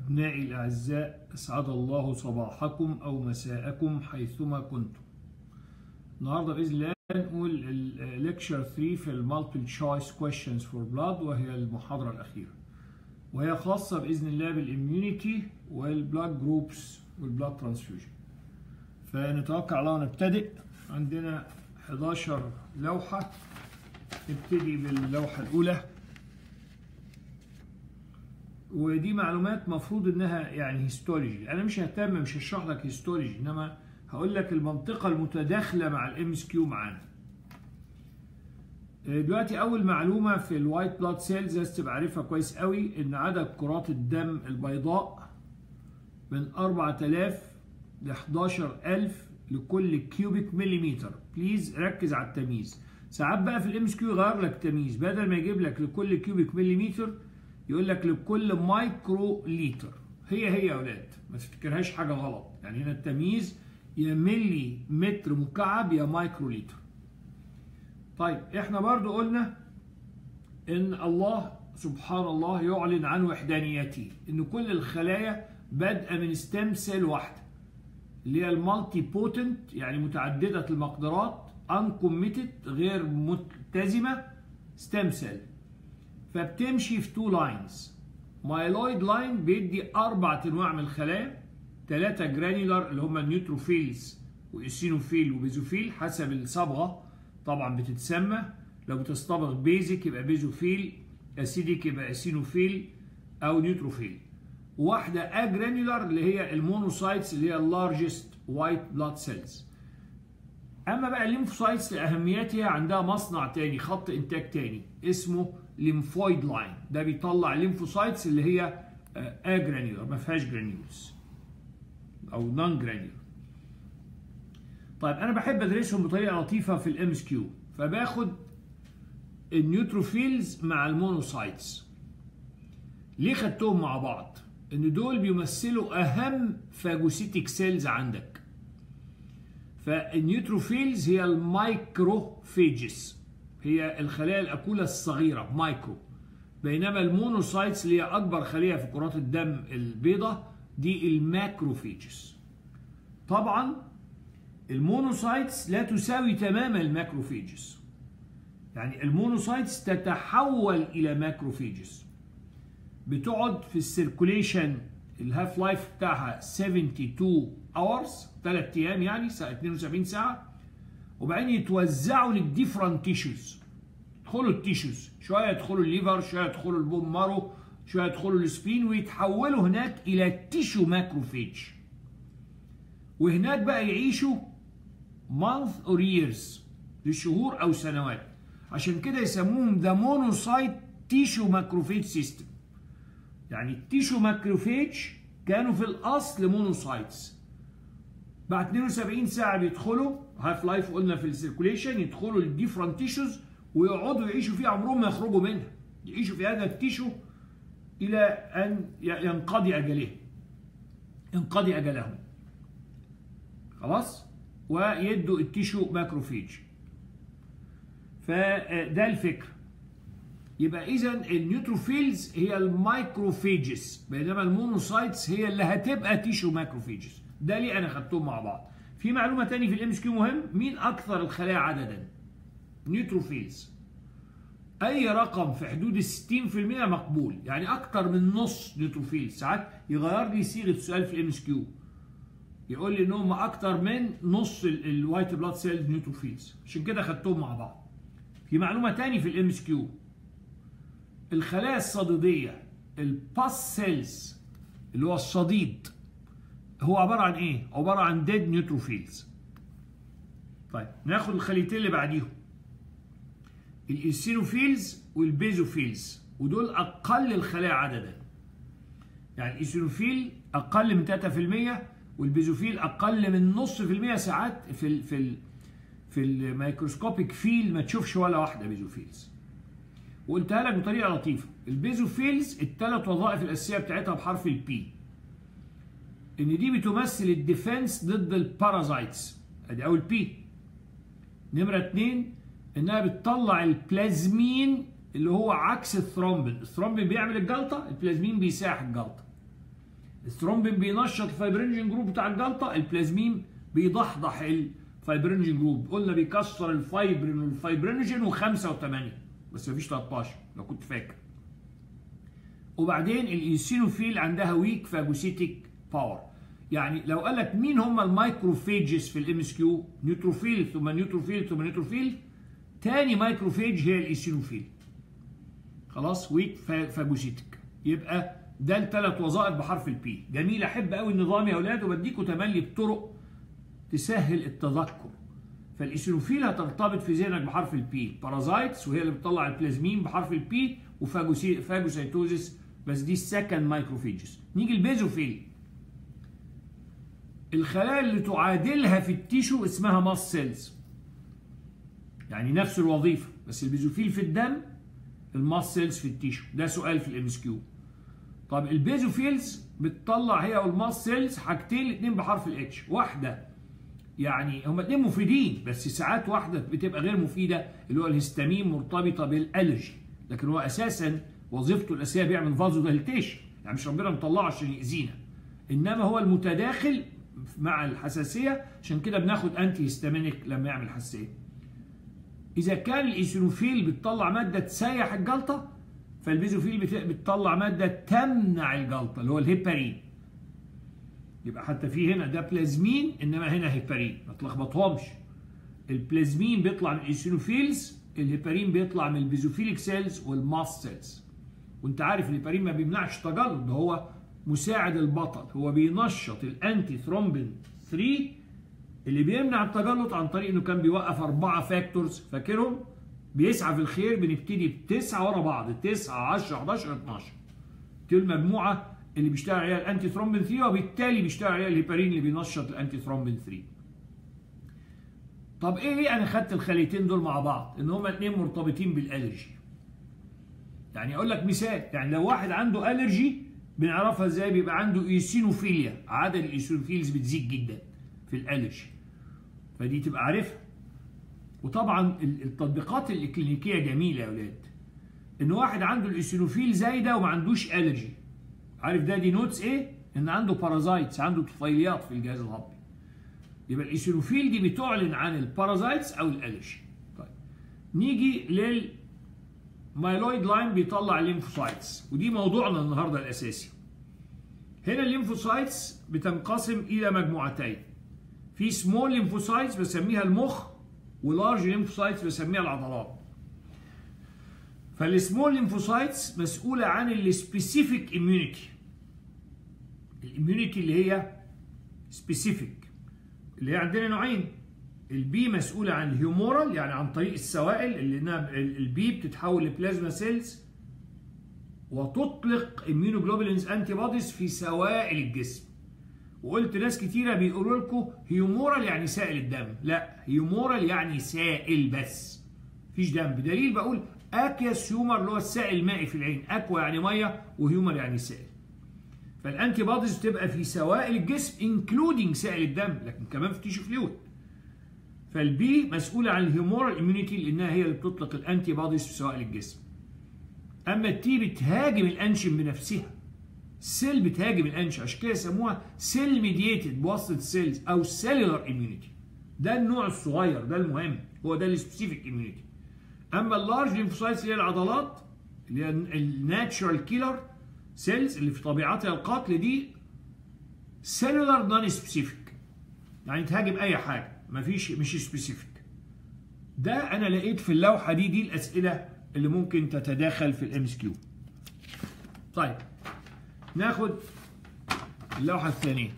أبنائي الأعزاء أسعد الله صباحكم أو مساءكم حيثما كنتم النهاردة بإذن الله نقول ليكشر 3 في المالتيبل تشويس questions فور بلاد وهي المحاضرة الأخيرة وهي خاصة بإذن الله بالإميونيتي والبلاد جروبس والبلاد ترانسفيوجن فنتوقع الله نبتدئ عندنا 11 لوحة نبتدي باللوحة الأولى ودي معلومات مفروض انها يعني هيستولوجي انا مش ههتم مش هشرح لك هيستولوجي انما هقول لك المنطقه المتداخله مع الام اس كيو معانا دلوقتي اول معلومه في الوايت بلاد سيلز لازم تبقى عارفها كويس قوي ان عدد كرات الدم البيضاء من 4000 ل 11000 لكل كيوبيك مليمتر بليز ركز على التمييز ساعات بقى في الام اس كيو يغير لك تمييز بدل ما يجيب لك لكل كيوبيك مليمتر يقول لك لكل مايكرو لتر هي هي يا اولاد ما تفتكرهاش حاجه غلط يعني هنا التمييز يا ملي متر مكعب يا مايكرو لتر طيب احنا برضو قلنا ان الله سبحان الله يعلن عن وحدانيته ان كل الخلايا بادئه من ستيم سيل واحده اللي هي المالتي بوتنت يعني متعدده المقدرات انكوميتد غير ملتزمه ستيم سيل فبتمشي في تو لاينز مايلويد لاين بيدي اربع انواع من الخلايا ثلاثه جرانيولار اللي هم النيوتروفيلز وايسينوفيل وبيزوفيل حسب الصبغه طبعا بتتسمى لو بتصطبغ بيزك يبقى بيزوفيل اسيديك يبقى اسينوفيل او نيوتروفيل واحده اجرانيولار اللي هي المونوسايتس اللي هي اللارجست وايت بلاد سيلز اما بقى الليمفوسايتس لاهميتها عندها مصنع تاني خط انتاج تاني اسمه ليمفويد لاين ده بيطلع الليمفوسايتس اللي هي اجرانيولار ما فيهاش جرانيولز او نون جرانيولار طيب انا بحب ادرسهم بطريقه لطيفه في الام اس كيو فباخد النيوتروفيلز مع المونوسايتس ليه خدتهم مع بعض ان دول بيمثلوا اهم فاجوسيتيك سيلز عندك فالنيوتروفيلز هي المايكروفيجز هي الخلايا الأكولة الصغيرة مايكرو بينما المونوسايتس اللي هي أكبر خلية في كرات الدم البيضاء دي الماكروفيجز طبعا المونوسايتس لا تساوي تماما الماكروفيجز يعني المونوسايتس تتحول إلى ماكروفيجز بتقعد في السيركوليشن الهاف لايف بتاعها 72 اورز 3 ايام يعني 72 ساعه وبعدين يتوزعوا للديفرنت تيشوز يدخلوا التيشوز شويه يدخلوا الليفر شويه يدخلوا البون مارو شويه يدخلوا السبين ويتحولوا هناك الى تيشو ماكروفيج وهناك بقى يعيشوا مانث اور ييرز لشهور او سنوات عشان كده يسموهم ذا مونوسايت تيشو ماكروفيج سيستم يعني التيشو ماكروفيج كانوا في الاصل مونوسايتس بعد 72 ساعه بيدخلوا هاف لايف قلنا في السيركوليشن يدخلوا للديفرنت تيشوز ويقعدوا يعيشوا فيه عمرهم ما يخرجوا منها يعيشوا في هذا التيشو الى ان ينقضي اجلهم ينقضي اجلهم خلاص ويدوا التيشو ماكروفيج فده الفكره يبقى اذا النيوتروفيلز هي المايكروفيجز بينما المونوسايتس هي اللي هتبقى تيشو ماكروفيجز ده ليه انا خدتهم مع بعض في معلومه تاني في الام اس كيو مهم مين اكثر الخلايا عددا نيوتروفيلز اي رقم في حدود ال 60% مقبول يعني اكتر من نص نيوتروفيلز ساعات يغير لي صيغه السؤال في الام اس كيو يقول لي ان هم اكتر من نص الوايت بلاد سيلز نيوتروفيلز عشان كده خدتهم مع بعض في معلومه تاني في الام اس كيو الخلايا الصديديه الباس سيلز اللي هو الصديد هو عباره عن ايه؟ عباره عن ديد نيوتروفيلز. طيب ناخد الخليتين اللي بعديهم. الايسينوفيلز والبيزوفيلز ودول اقل الخلايا عددا. يعني الايسينوفيل اقل من 3% والبيزوفيل اقل من نص في المية ساعات في ال في ال في الميكروسكوبيك فيل ما تشوفش ولا واحده بيزوفيلز. وقلتها لك بطريقه لطيفه، البيزوفيلز الثلاث وظائف الاساسيه بتاعتها بحرف البي. ان دي بتمثل الديفنس ضد البارازايتس ادي اول بي نمره اتنين انها بتطلع البلازمين اللي هو عكس الثرومبين الثرومبين بيعمل الجلطه البلازمين بيساح الجلطه الثرومبين بينشط الفايبرينجين جروب بتاع الجلطه البلازمين بيضحضح الفايبرينجين جروب قلنا بيكسر الفايبرين والفايبرينجين و5 و8 بس مفيش 13 لو كنت فاكر وبعدين الايسينوفيل عندها ويك فاجوسيتيك باور يعني لو قال لك مين هم المايكروفيجز في الام اس كيو نيوتروفيل ثم نيوتروفيل ثم نيوتروفيل تاني مايكروفيج هي الايسينوفيل خلاص ويك فاجوسيتيك يبقى ده الثلاث وظائف بحرف البي جميل احب قوي النظام يا اولاد وبديكوا تملي بطرق تسهل التذكر فالايسينوفيل هترتبط في ذهنك بحرف البي بارازايتس وهي اللي بتطلع البلازمين بحرف البي وفاجوسيتوزيس بس دي السكند مايكروفيجز نيجي البيزوفيل الخلايا اللي تعادلها في التيشو اسمها ماس سيلز يعني نفس الوظيفه بس البيزوفيل في الدم الماس سيلز في التيشو ده سؤال في الام اس كيو طب البيزوفيلز بتطلع هي والماس سيلز حاجتين الاثنين بحرف الاتش واحده يعني هما الاثنين مفيدين بس ساعات واحده بتبقى غير مفيده اللي هو الهستامين مرتبطه بالالرجي لكن هو اساسا وظيفته الاساسيه بيعمل فازو دايليتيشن يعني مش ربنا مطلعه عشان يأذينا انما هو المتداخل مع الحساسيه عشان كده بناخد انتي هيستامينيك لما يعمل حساسيه اذا كان الايسينوفيل بتطلع ماده تسيح الجلطه فالبيزوفيل بتطلع ماده تمنع الجلطه اللي هو الهيبارين يبقى حتى في هنا ده بلازمين انما هنا هيبارين ما تلخبطهمش البلازمين بيطلع من الايسينوفيلز الهيبارين بيطلع من البيزوفيليك سيلز والماست سيلز وانت عارف الهيبارين ما بيمنعش تجلط ده هو مساعد البطل هو بينشط الانتي ثرومبين 3 اللي بيمنع التجلط عن طريق انه كان بيوقف اربعه فاكتورز فاكرهم بيسعى في الخير بنبتدي بتسعه ورا بعض 9 10 11 12 دي المجموعه اللي بيشتغل عليها الانتي ثرومبين 3 وبالتالي بيشتغل عليها الهيبارين اللي بينشط الانتي ثرومبين 3 طب ايه ليه انا خدت الخليتين دول مع بعض ان هما الاثنين مرتبطين بالالرجي يعني اقول لك مثال يعني لو واحد عنده الرجي بنعرفها ازاي بيبقى عنده ايسينوفيليا عدد الايسينوفيلز بتزيد جدا في الالرجي فدي تبقى عارفها وطبعا التطبيقات الكلينيكيه جميله يا اولاد ان واحد عنده الايسينوفيل زايده وما عندوش الرجي عارف ده دي نوتس ايه ان عنده بارازايتس عنده طفيليات في الجهاز الهضمي يبقى الايسينوفيل دي بتعلن عن البارازايتس او الالرجي طيب نيجي لل مايلويد لاين بيطلع الليمفوسايتس ودي موضوعنا النهارده الاساسي هنا الليمفوسايتس بتنقسم الى مجموعتين في سمول ليمفوسايتس بسميها المخ ولارج ليمفوسايتس بسميها العضلات فالسمول ليمفوسايتس مسؤوله عن السبيسيفيك اميونيتي الاميونيتي اللي هي سبيسيفيك اللي هي عندنا نوعين البي مسؤوله عن الهيومورال يعني عن طريق السوائل اللي البي بتتحول لبلازما سيلز وتطلق immunoglobulins انتي بوديز في سوائل الجسم وقلت ناس كتيره بيقولوا لكم هيومورال يعني سائل الدم لا هيومورال يعني سائل بس مفيش دم بدليل بقول اكياس هيومر اللي هو السائل المائي في العين اكوا يعني ميه وهيومر يعني سائل فالانتي بوديز بتبقى في سوائل الجسم انكلودنج سائل الدم لكن كمان في تيشو فلويد فالبي مسؤوله عن الهيومورال اميونيتي لانها هي اللي بتطلق الانتي بوديز في سوائل الجسم اما التي بتهاجم الانشن بنفسها السيل بتهاجم الانشن عشان كده يسموها سيل ميدييتد بواسطه السيلز او سيلولار اميونيتي ده النوع الصغير ده المهم هو ده السبيسيفيك اميونيتي اما اللارج ليمفوسايتس اللي هي العضلات اللي هي الناتشرال كيلر سيلز اللي في طبيعتها القتل دي سيلولار نون سبيسيفيك يعني تهاجم اي حاجه مفيش مش سبيسيفيك ده انا لقيت في اللوحه دي دي الاسئله اللي ممكن تتداخل في الام اس كيو طيب ناخد اللوحه الثانيه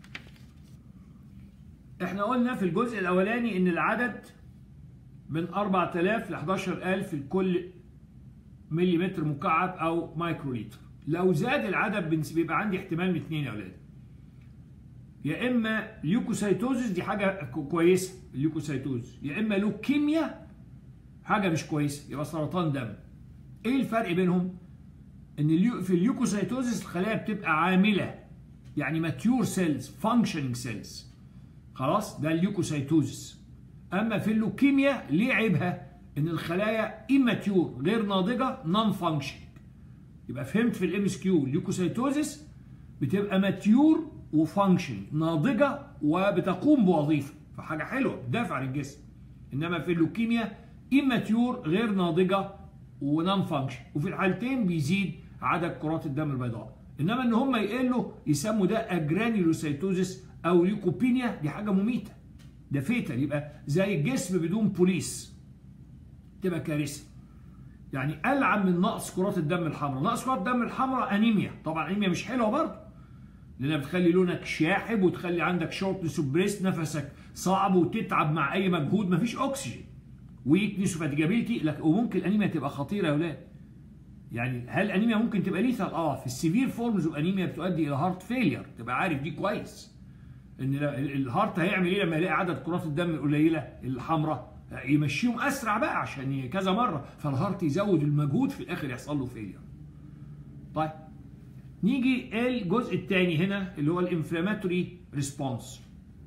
احنا قلنا في الجزء الاولاني ان العدد من 4000 ل 11000 لكل مليمتر مكعب او مايكروليتر لو زاد العدد بيبقى عندي احتمال من اثنين يا اولاد يا اما ليوكوسايتوزس دي حاجه كويسه الليوكوسايتوز يا اما لوكيميا حاجه مش كويسه يبقى سرطان دم ايه الفرق بينهم ان في الليوكوسايتوزس الخلايا بتبقى عامله يعني ماتيور سيلز فانكشننج سيلز خلاص ده الليوكوسايتوزس اما في اللوكيميا ليه عيبها ان الخلايا immature غير ناضجه نون فانكشن يبقى فهمت في الام اس كيو الليوكوسايتوزس بتبقى ماتيور وفانكشن ناضجه وبتقوم بوظيفه فحاجه حلوه بتدافع عن الجسم انما في اللوكيميا اماتيور غير ناضجه ونون فانكشن وفي الحالتين بيزيد عدد كرات الدم البيضاء انما ان هم يقلوا يسموا ده اجرانيولوسيتوزيس او ليكوبينيا دي حاجه مميته ده فيتال يبقى زي الجسم بدون بوليس تبقى كارثه يعني العن من نقص كرات الدم الحمراء نقص كرات الدم الحمراء انيميا طبعا انيميا مش حلوه برضه لانها بتخلي لونك شاحب وتخلي عندك شورتنس بريست نفسك صعب وتتعب مع اي مجهود مفيش اكسجين ويكنس وفاتيجابيلتي لك وممكن الانيميا تبقى خطيره يا اولاد يعني هل الانيميا ممكن تبقى ليثال اه في السيفير فورمز اوف انيميا بتؤدي الى هارت فيلير تبقى عارف دي كويس ان الهارت هيعمل ايه لما يلاقي عدد كرات الدم القليله الحمراء يمشيهم اسرع بقى عشان كذا مره فالهارت يزود المجهود في الاخر يحصل له فيلير طيب نيجي الجزء الثاني هنا اللي هو الانفلاماتوري ريسبونس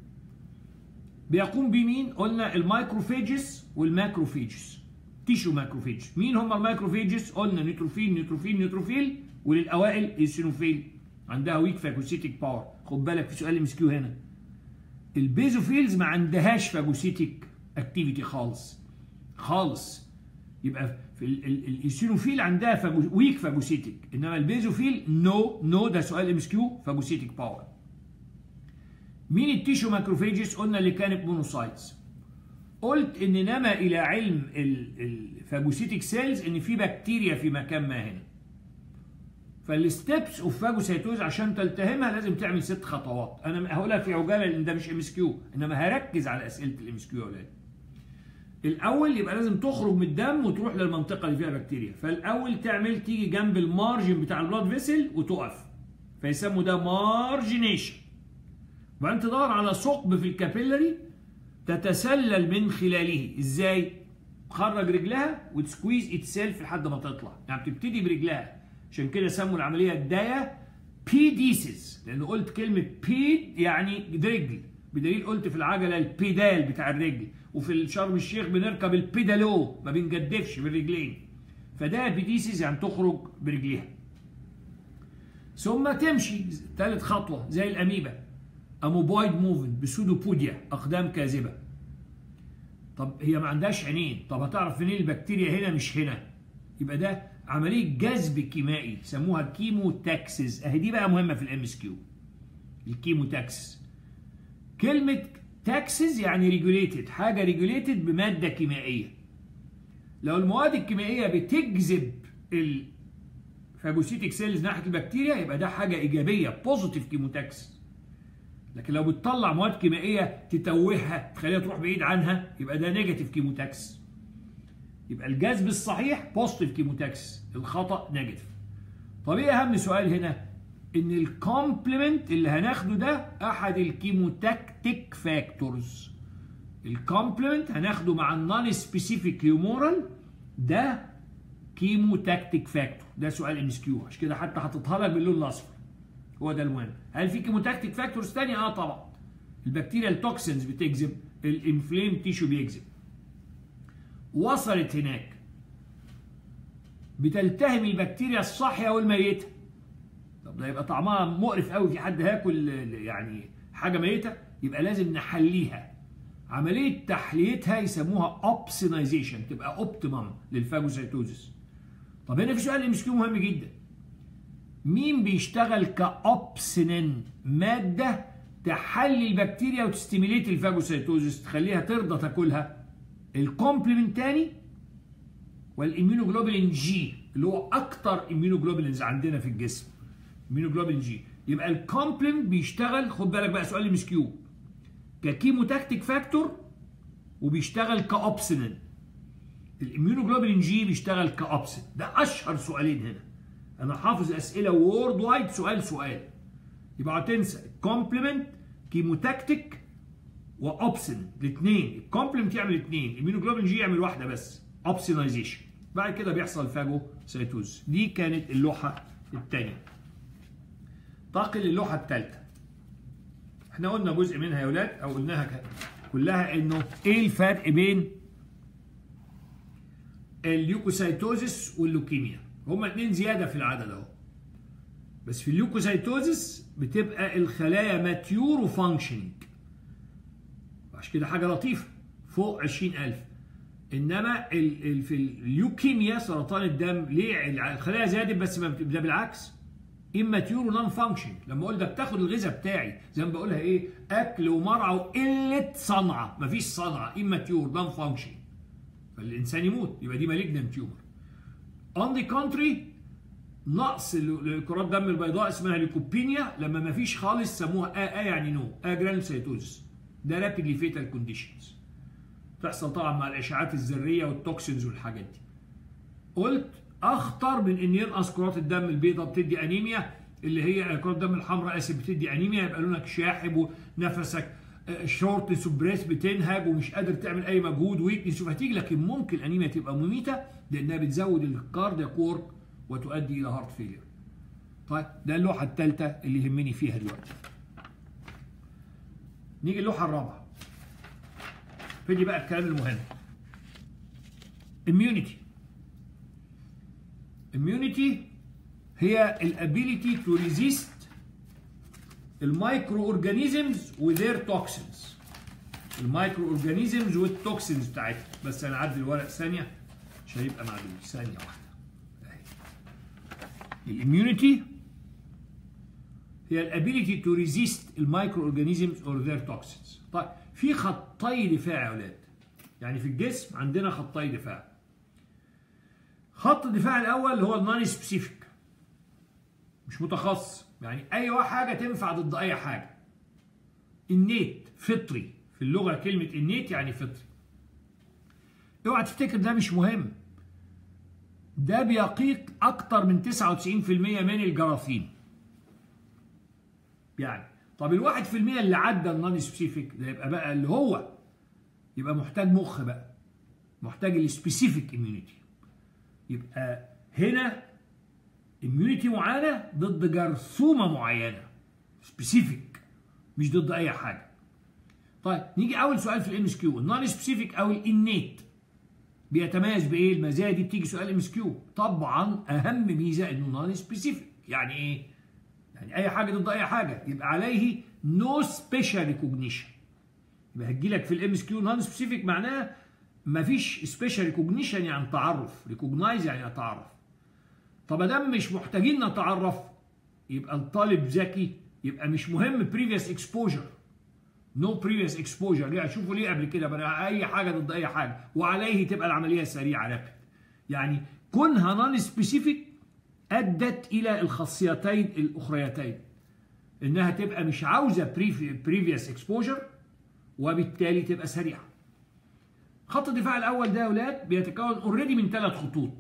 بيقوم بمين قلنا المايكروفيجز والماكروفيجز تيشو ماكروفيجز مين هم المايكروفيجز قلنا نيتروفيل نيتروفيل نيتروفيل وللاوائل السينوفيل عندها ويك فاجوسيتيك باور خد بالك في سؤال ام كيو هنا البيزوفيلز ما عندهاش فاجوسيتيك اكتيفيتي خالص خالص يبقى في السينوفيل عندها فاجو ويك فاجوسيتيك انما البيزوفيل نو نو ده سؤال ام كيو فاجوسيتيك باور مين التيشو ماكروفيجز قلنا اللي كانت مونوسايتس قلت ان نما الى علم الفاجوسيتيك سيلز ان في بكتيريا في مكان ما هنا فالستبس اوف فاجوسيتوز عشان تلتهمها لازم تعمل ست خطوات انا هقولها في عجاله لان ده مش ام اس كيو انما هركز على اسئله الام اس كيو يا اولاد الاول يبقى لازم تخرج من الدم وتروح للمنطقه اللي فيها بكتيريا فالاول تعمل تيجي جنب المارجن بتاع البلاد فيسل وتقف فيسموا ده مارجنيشن وبعدين تدور على ثقب في الكابيلاري تتسلل من خلاله ازاي تخرج رجلها وتسكويز اتسيلف لحد ما تطلع يعني بتبتدي برجلها عشان كده سموا العمليه الدايا بيديسيس لان قلت كلمه بيد يعني رجل بدليل قلت في العجله البيدال بتاع الرجل وفي شرم الشيخ بنركب البيدالو ما بنجدفش بالرجلين فده بيديسيس يعني تخرج برجليها ثم تمشي ثالث خطوه زي الاميبا اموبايد موفمنت بسودوبوديا اقدام كاذبه طب هي ما عندهاش عينين طب هتعرف منين البكتيريا هنا مش هنا يبقى ده عمليه جذب كيمائي سموها كيمو تاكسز اهي دي بقى مهمه في الام اس كيو الكيمو تاكسز كلمه تاكسز يعني ريجوليتد حاجه ريجوليتد بماده كيميائيه لو المواد الكيميائيه بتجذب الفاجوسيتيك سيلز ناحيه البكتيريا يبقى ده حاجه ايجابيه بوزيتيف كيموتاكسس لكن لو بتطلع مواد كيميائيه تتوهها تخليها تروح بعيد عنها يبقى ده نيجاتيف كيموتاكس يبقى الجذب الصحيح بوزيتيف كيموتاكس الخطا نيجاتيف طب ايه اهم سؤال هنا ان الكومبلمنت اللي هناخده ده احد الكيموتاكتيك فاكتورز الكومبلمنت هناخده مع النون سبيسيفيك هيومورال ده كيموتاكتيك فاكتور ده سؤال ام اس كيو عشان كده حتى حاططها لك باللون الاصفر هو ده المهم هل في كيموتاكتيك فاكتورز ثانيه اه طبعا البكتيريا التوكسينز بتجذب الانفليم تيشو بيجذب وصلت هناك بتلتهم البكتيريا الصاحيه والميته طب ده يبقى طعمها مقرف قوي في حد هياكل يعني حاجه ميته يبقى لازم نحليها عمليه تحليتها يسموها اوبسينايزيشن تبقى اوبتيمم للفاجوسيتوزيس طب هنا في سؤال ام كيو مهم جدا مين بيشتغل كأوبسينين مادة تحلي البكتيريا وتستيميليت الفاجوسيتوزيس تخليها ترضى تاكلها الكومبلمنت تاني والاميونوجلوبولين جي اللي هو اكتر اميونوجلوبولينز عندنا في الجسم اميونوجلوبولين جي يبقى الكومبلمنت بيشتغل خد بالك بقى سؤال مش كيو ككيموتاكتيك فاكتور وبيشتغل كاوبسينين الاميونوجلوبولين جي بيشتغل كاوبسين ده اشهر سؤالين هنا انا حافظ اسئله وورد وايد سؤال سؤال يبقى هتنسى الكومبلمنت كيموتاكتيك واوبسن الاثنين الكومبلمنت يعمل اثنين الميونوجلوبين جي يعمل واحده بس اوبسينايزيشن بعد كده بيحصل فاجو سيتوز دي كانت اللوحه الثانيه انتقل للوحه الثالثه احنا قلنا جزء منها يا اولاد او قلناها كلها انه ايه الفرق بين الليوكوسيتوزيس واللوكيميا هما اتنين زياده في العدد اهو بس في الليوكوسايتوزس بتبقى الخلايا ماتيور وفانكشنينج عشان كده حاجه لطيفه فوق 20000 انما ال ال في الليوكيميا سرطان الدم ليه الخلايا زادت بس ما ده بالعكس اماتيور ونون فانكشن لما اقول ده بتاخد الغذاء بتاعي زي ما بقولها ايه اكل ومرعى وقله صنعه مفيش صنعه اماتيور نون فانكشن فالانسان يموت يبقى دي مالجنان تيومر اون ذا كونتري نقص كرات دم البيضاء اسمها ليكوبينيا لما مفيش خالص سموها ا ا يعني نو ا جرانوسايتوزس ده رابيدلي فيتال كونديشنز تحصل طبعا مع الاشعاعات الذريه والتوكسينز والحاجات دي قلت اخطر من ان ينقص كرات الدم البيضاء بتدي انيميا اللي هي كرات الدم الحمراء اسف بتدي انيميا يبقى لونك شاحب ونفسك شورتنس بريس بتنهج ومش قادر تعمل اي مجهود ويكنس وفتيج لكن ممكن الانيميا تبقى مميته لانها بتزود الكاردياك وورك وتؤدي الى هارت فيلير. طيب ده اللوحه الثالثه اللي يهمني فيها دلوقتي. نيجي اللوحه الرابعه. فدي بقى الكلام المهم. immunity immunity هي الابيليتي تو ريزيست المايكرو اورجانيزمز وذير توكسينز المايكرو اورجانيزمز والتوكسينز بتاعتها بس انا اعدل الورق ثانيه عشان يبقى معدول ثانيه واحده الاميونيتي هي الابيليتي تو ريزيست المايكرو اورجانيزمز اور ذير توكسينز طيب في خطي دفاع يا اولاد يعني في الجسم عندنا خطي دفاع خط الدفاع الاول اللي هو النون سبيسيفيك مش متخصص يعني اي حاجه تنفع ضد اي حاجه النيت فطري في اللغه كلمه النيت يعني فطري اوعى تفتكر ده مش مهم ده بيقيق اكتر من 99% من الجراثيم يعني طب الواحد في المية اللي عدى النون سبيسيفيك ده يبقى بقى اللي هو يبقى محتاج مخ بقى محتاج السبيسيفيك اميونيتي يبقى هنا اميونيتي معينه ضد جرثومه معينه سبيسيفيك مش ضد اي حاجه طيب نيجي اول سؤال في الام اس كيو النون سبيسيفيك او الانيت بيتميز بايه المزايا دي بتيجي سؤال ام اس كيو طبعا اهم ميزه انه نون سبيسيفيك يعني ايه يعني اي حاجه ضد اي حاجه يبقى عليه نو سبيشال ريكوجنيشن يبقى هتجي لك في الام اس كيو نون سبيسيفيك معناها مفيش سبيشال ريكوجنيشن يعني تعرف ريكوجنايز يعني اتعرف طب ادام مش محتاجين نتعرف يبقى الطالب ذكي يبقى مش مهم بريفيوس اكسبوجر نو بريفيوس اكسبوجر ليه اشوفه ليه قبل كده بقى اي حاجه ضد اي حاجه وعليه تبقى العمليه سريعه رابد يعني كونها نون سبيسيفيك ادت الى الخاصيتين الاخريتين انها تبقى مش عاوزه بريفيوس اكسبوجر وبالتالي تبقى سريعه خط الدفاع الاول ده يا اولاد بيتكون اوريدي من ثلاث خطوط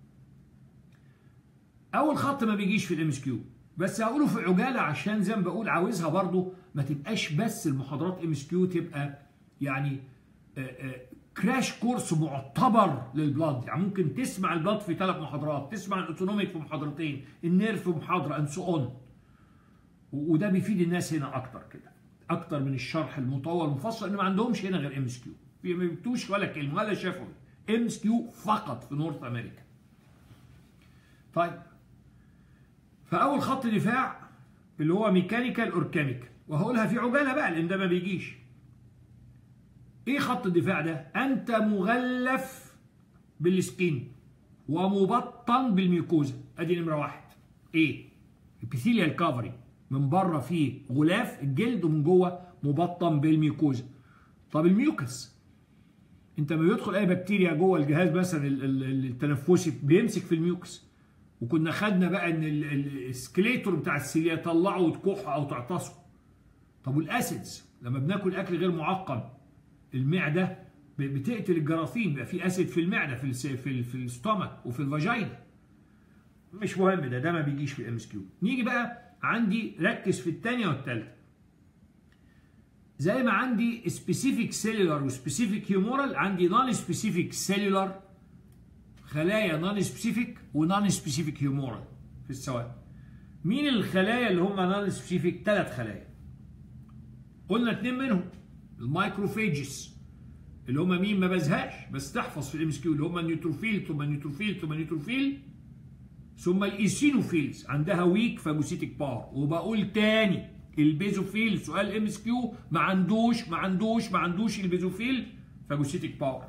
اول خط ما بيجيش في الام اس كيو بس هقوله في عجاله عشان زي ما بقول عاوزها برضو ما تبقاش بس المحاضرات ام اس كيو تبقى يعني كراش كورس معتبر للبلاد يعني ممكن تسمع البلاد في ثلاث محاضرات تسمع الاوتونوميك في محاضرتين النيرف في محاضره اند سو اون وده بيفيد الناس هنا اكتر كده اكتر من الشرح المطول المفصل ان ما عندهمش هنا غير ام اس كيو ما بيكتوش ولا كلمه ولا شافوا ام اس كيو فقط في نورث امريكا طيب فاول خط دفاع اللي هو ميكانيكال اور كيميكال وهقولها في عجاله بقى لان ده ما بيجيش ايه خط الدفاع ده انت مغلف بالسكين ومبطن بالميوكوزا ادي نمره واحد ايه ابيثيليال كافري من بره فيه غلاف الجلد ومن جوه مبطن بالميوكوزا طب الميوكس انت ما بيدخل اي بكتيريا جوه الجهاز مثلا التنفسي بيمسك في الميوكس وكنا خدنا بقى ان السكليتور بتاع السيليا يطلعه وتكح او تعطسه طب والاسيدز لما بناكل اكل غير معقم المعده بتقتل الجراثيم بيبقى في اسيد في المعده في ال في ال في الستومك وفي الفاجينا مش مهم ده ده ما بيجيش في الام اس كيو نيجي بقى عندي ركز في الثانيه والثالثه زي ما عندي سبيسيفيك سيلولار وسبيسيفيك هيومورال عندي نون سبيسيفيك سيلولار خلايا نون سبيسيفيك ونون سبيسيفيك هيومورال في السواد مين الخلايا اللي هم نون سبيسيفيك ثلاث خلايا قلنا اثنين منهم المايكروفيجز اللي هم مين ما بزهقش بس تحفظ في الام اس كيو اللي هم النيوتروفيل ثم نيوتروفيل ثم نيوتروفيل ثم الايسينوفيلز عندها ويك فاجوسيتك باور وبقول تاني البيزوفيل سؤال ام اس كيو ما عندوش ما عندوش ما عندوش البيزوفيل فاجوسيتك باور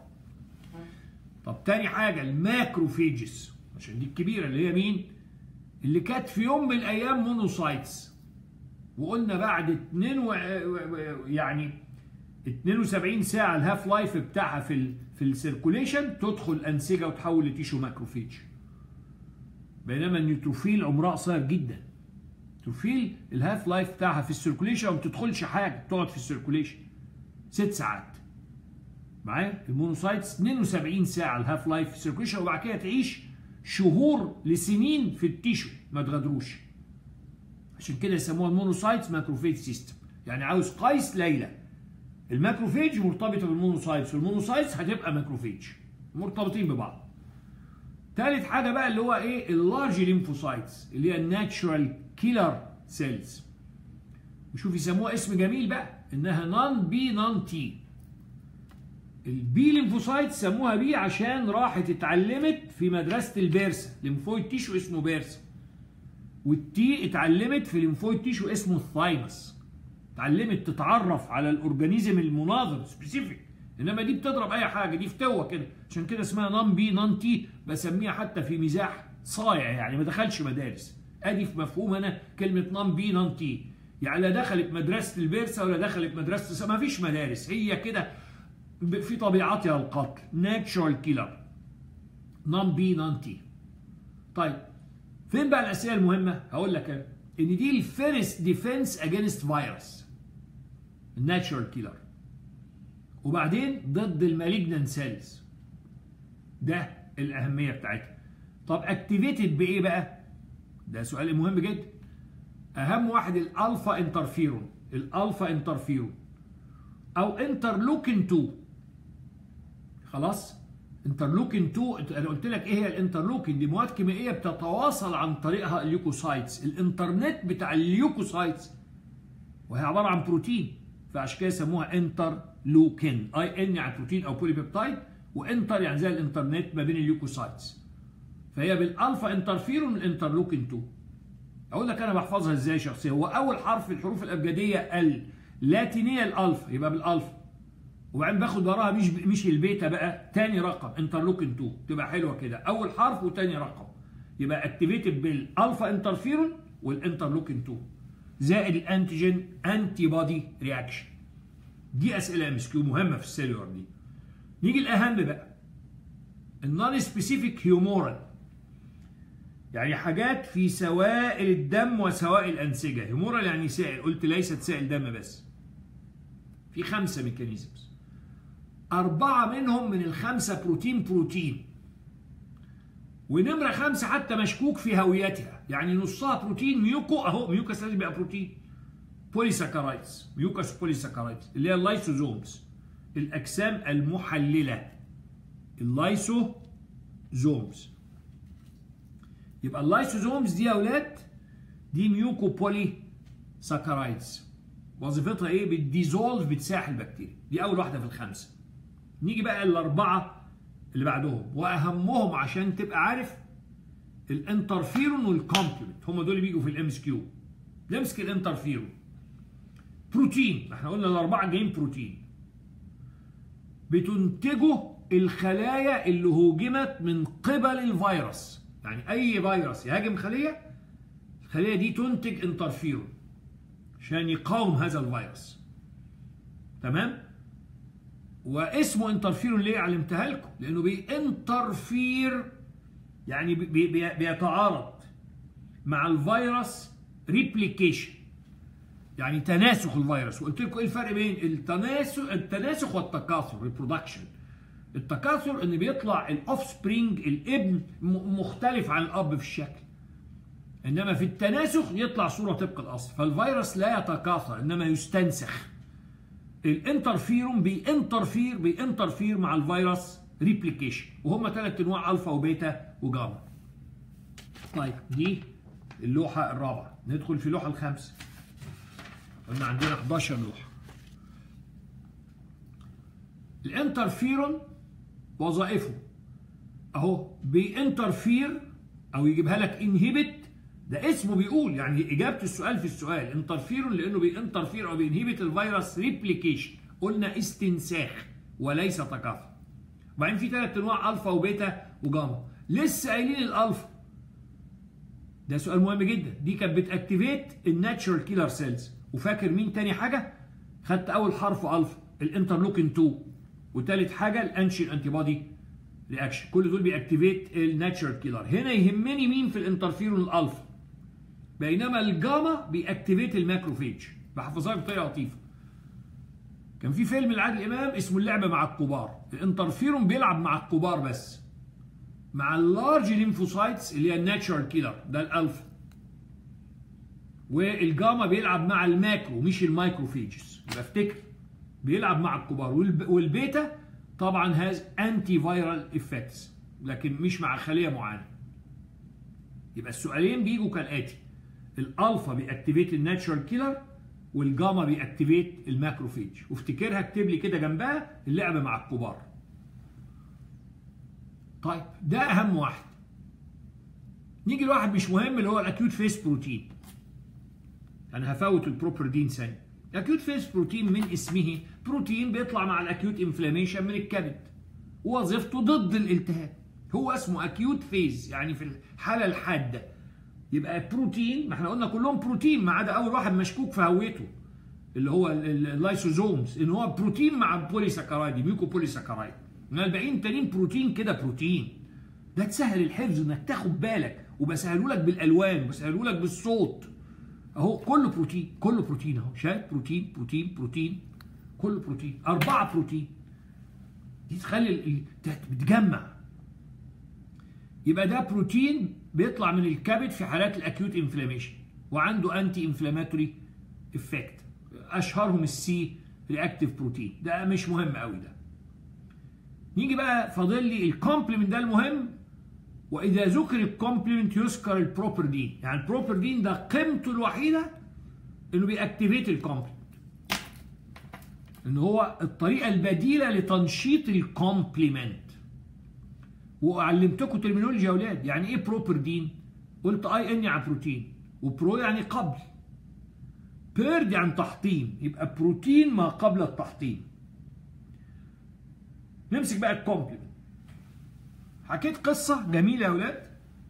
طب تاني حاجه الماكروفيجز عشان دي الكبيره اللي هي مين اللي كانت في يوم من الايام مونوسايتس وقلنا بعد 2 و... يعني 72 ساعه الهاف لايف بتاعها في ال... في السيركوليشن تدخل انسجه وتحول لتيشو ماكروفيج بينما النيوتروفيل عمرها قصير جدا النيوتروفيل الهاف لايف بتاعها في السيركوليشن ما بتدخلش حاجه بتقعد في السيركوليشن ست ساعات معايا المونوسايتس 72 ساعه الهاف لايف في السيركوليشن وبعد كده تعيش شهور لسنين في التيشو ما تغادروش عشان كده يسموها المونوسايتس ماكروفيج سيستم يعني عاوز قيس ليلى الماكروفيج مرتبطه بالمونوسايتس والمونوسايتس هتبقى ماكروفيج مرتبطين ببعض ثالث حاجه بقى اللي هو ايه اللارج ليمفوسايتس اللي هي الناتشورال كيلر سيلز وشوف يسموها اسم جميل بقى انها نون بي نون تي البي ليمفوسايت سموها بي عشان راحت اتعلمت في مدرسه البيرسا ليمفويد تيشو اسمه بيرسا والتي اتعلمت في ليمفويد تيشو اسمه الثايمس اتعلمت تتعرف على الاورجانيزم المناظر سبيسيفيك انما دي بتضرب اي حاجه دي فتوه كده عشان كده اسمها نون بي نون تي بسميها حتى في مزاح صايع يعني ما دخلش مدارس ادي في مفهوم انا كلمه نون بي نون تي يعني لا دخلت مدرسه البيرسا ولا دخلت مدرسه ما فيش مدارس هي كده في طبيعتها القتل ناتشورال كيلر نون بي نون تي طيب فين بقى الاسئله المهمه هقول لك انا ان دي الفيرست ديفense اجينست فيروس الناتشورال كيلر وبعدين ضد المالجنان سيلز ده الاهميه بتاعتها طب اكتيفيتد بايه بقى ده سؤال مهم جدا اهم واحد الالفا انترفيرون الالفا انترفيرون او انترلوكين 2 خلاص انترلوكين 2 انا قلت لك ايه هي الانترلوكين دي مواد كيميائيه بتتواصل عن طريقها اليوكوسايتس الانترنت بتاع اليوكوسايتس وهي عباره عن بروتين فعشان كده يسموها انترلوكين اي ان يعني بروتين او بولي بيبتايد وانتر يعني زي الانترنت ما بين اليوكوسايتس فهي بالالفا انترفيرون الانترلوكين 2 اقول لك انا بحفظها ازاي شخصيا هو اول حرف في الحروف الابجديه اللاتينيه الالفا يبقى بالالفا وبعدين باخد وراها مش مش البيتا بقى تاني رقم انترلوكين 2 تبقى حلوه كده اول حرف وتاني رقم يبقى اكتيفيتد بالالفا انترفيرون والانترلوكين 2 زائد الانتيجين انتي بودي رياكشن دي اسئله ام اس كيو مهمه في السيلولر دي نيجي الاهم بقى النون سبيسيفيك هيومورال يعني حاجات في سوائل الدم وسوائل الانسجه هيومورال يعني سائل قلت ليست سائل دم بس في خمسه ميكانيزمز أربعة منهم من الخمسة بروتين بروتين ونمرة خمسة حتى مشكوك في هويتها يعني نصها بروتين ميوكو أهو ميوكس لازم يبقى بروتين بوليساكرايدز ميوكس بوليساكرايدز اللي هي اللايسوزومز الأجسام المحللة اللايسوزومز يبقى اللايسوزومز دي يا أولاد دي ميوكو بولي ساكرايدز وظيفتها ايه بتديزولف بتساح البكتيريا دي اول واحده في الخمسه نيجي بقى الاربعه اللي بعدهم واهمهم عشان تبقى عارف الانترفيرون والكومبلمنت هم دول اللي بيجوا في الام اس كيو نمسك الانترفيرون بروتين احنا قلنا الاربعه جايين بروتين بتنتجه الخلايا اللي هوجمت من قبل الفيروس يعني اي فيروس يهاجم خليه الخليه دي تنتج انترفيرون عشان يقاوم هذا الفيروس تمام واسمه انترفيرون ليه علمتها لكم لانه بينترفير يعني بي بي بيتعارض مع الفيروس ريبليكيشن يعني تناسخ الفيروس وقلت لكم ايه الفرق بين التناسخ التناسخ والتكاثر ريبرودكشن التكاثر ان بيطلع الاوف سبرينج الابن مختلف عن الاب في الشكل انما في التناسخ يطلع صوره طبق الاصل فالفيروس لا يتكاثر انما يستنسخ الانترفيرون بينترفير بينترفير مع الفيروس ريبليكيشن وهم ثلاث انواع الفا وبيتا وجاما طيب دي اللوحه الرابعه ندخل في اللوحه الخامسه قلنا عندنا 11 لوحه الانترفيرون وظائفه اهو بينترفير او يجيبها لك انهبت ده اسمه بيقول يعني اجابه السؤال في السؤال انترفيرون لانه بينترفير او بينهبت الفيروس ريبليكيشن قلنا استنساخ وليس تكاثر وبعدين في ثلاث انواع الفا وبيتا وجاما لسه قايلين الالفا ده سؤال مهم جدا دي كانت بتاكتيفيت الناتشرال كيلر سيلز وفاكر مين تاني حاجه خدت اول حرف الفا الانترلوكين 2 وثالث حاجه الانشين انتي بودي رياكشن كل دول بيأكتيفيت الناتشرال كيلر هنا يهمني مين في الانترفيرون الالفا بينما الجاما بيأكتيفيت الماكروفيج بحفظها بطريقه لطيفه كان في فيلم لعادل امام اسمه اللعبه مع الكبار الانترفيرون بيلعب مع الكبار بس مع اللارج ليمفوسايتس اللي هي الناتشرال كيلر ده الالفا والجاما بيلعب مع الماكرو مش المايكروفيجز يبقى افتكر بيلعب مع الكبار والبيتا طبعا هاز انتي فايرال افكتس لكن مش مع خليه معينه يبقى السؤالين بيجوا كالاتي الالفا بيأكتيفيت الناتشرال كيلر والجاما بيأكتيفيت الماكروفيج وافتكرها اكتب لي كده جنبها اللعب مع الكبار طيب ده اهم واحد نيجي لواحد مش مهم اللي هو الاكيوت فيس بروتين انا هفوت البروبر دين ثانيه الاكيوت فيس بروتين من اسمه بروتين بيطلع مع الاكيوت انفلاميشن من الكبد وظيفته ضد الالتهاب هو اسمه اكيوت فيز يعني في الحاله الحاده يبقى بروتين ما احنا قلنا كلهم بروتين ما عدا اول واحد مشكوك في هويته اللي هو اللايسوزومز ان هو بروتين مع بوليساكرايد ميوكو بوليساكرايد من الباقيين تانيين بروتين كده بروتين ده تسهل الحفظ انك تاخد بالك وبسهله لك بالالوان وبسهله لك بالصوت اهو كله بروتين كله بروتين اهو شايف بروتين بروتين بروتين كله بروتين أربعة بروتين دي تخلي بتجمع يبقى ده بروتين بيطلع من الكبد في حالات الاكيوت انفلاميشن وعنده انتي انفلاماتوري افكت اشهرهم السي رياكتيف بروتين ده مش مهم قوي ده نيجي بقى فاضل لي الكومبلمنت ده المهم واذا ذكر الكومبلمنت يذكر البروبر دين يعني البروبر دين ده قيمته الوحيده انه بيأكتيفيت الكومبلمنت ان هو الطريقه البديله لتنشيط الكومبلمنت وعلمتكم ترمينولوجي يا اولاد يعني ايه بروبر دين قلت اي ان يعني بروتين وبرو يعني قبل بيرد يعني تحطيم يبقى بروتين ما قبل التحطيم نمسك بقى الكومبلمنت حكيت قصة جميلة يا ولاد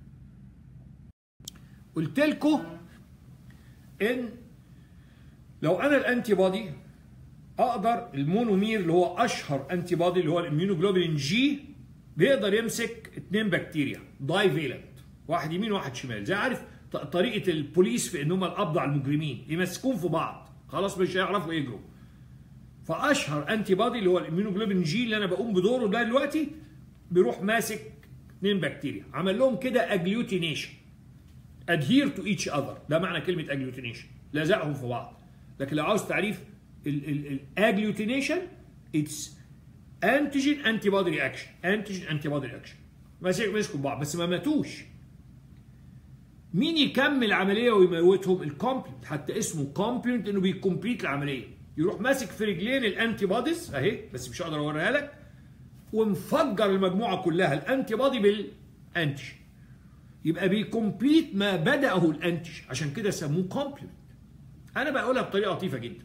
قلت لكم ان لو انا الانتي بودي اقدر المونومير اللي هو اشهر انتي بودي اللي هو الاميونوجلوبولين جي بيقدر يمسك اثنين بكتيريا داي فيلنت واحد يمين وواحد شمال زي عارف طريقه البوليس في ان هم القبض على المجرمين يمسكون في بعض خلاص مش هيعرفوا يجروا فاشهر انتي بادي اللي هو الاميونوجلوبين جي اللي انا بقوم بدوره ده دلوقتي بيروح ماسك اثنين بكتيريا عمل لهم كده اجلوتينيشن ادهير تو ايتش اذر ده معنى كلمه اجلوتينيشن لزقهم في بعض لكن لو عاوز تعريف الاجلوتينيشن اتس انتيجين انتي بودي رياكشن انتيجين انتي بودي رياكشن مسكوا بعض بس ما ماتوش مين يكمل العمليه ويموتهم الكومبلمنت حتى اسمه كومبلمنت انه بيكمبليت العمليه يروح ماسك في رجلين الانتي بوديز اهي بس مش هقدر اوريها لك ومفجر المجموعه كلها الانتي بودي بالانتيجين يبقى بيكمبليت ما بدأه الانتيجين عشان كده سموه كومبلمنت انا بقولها بطريقه لطيفه جدا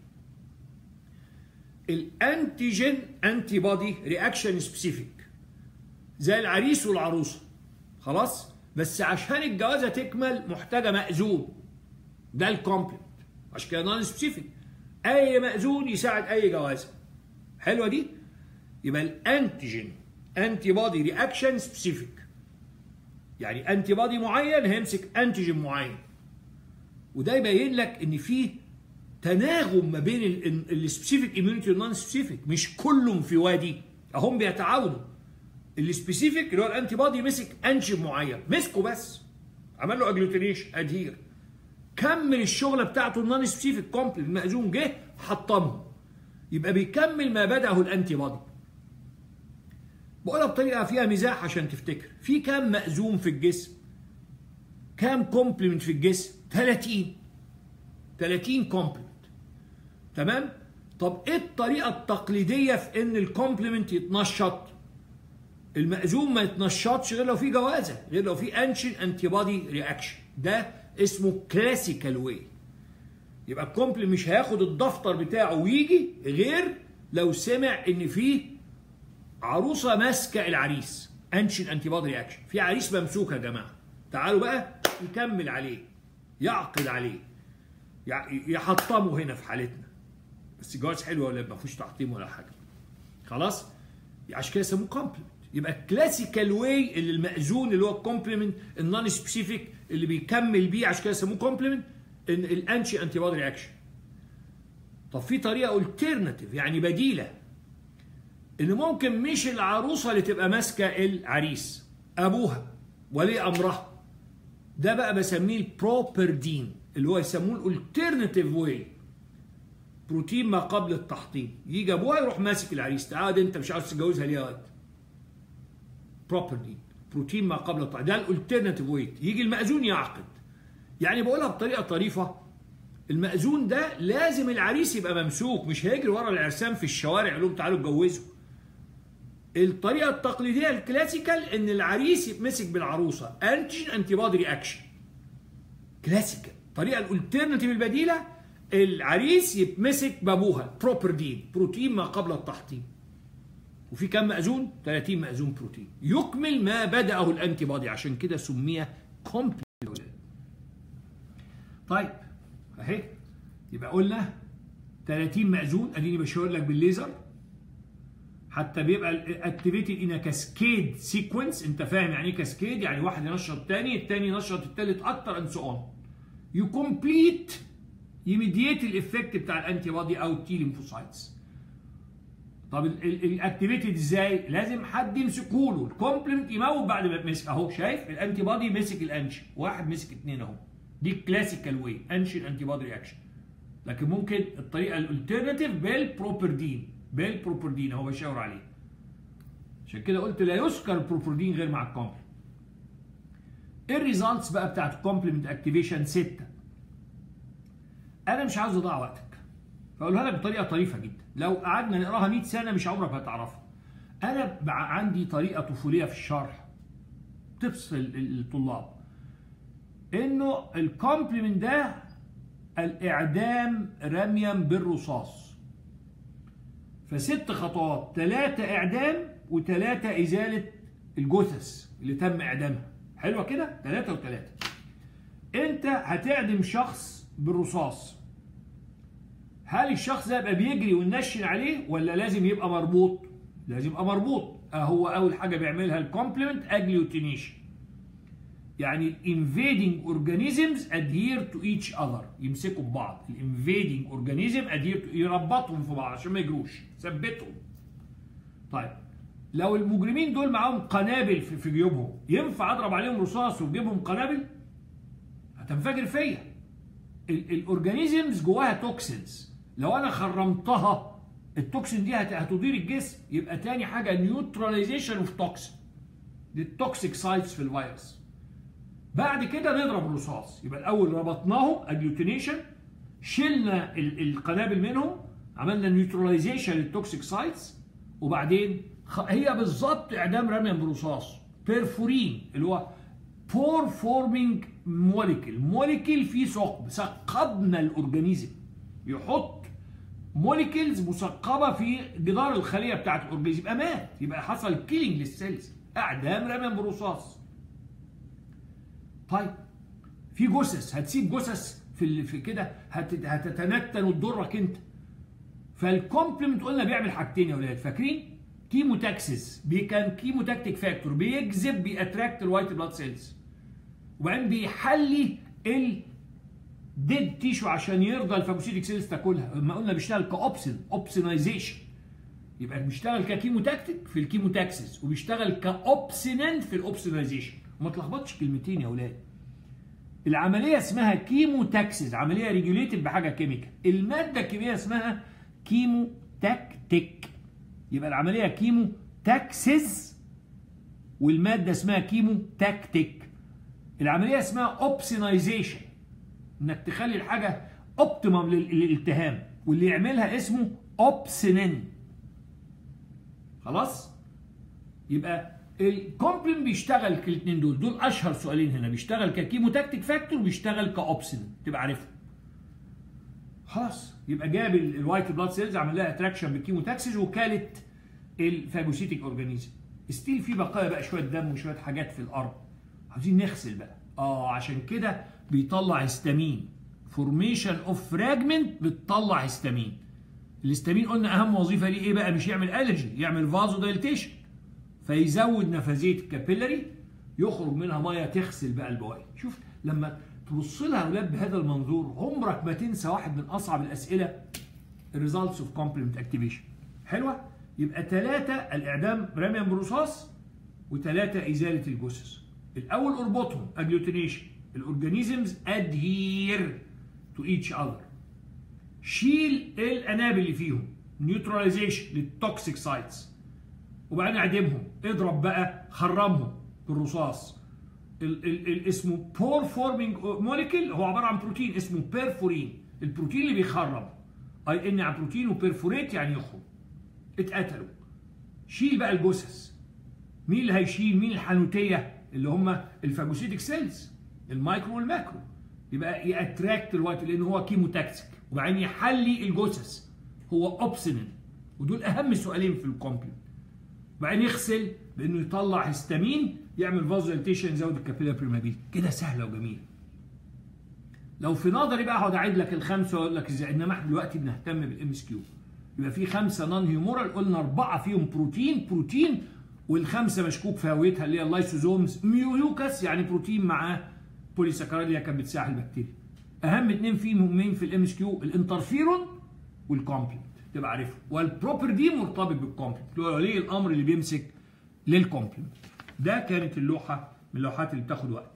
الانتيجين انتي بودي رياكشن سبيسيفيك زي العريس والعروسه خلاص بس عشان الجوازه تكمل محتاجه مأذون ده الكومبلمنت عشان كده نون سبيسيفيك اي مأذون يساعد اي جوازه حلوه دي يبقى الانتيجين انتي بودي رياكشن سبيسيفيك يعني انتي بودي معين هيمسك انتيجين معين وده يبين لك ان في تناغم ما بين السبيسيفيك اميونيتي والنون سبيسيفيك مش كلهم في وادي اهم بيتعاونوا السبيسيفيك اللي هو الانتي بودي مسك انجين معين مسكه بس عمل له اجلوتينيشن ادهير كمل الشغله بتاعته النون سبيسيفيك كومبليت المأذون جه حطمه يبقى بيكمل ما بدأه الانتي بودي بقولها بطريقه فيها مزاح عشان تفتكر في كام مأذون في الجسم كام كومبلمنت في الجسم 30 30 كومبلمنت تمام طب ايه الطريقه التقليديه في ان الكومبلمنت يتنشط المأذون ما يتنشطش غير لو في جوازه غير لو في انشن انتي بودي رياكشن ده اسمه كلاسيكال واي يبقى الكومبل مش هياخد الدفتر بتاعه ويجي غير لو سمع ان في عروسه ماسكه العريس انشن انتي بودي رياكشن في عريس ممسوك يا جماعه تعالوا بقى يكمل عليه يعقد عليه يحطمه هنا في حالتنا بس الجواز حلو ولا ما فيهوش تحطيم ولا حاجه خلاص عشان كده يسموه كومبلمنت يبقى الكلاسيكال واي اللي المأذون اللي هو الكومبلمنت النون سبيسيفيك اللي بيكمل بيه عشان كده يسموه كومبلمنت الانشي انتي بودي رياكشن طب في طريقه الترناتيف يعني بديله ان ممكن مش العروسه اللي تبقى ماسكه العريس ابوها ولي امرها ده بقى بسميه البروبردين اللي هو يسموه الالترناتيف واي بروتين ما قبل التحطيم يجي ابوها يروح ماسك العريس تعال انت مش عاوز تتجوزها ليه يا واد بروبردين بروتين ما قبل التحطيم ده الالترناتيف ويت يجي المأذون يعقد يعني بقولها بطريقه طريفه المأذون ده لازم العريس يبقى ممسوك مش هيجري ورا العرسان في الشوارع يقول لهم تعالوا اتجوزوا الطريقه التقليديه الكلاسيكال ان العريس يتمسك بالعروسه انتيجين انتي بودي رياكشن كلاسيكال الطريقه الالترناتيف البديله العريس يتمسك بابوها بروبر دين بروتين ما قبل التحطيم وفي كم مأذون 30 مأذون بروتين يكمل ما بدأه الانتي بودي عشان كده سمي كومبلكس طيب اهي يبقى قلنا 30 مأذون اديني بشاور لك بالليزر حتى بيبقى اكتيفيتد ان كاسكيد سيكونس انت فاهم يعني ايه كاسكيد يعني واحد ينشط الثاني الثاني ينشط الثالث اكتر اند سو اون يو كومبليت يميديت الايفكت بتاع الانتي بودي او التي ليمفوسايتس طب الاكتيفيتد ازاي لازم حد يمسكه له الكومبلمنت يموت بعد ما يتمسك اهو شايف الانتي بودي مسك الانشن واحد مسك اثنين اهو دي الكلاسيكال واي انشن انتي بودي رياكشن لكن ممكن الطريقه الالترناتيف بالبروبردين بالبروبردين هو بيشاور عليه عشان كده قلت لا يذكر البروبردين غير مع الكومبلمنت الريزلتس بقى بتاعت الكومبلمنت اكتيفيشن 6 انا مش عاوز اضيع وقتك فاقولها لك بطريقه طريفه جدا لو قعدنا نقراها 100 سنه مش عمرك هتعرفها انا عندي طريقه طفوليه في الشرح تفصل الطلاب انه الكومبلمنت ده الاعدام رميا بالرصاص فست خطوات ثلاثة اعدام وثلاثة ازالة الجثث اللي تم اعدامها حلوة كده ثلاثة وثلاثة انت هتعدم شخص بالرصاص هل الشخص ده يبقى بيجري وننشن عليه ولا لازم يبقى مربوط لازم يبقى مربوط هو اول حاجه بيعملها الكومبلمنت اجليوتينيشن يعني الانفيدنج اورجانيزمز ادير تو ايتش اذر يمسكوا ببعض الانفيدنج اورجانيزم ادير يربطهم في بعض عشان ما يجروش ثبتهم طيب لو المجرمين دول معاهم قنابل في جيوبهم ينفع اضرب عليهم رصاص وفي جيبهم قنابل هتنفجر فيا الاورجانيزمز جواها توكسينز لو انا خرمتها التوكسين دي هتضير الجسم يبقى تاني حاجه نيوتراليزيشن اوف توكسين دي التوكسيك سايتس في الفيروس بعد كده نضرب الرصاص يبقى الاول ربطناهم اجلوتينيشن شلنا القنابل منهم عملنا نيوتراليزيشن للتوكسيك سايتس وبعدين هي بالظبط اعدام رميا برصاص بيرفورين اللي هو بور فورمينج موليكيل موليكيل فيه ثقب ثقبنا الاورجانيزم يحط موليكيلز مثقبه في جدار الخليه بتاعت الاورجانيزم يبقى مات يبقى حصل كيلينج للسيلز اعدام رميا برصاص طيب في جثث هتسيب جثث في في كده هتتنتن وتضرك انت فالكومبلمنت قلنا بيعمل حاجتين يا ولاد فاكرين كيموتاكسس كان كيموتاكتيك فاكتور بيجذب بيأتراكت الوايت بلاد سيلز وبعدين بيحلي الديد تيشو عشان يرضى الفاجوسيتيك سيلز تاكلها لما قلنا بيشتغل كاوبسن اوبسنايزيشن يبقى بيشتغل ككيموتاكتيك في الكيموتاكسس وبيشتغل كاوبسننت في الاوبسنايزيشن وما تلخبطش كلمتين يا اولاد العمليه اسمها كيموتاكسس عمليه ريجوليتد بحاجه كيميكال الماده الكيميائيه اسمها كيموتاكتيك يبقى العمليه كيمو تاكسس والماده اسمها كيمو تاكتيك العمليه اسمها اوبسنايزيشن انك تخلي الحاجه اوبتيمم للالتهام واللي يعملها اسمه اوبسنين خلاص يبقى الكومبلين بيشتغل الاثنين دول دول اشهر سؤالين هنا بيشتغل ككيموتاكتيك فاكتور وبيشتغل كاوبسين تبقى عارفهم خلاص يبقى جاب الوايت بلاد سيلز عمل لها اتراكشن بالكيموتاكسيز وكالت الفاجوسيتيك اورجانيزم ستيل في بقايا بقى شويه دم وشويه حاجات في الارض عاوزين نغسل بقى اه عشان كده بيطلع هيستامين فورميشن اوف فراجمنت بتطلع هيستامين الهستامين قلنا اهم وظيفه ليه ايه بقى مش يعمل الرجي يعمل فازو دايلتيشن فيزود نفاذيه الكابيلاري يخرج منها ميه تغسل بقى البواقي شوف لما تبص لها يا اولاد بهذا المنظور عمرك ما تنسى واحد من اصعب الاسئله الريزلتس اوف كومبلمنت اكتيفيشن حلوه يبقى ثلاثه الاعدام رميا بالرصاص وثلاثه ازاله الجثث الاول اربطهم اجلوتينيشن الاورجانيزمز ادهير تو ايتش اذر شيل الانابل اللي فيهم نيوتراليزيشن للتوكسيك سايتس وبعدين اعدمهم اضرب بقى خرمهم بالرصاص ال ال ال اسمه بور فورمينج موليكيول هو عباره عن بروتين اسمه بيرفورين البروتين اللي بيخرم اي ان عن بروتين وبيرفوريت يعني يخرم اتقتلوا شيل بقى الجثث مين اللي هيشيل مين الحانوتيه اللي هم الفاجوسيتك سيلز المايكرو والماكرو يبقى ياتراكت الوايت لان هو كيموتاكسيك وبعدين يحلي الجثث هو اوبسينين ودول اهم سؤالين في الكومبلمنت وبعدين يغسل بانه يطلع هيستامين يعمل فازوليتيشن يزود الكابيلا بريمابيل كده سهله وجميله لو في نظري بقى هقعد اعيد لك الخمسه واقول لك ازاي انما احنا دلوقتي بنهتم بالام اس كيو يبقى في خمسه نون هيومورال قلنا اربعه فيهم بروتين بروتين والخمسه مشكوك في هويتها اللي هي اللايسوزومز ميوكاس يعني بروتين معاه بوليساكرايد اللي كانت بتساعد البكتيريا اهم اثنين فيهم مين في الام اس كيو الانترفيرون والكومبلمنت تبقى عارفه والبروبر دي مرتبط بالكومبلمنت اللي هو ولي الامر اللي بيمسك للكومبلمنت ده كانت اللوحه من اللوحات اللي بتاخد وقت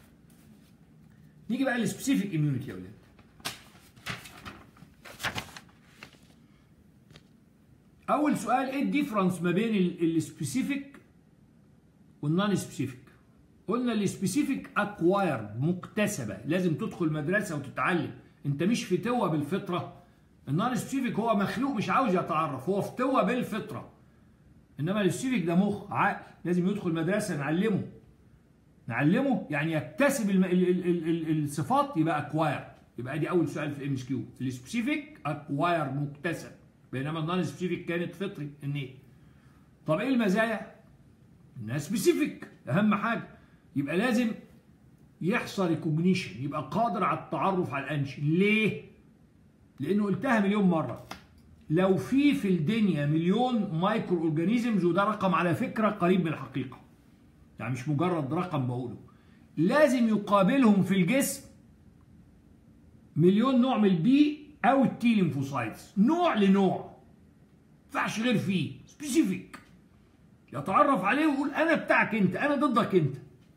نيجي بقى للسبيسيفيك اميونيتي يا اولاد اول سؤال ايه الديفرنس ما بين السبيسيفيك والنون سبيسيفيك قلنا السبيسيفيك اكواير مكتسبه لازم تدخل مدرسه وتتعلم انت مش فتوه بالفطره النون سبيسيفيك هو مخلوق مش عاوز يتعرف هو فتوه بالفطره انما السبيسيفيك ده مخ عقل لازم يدخل مدرسه نعلمه نعلمه يعني يكتسب الم... ال... ال... ال... ال... الصفات يبقى اكواير يبقى دي اول سؤال في الام اس كيو السبيسيفيك اكواير مكتسب بينما النون سبيسيفيك كانت فطري النيه طب ايه المزايا؟ انها سبيسيفيك اهم حاجه يبقى لازم يحصل ريكوجنيشن يبقى قادر على التعرف على الانشن ليه؟ لانه قلتها مليون مره لو في في الدنيا مليون مايكرو اورجانيزمز وده رقم على فكره قريب من الحقيقه يعني مش مجرد رقم بقوله لازم يقابلهم في الجسم مليون نوع من البي او التي ليمفوسايتس نوع لنوع ما ينفعش غير فيه سبيسيفيك يتعرف عليه ويقول انا بتاعك انت انا ضدك انت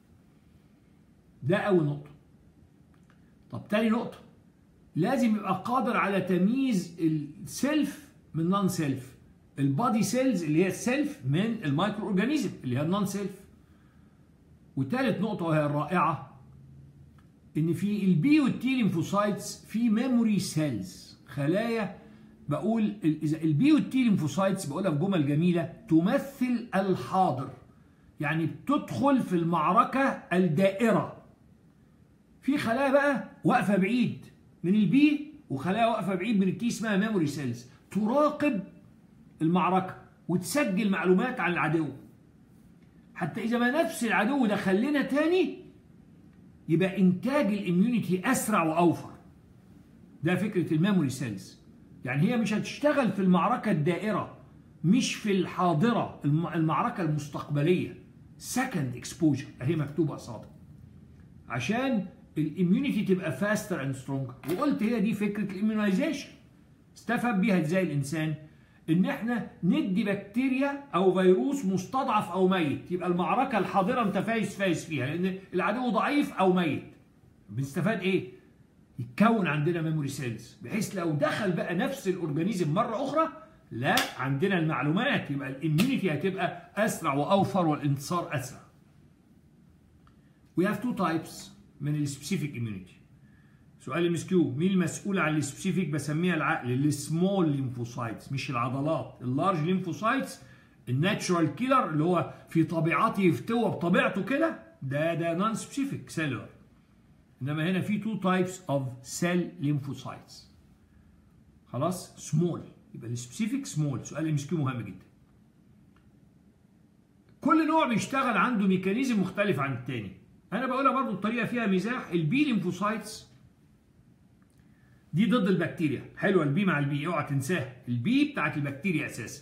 ده اول نقطه طب تاني نقطه لازم يبقى قادر على تمييز السيلف من نون سيلف البادي سيلز اللي هي السيلف من المايكرو اورجانيزم اللي هي النون سيلف وثالث نقطه وهي الرائعه ان في البي والتي ليمفوسايتس في ميموري سيلز خلايا بقول اذا البي والتي ليمفوسايتس بقولها في جمل جميله تمثل الحاضر يعني بتدخل في المعركه الدائره في خلايا بقى واقفه بعيد من البي وخلايا واقفه بعيد من التي اسمها ميموري سيلز تراقب المعركه وتسجل معلومات عن العدو حتى اذا ما نفس العدو دخل لنا تاني يبقى انتاج الاميونيتي اسرع واوفر ده فكره الميموري سيلز يعني هي مش هتشتغل في المعركه الدائره مش في الحاضره المعركه المستقبليه سكند اكسبوجر اهي مكتوبه قصادها عشان الاميونيتي تبقى فاستر اند سترونجر وقلت هي دي فكره الاميونايزيشن استفاد بيها ازاي الانسان ان احنا ندي بكتيريا او فيروس مستضعف او ميت يبقى المعركه الحاضره انت فايز فايز فيها لان العدو ضعيف او ميت بنستفاد ايه يتكون عندنا ميموري سيلز بحيث لو دخل بقى نفس الاورجانيزم مره اخرى لا عندنا المعلومات يبقى الاميونيتي هتبقى اسرع واوفر والانتصار اسرع We have two types من السبيسيفيك اميونيتي سؤال ام اس كيو مين المسؤول عن السبيسيفيك بسميها العقل السمول ليمفوسايتس مش العضلات اللارج ليمفوسايتس الناتشورال كيلر اللي هو في طبيعته يفتوى بطبيعته كده ده ده نون سبيسيفيك سيلولر انما هنا في تو تايبس اوف سيل ليمفوسايتس خلاص سمول يبقى السبيسيفيك سمول سؤال ام كيو مهم جدا كل نوع بيشتغل عنده ميكانيزم مختلف عن التاني انا بقولها برضو الطريقه فيها مزاح البي ليمفوسايتس دي ضد البكتيريا حلوه البي مع البي اوعى تنساها البي بتاعت البكتيريا اساسا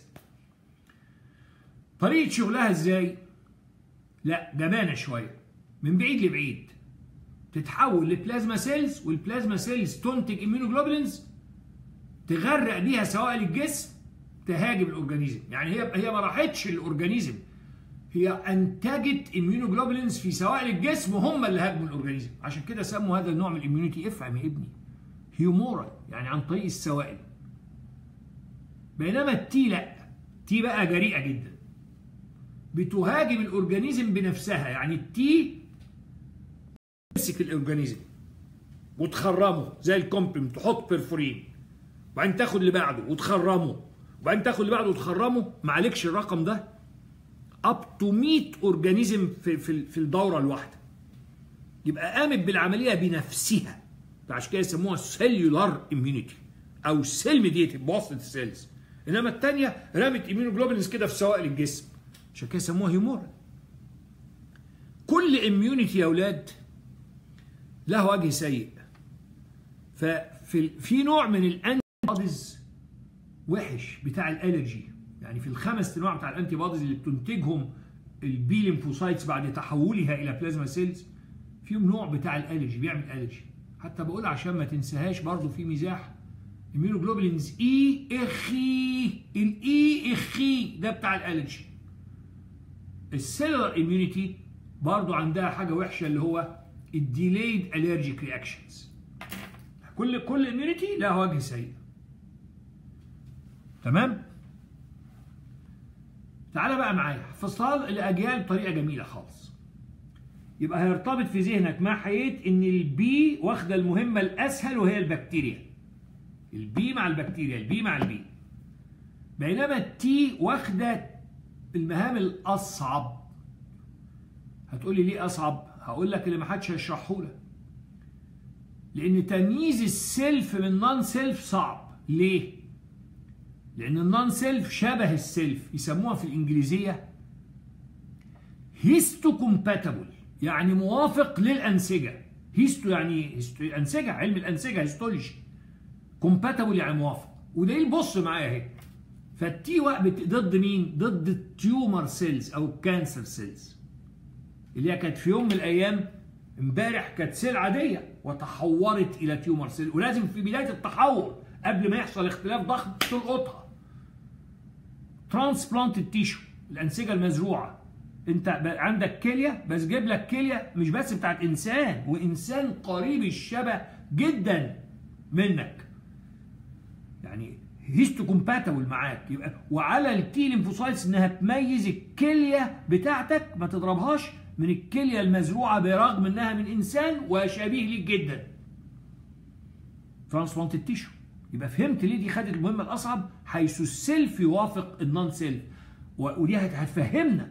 طريقه شغلها ازاي لا جبانه شويه من بعيد لبعيد تتحول لبلازما سيلز والبلازما سيلز تنتج اميونوجلوبولينز تغرق بيها سوائل الجسم تهاجم الاورجانيزم يعني هي هي ما راحتش الاورجانيزم هي انتجت اميونوجلوبولينز في سوائل الجسم وهم اللي هاجموا الاورجانيزم عشان كده سموا هذا النوع من الاميونيتي افهم يا ابني هيومورال يعني عن طريق السوائل بينما التي لا تي بقى جريئه جدا بتهاجم الاورجانيزم بنفسها يعني التي تمسك الاورجانيزم وتخرمه زي الكومبلم تحط برفورين وبعدين تاخد اللي بعده وتخرمه وبعدين تاخد اللي بعده وتخرمه معلكش الرقم ده اب تو 100 اورجانيزم في في في الدوره الواحده يبقى قامت بالعمليه بنفسها فعشان كده يسموها سيلولار اميونيتي او سيل ميديتد بواسطه السيلز انما الثانيه رمت اميونوجلوبولينز كده في سوائل الجسم عشان كده يسموها هيومورال كل اميونيتي يا اولاد له وجه سيء ففي في نوع من الانتي بوديز وحش بتاع الالرجي يعني في الخمس انواع بتاع الانتي بوديز اللي بتنتجهم البي ليمفوسايتس بعد تحولها الى بلازما سيلز فيهم نوع بتاع الالرجي بيعمل الرجي حتى بقول عشان ما تنساهاش برضو في مزاح immunoglobulins اي اخي الاي اخي ده بتاع الالرجي السيلولار اميونيتي برضو عندها حاجه وحشه اللي هو الديليد الرجيك رياكشنز كل كل اميونيتي لها وجه سيء تمام تعالى بقى معايا فصال الاجيال بطريقه جميله خالص يبقى هيرتبط في ذهنك مع حيات ان البي واخده المهمه الاسهل وهي البكتيريا البي مع البكتيريا البي مع البي بينما التي واخده المهام الاصعب هتقولي ليه اصعب هقول لك اللي ما حدش هيشرحه لك لان تمييز السيلف من نون سيلف صعب ليه لان النون سيلف شبه السيلف يسموها في الانجليزيه هيستو كومباتبل يعني موافق للانسجه هيستو يعني هيستو انسجه علم الانسجه هيستولوجي كومباتبل يعني موافق وده البص معايا اهي فالتي ضد مين؟ ضد التيومر سيلز او الكانسر سيلز اللي هي كانت في يوم من الايام امبارح كانت سيل عاديه وتحورت الى تيومر سيل ولازم في بدايه التحور قبل ما يحصل اختلاف ضخم تلقطها ترانسبلانت التيشو الانسجه المزروعه انت عندك كليه بس جيب لك كليه مش بس بتاعت انسان وانسان قريب الشبه جدا منك يعني هيستو كومباتبل معاك يبقى وعلى التي ليمفوسايتس انها تميز الكليه بتاعتك ما تضربهاش من الكليه المزروعه برغم انها من انسان وشبيه ليك جدا ترانسبلانت التيشو يبقى فهمت ليه دي خدت المهمه الاصعب حيث السيلف يوافق النون سيلف ودي هتفهمنا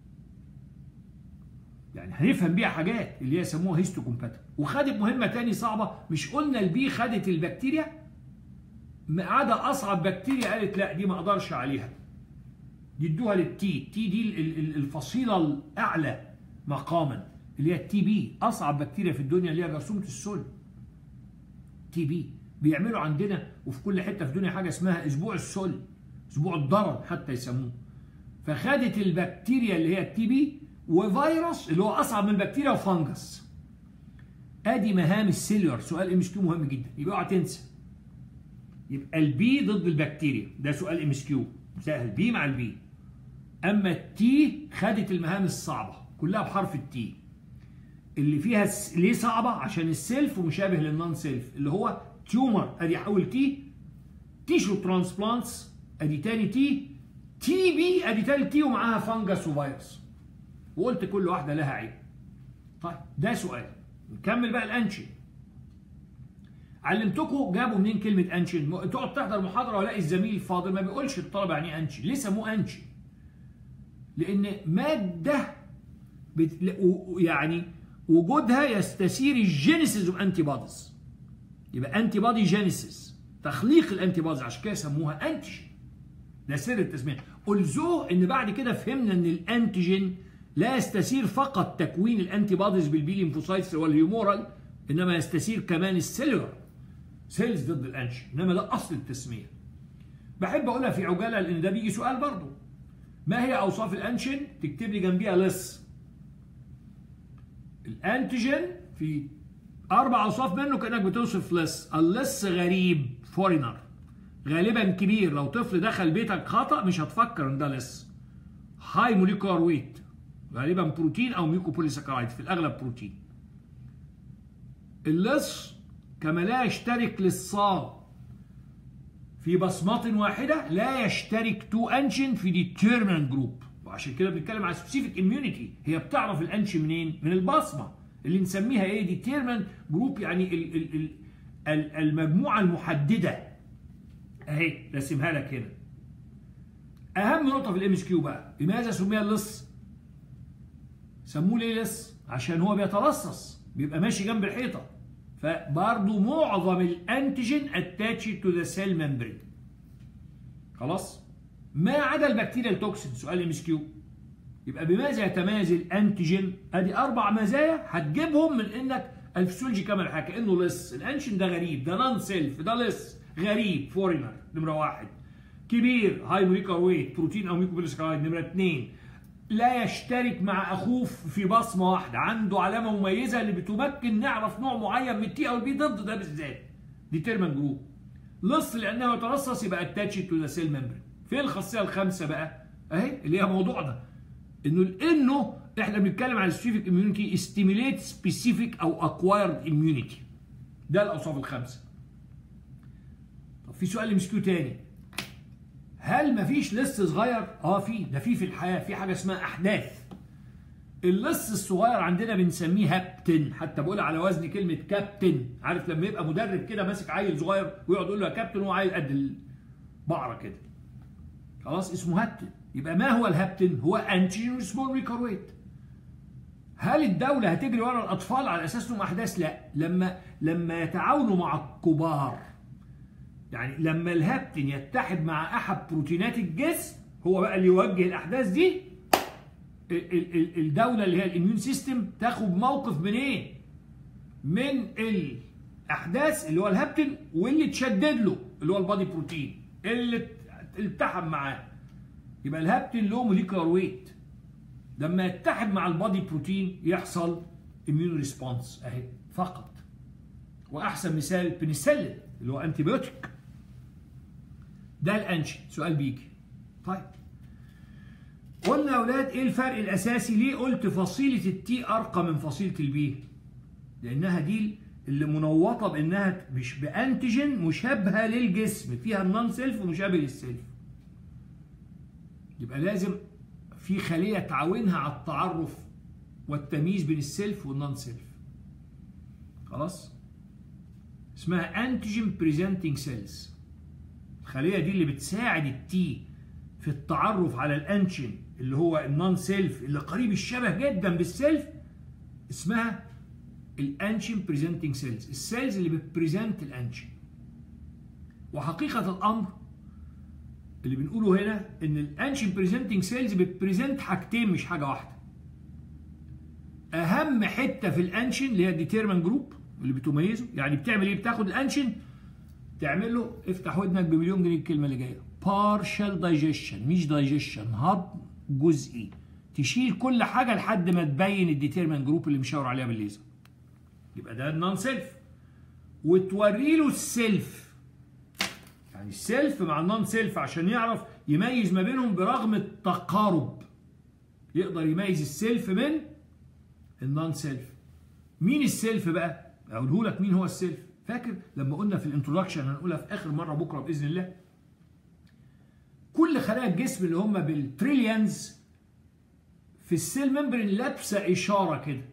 يعني هنفهم بيها حاجات اللي هي يسموها هيستو كومباتبل وخدت مهمه تاني صعبه مش قلنا البي خدت البكتيريا ما عدا اصعب بكتيريا قالت لا دي ما اقدرش عليها دي ادوها للتي تي دي الفصيله الاعلى مقاما اللي هي التي بي اصعب بكتيريا في الدنيا اللي هي جرثومه السل تي بي بيعملوا عندنا وفي كل حته في الدنيا حاجه اسمها اسبوع السل اسبوع الضرر حتى يسموه فخدت البكتيريا اللي هي التي بي وفيروس اللي هو اصعب من بكتيريا وفنجس ادي مهام السيلولر سؤال ام اس كيو مهم جدا يبقى اوعى تنسى يبقى البي ضد البكتيريا ده سؤال ام اس كيو سهل بي مع البي اما التي خدت المهام الصعبه كلها بحرف التي اللي فيها س... ليه صعبه عشان السيلف مشابه للنون سيلف اللي هو تيومر ادي حول تي تيشو ترانسبلانتس ادي تاني تي تي بي ادي تالت تي ومعاها فانجس وفيروس وقلت كل واحده لها عيب طيب ده سؤال نكمل بقى الانشن علمتكم جابوا منين كلمه انشن تقعد تحضر محاضره والاقي الزميل الفاضل ما بيقولش الطلبه يعني ايه انشن ليه سموه انشن لان ماده بت... يعني وجودها يستثير الجينيسيس اوف انتي بوديز يبقى انتي بودي جينيسيس تخليق الانتي بوديز عشان كده سموها انتيجين ده سر التسميه الزو ان بعد كده فهمنا ان الانتيجين لا يستثير فقط تكوين الانتي بوديز بالبي ليمفوسايتس والهيومورال انما يستثير كمان السيلولر سيلز ضد الانشن انما ده اصل التسميه بحب اقولها في عجاله لان ده بيجي سؤال برضه ما هي اوصاف الانشن تكتب لي جنبيها لص الانتيجين في اربع اوصاف منه كانك بتوصف لص اللص غريب فورينر غالبا كبير لو طفل دخل بيتك خطا مش هتفكر ان ده لص هاي موليكولار ويت غالبا بروتين او ميوكوبوليساكرايد في الاغلب بروتين اللص كما لا يشترك للصاد في بصمة واحدة لا يشترك تو انشن في ديتيرمينت جروب وعشان كده بنتكلم على سبيسيفيك اميونيتي هي بتعرف الانشن منين؟ من البصمة اللي نسميها ايه؟ ديتيرمينت جروب يعني ال ال ال المجموعة المحددة اهي رسمها لك هنا اهم نقطة في الام اس كيو بقى لماذا سمي اللص؟ سموه ليه لص؟ عشان هو بيتلصص بيبقى ماشي جنب الحيطه فبرضه معظم الانتيجين اتاتش تو ذا سيل ممبرين خلاص ما عدا البكتيريا توكسين سؤال ام اس كيو يبقى بماذا يتميز الانتيجين ادي اربع مزايا هتجيبهم من انك الفسيولوجي كما حكى كانه لص الانشن ده غريب ده نون سيلف ده لص غريب فورينر نمره واحد كبير هاي موليكولار ويت بروتين او ميكوبوليسكرايد نمره اثنين لا يشترك مع اخوه في بصمه واحده عنده علامه مميزه اللي بتمكن نعرف نوع معين من التي او البي ضد ده بالذات ديترمن جروب لص لانه يترصص يبقى اتاتش تو ذا سيل ممبرين فين الخاصيه الخامسه بقى اهي اللي هي موضوعنا انه لانه احنا بنتكلم على سبيسيفيك اميونيتي ستيميليت سبيسيفيك او اكوايرد اميونيتي ده الاوصاف الخمسه طب في سؤال مسكيو تاني هل مفيش لص صغير؟ اه في ده في في الحياه في حاجه اسمها احداث. اللص الصغير عندنا بنسميه هابتن حتى بقول على وزن كلمه كابتن عارف لما يبقى مدرب كده ماسك عيل صغير ويقعد يقول له يا كابتن وهو عيل قد البقره كده. خلاص اسمه هابتن يبقى ما هو الهابتن؟ هو انتيجين سمول ريكورويت. هل الدوله هتجري ورا الاطفال على اساس انهم احداث؟ لا لما لما يتعاونوا مع الكبار يعني لما الهابتن يتحد مع احد بروتينات الجسم هو بقى اللي يوجه الاحداث دي الدوله اللي هي الاميون سيستم تاخد موقف منين؟ إيه؟ من الاحداث اللي هو الهابتن واللي تشدد له اللي هو البادي بروتين اللي التحم معاه يبقى الهابتن له موليكولار ويت لما يتحد مع البادي بروتين يحصل اميون ريسبونس اهي فقط واحسن مثال بنسلين اللي هو انتي بيوتيك ده الانشن سؤال بيجي طيب قلنا يا اولاد ايه الفرق الاساسي ليه قلت فصيله التي ارقى من فصيله البي لانها دي اللي منوطه بانها مش بانتيجين مشابهه للجسم فيها النون سيلف ومشابه للسيلف يبقى لازم في خليه تعاونها على التعرف والتمييز بين السيلف والنون سيلف خلاص اسمها انتيجين بريزنتنج سيلز الخليه دي اللي بتساعد التي في التعرف على الانشن اللي هو النون سيلف اللي قريب الشبه جدا بالسيلف اسمها الانشن بريزنتنج سيلز السيلز اللي بتبريزنت الانشن وحقيقه الامر اللي بنقوله هنا ان الانشن بريزنتنج سيلز بتبريزنت حاجتين مش حاجه واحده اهم حته في الانشن اللي هي الديتيرمن جروب اللي بتميزه يعني بتعمل ايه بتاخد الانشن تعمل له افتح ودنك بمليون جنيه الكلمه اللي جايه بارشال دايجيشن مش دايجيشن هضم جزئي تشيل كل حاجه لحد ما تبين الديتيرمن جروب اللي مشاور عليها بالليزر يبقى ده النون سيلف وتوري له السيلف يعني السيلف مع النون سيلف عشان يعرف يميز ما بينهم برغم التقارب يقدر يميز السيلف من النون سيلف مين السيلف بقى اقوله لك مين هو السيلف فاكر لما قلنا في الانترودكشن هنقولها في اخر مره بكره باذن الله كل خلايا الجسم اللي هم بالتريليونز في السيل ممبرين لابسه اشاره كده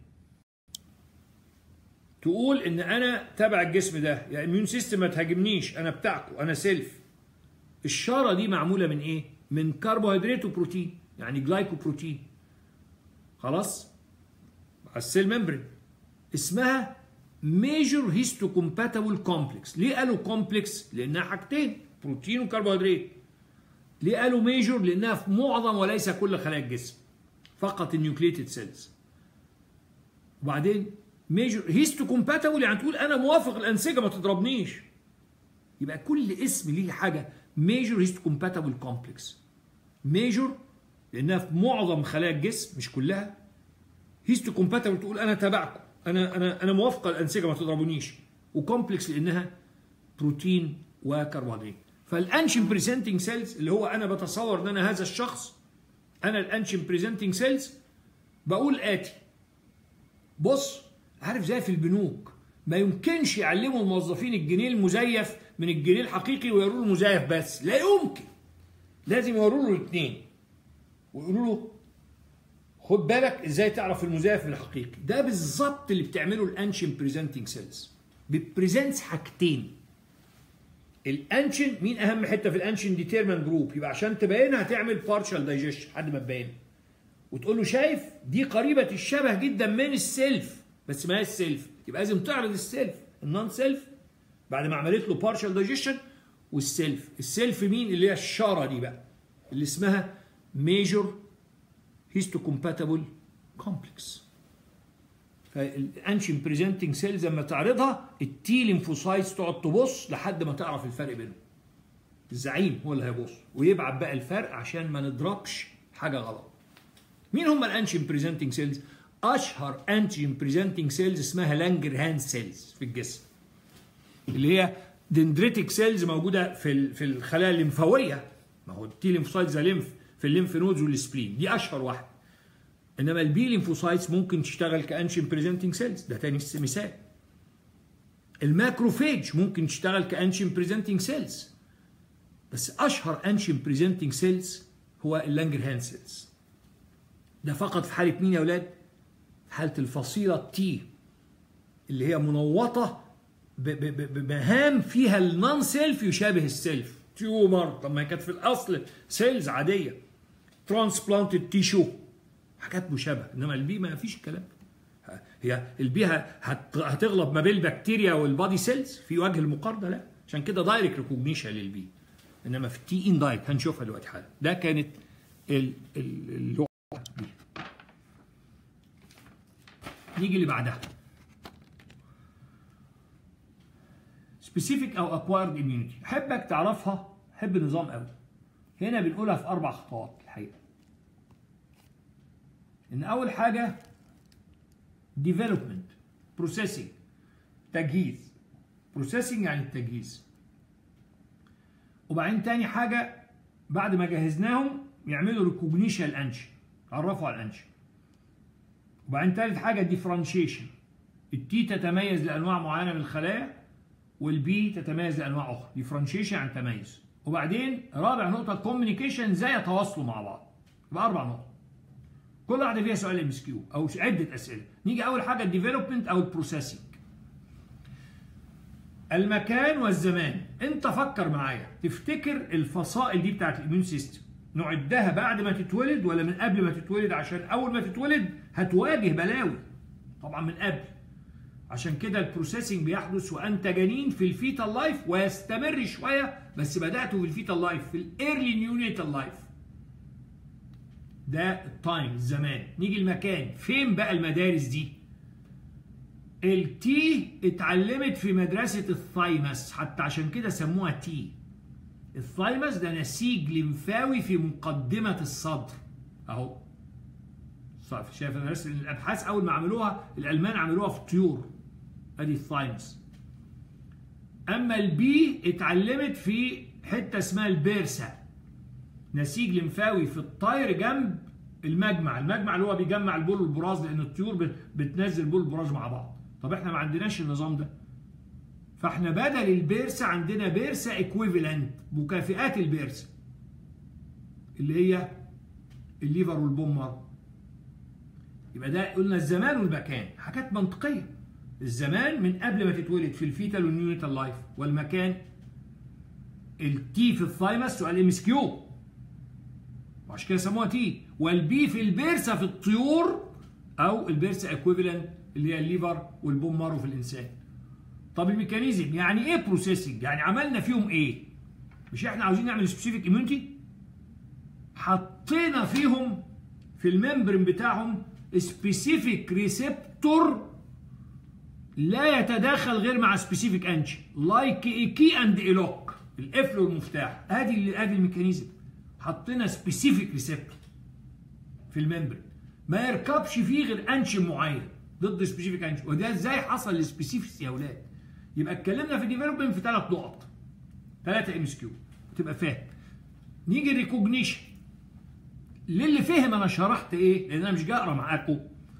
تقول ان انا تبع الجسم ده يا اميون سيستم ما تهاجمنيش انا بتاعكم انا سيلف الشاره دي معموله من ايه من كربوهيدرات وبروتين يعني جلايكوبروتين خلاص على السيل ممبرين اسمها ميجور هيستوكومباتبل كومبلكس ليه قالوا كومبلكس لانها حاجتين بروتين وكربوهيدرات ليه قالوا ميجور لانها في معظم وليس كل خلايا الجسم فقط النيوكليتد سيلز وبعدين ميجور هيستوكومباتبل يعني تقول انا موافق الانسجه ما تضربنيش يبقى كل اسم ليه حاجه ميجور هيستوكومباتبل كومبلكس ميجور لانها في معظم خلايا الجسم مش كلها هيستوكومباتبل تقول انا تبعكم انا انا انا موافقه الانسجه ما تضربونيش وكومبلكس لانها بروتين وكربوهيدرات فالانشن بريزنتنج سيلز اللي هو انا بتصور ان انا هذا الشخص انا الانشن بريزنتنج سيلز بقول اتي بص عارف زي في البنوك ما يمكنش يعلموا الموظفين الجنيه المزيف من الجنيه الحقيقي ويوروا له المزيف بس لا يمكن لازم يوروا له الاثنين ويقولوا له خد بالك ازاي تعرف المزيف من الحقيقي ده بالظبط اللي بتعمله الانشن بريزنتنج سيلز بتبريزنتس حاجتين الانشن مين اهم حته في الانشن ديتيرمن جروب يبقى عشان تبينها هتعمل بارشال دايجيشن لحد ما تبين وتقول له شايف دي قريبه الشبه جدا من السيلف بس ما هي السيلف يبقى لازم تعرض السيلف النون سيلف بعد ما عملت له بارشال دايجيشن والسيلف السيلف مين اللي هي الشاره دي بقى اللي اسمها ميجور هيستوكومباتبل كومبلكس فالانشن بريزنتنج سيلز لما تعرضها التي ليمفوسايتس تقعد تبص لحد ما تعرف الفرق بينهم الزعيم هو اللي هيبص ويبعت بقى الفرق عشان ما نضربش حاجه غلط مين هم الانشن بريزنتنج سيلز اشهر انتيجين بريزنتنج سيلز اسمها لانجر هاند سيلز في الجسم اللي هي دندريتك سيلز موجوده في في الخلايا الليمفاويه ما هو التي ليمفوسايتس ليمف في الليمف نودز والسبلين دي اشهر واحده انما البي ليمفوسايتس ممكن تشتغل كانشن بريزنتنج سيلز ده تاني مثال الماكروفيج ممكن تشتغل كانشن بريزنتنج سيلز بس اشهر انشن بريزنتنج سيلز هو اللانجر هاند سيلز ده فقط في حاله مين يا اولاد حاله الفصيله تي اللي هي منوطه بمهام فيها النون سيلف يشابه السيلف تيومر طب ما هي كانت في الاصل سيلز عاديه ترانسبلانتد تيشو حاجات مشابهه انما البي ما فيش الكلام هي البي هتغلب ما بين البكتيريا والبادي سيلز في وجه المقارنه لا عشان كده دايركت ريكوجنيشن للبي انما في التي ان دايركت هنشوفها دلوقتي حالا ده كانت اللغه دي نيجي اللي بعدها سبيسيفيك او اكوايرد اميونيتي احبك تعرفها حب النظام قوي هنا بنقولها في اربع خطوات الحقيقه ان اول حاجه development processing تجهيز processing يعني التجهيز وبعدين تاني حاجه بعد ما جهزناهم يعملوا ريكوجنيشن الانشن عرفوا على الانشن وبعدين تالت حاجه ديفرنشيشن التي تتميز لانواع معينه من الخلايا والبي تتميز لانواع اخرى ديفرنشيشن يعني تميز وبعدين رابع نقطه كوميونيكيشن ازاي يتواصلوا مع بعض يبقى اربع نقط كل واحده فيها سؤال ام اس كيو او عده اسئله نيجي اول حاجه الديفلوبمنت او البروسيسنج المكان والزمان انت فكر معايا تفتكر الفصائل دي بتاعت الاميون سيستم نعدها بعد ما تتولد ولا من قبل ما تتولد عشان اول ما تتولد هتواجه بلاوي طبعا من قبل عشان كده البروسيسنج بيحدث وانت جنين في الفيتال لايف ويستمر شويه بس بداته في الفيتال لايف في الايرلي نيونيتال لايف ده التايم الزمان نيجي المكان فين بقى المدارس دي التي اتعلمت في مدرسة الثايمس حتى عشان كده سموها تي الثايمس ده نسيج لمفاوي في مقدمة الصدر اهو شايف مدرسة الابحاث اول ما عملوها الالمان عملوها في الطيور ادي الثايمس اما البي اتعلمت في حتة اسمها البيرسا نسيج لمفاوي في الطير جنب المجمع المجمع اللي هو بيجمع البول والبراز لان الطيور بتنزل بول والبراز مع بعض طب احنا ما عندناش النظام ده فاحنا بدل البيرسا عندنا بيرسا ايكويفالنت مكافئات البيرسا اللي هي الليفر والبومر يبقى ده قلنا الزمان والمكان حاجات منطقيه الزمان من قبل ما تتولد في الفيتال والنيونيتال لايف والمكان التي في الثايمس سؤال ام اس كيو وعشان كده سموها تي والبي في البرسه في الطيور او البرسه اكويفالنت اللي هي الليفر والبون مارو في الانسان طب الميكانيزم يعني ايه بروسيسنج يعني عملنا فيهم ايه مش احنا عاوزين نعمل سبيسيفيك اميونيتي حطينا فيهم في الممبرين بتاعهم سبيسيفيك ريسبتور لا يتداخل غير مع سبيسيفيك انجن لايك كي اند ايلوك القفل والمفتاح ادي ادي الميكانيزم حطينا سبيسيفيك ريسبتور في الممبرين ما يركبش فيه غير انشن معين ضد سبيسيفيك انشن وده ازاي حصل السبيسيفيك يا اولاد يبقى اتكلمنا في الديفلوبمنت في ثلاث نقط ثلاثه ام اس كيو تبقى فاهم نيجي الريكوجنيشن للي فهم انا شرحت ايه لان انا مش جاي اقرا معاكم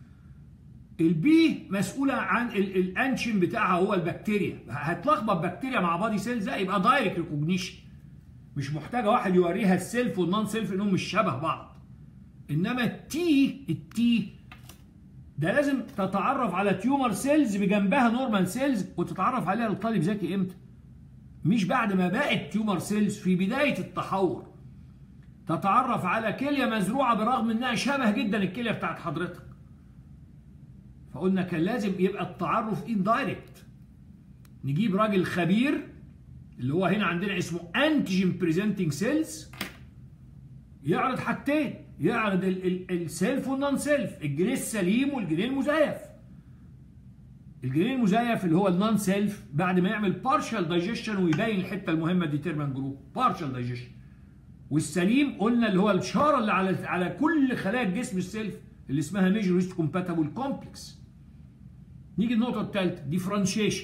البي مسؤوله عن الانشن بتاعها هو البكتيريا هتلخبط بكتيريا مع بادي سيلز ده يبقى دايركت ريكوجنيشن مش محتاجه واحد يوريها السيلف والنون سيلف انهم مش شبه بعض انما التي التي ده لازم تتعرف على تيومر سيلز بجنبها نورمال سيلز وتتعرف عليها الطالب ذكي امتى مش بعد ما بقت تيومر سيلز في بدايه التحور تتعرف على كليه مزروعه برغم انها شبه جدا الكليه بتاعت حضرتك فقلنا كان لازم يبقى التعرف ان دايركت نجيب راجل خبير اللي هو هنا عندنا اسمه انتيجين بريزنتنج سيلز يعرض حاجتين يعرض السيلف والنون سيلف الجنيه السليم والجنيه المزيف الجنيه المزيف اللي هو النون سيلف بعد ما يعمل بارشال دايجيشن ويبين الحته المهمه ديترمن جروب بارشال دايجيشن والسليم قلنا اللي هو الشاره اللي على على كل خلايا الجسم السيلف اللي اسمها ميجور هيست كومباتبل كومبلكس نيجي النقطه الثالثه ديفرنشيشن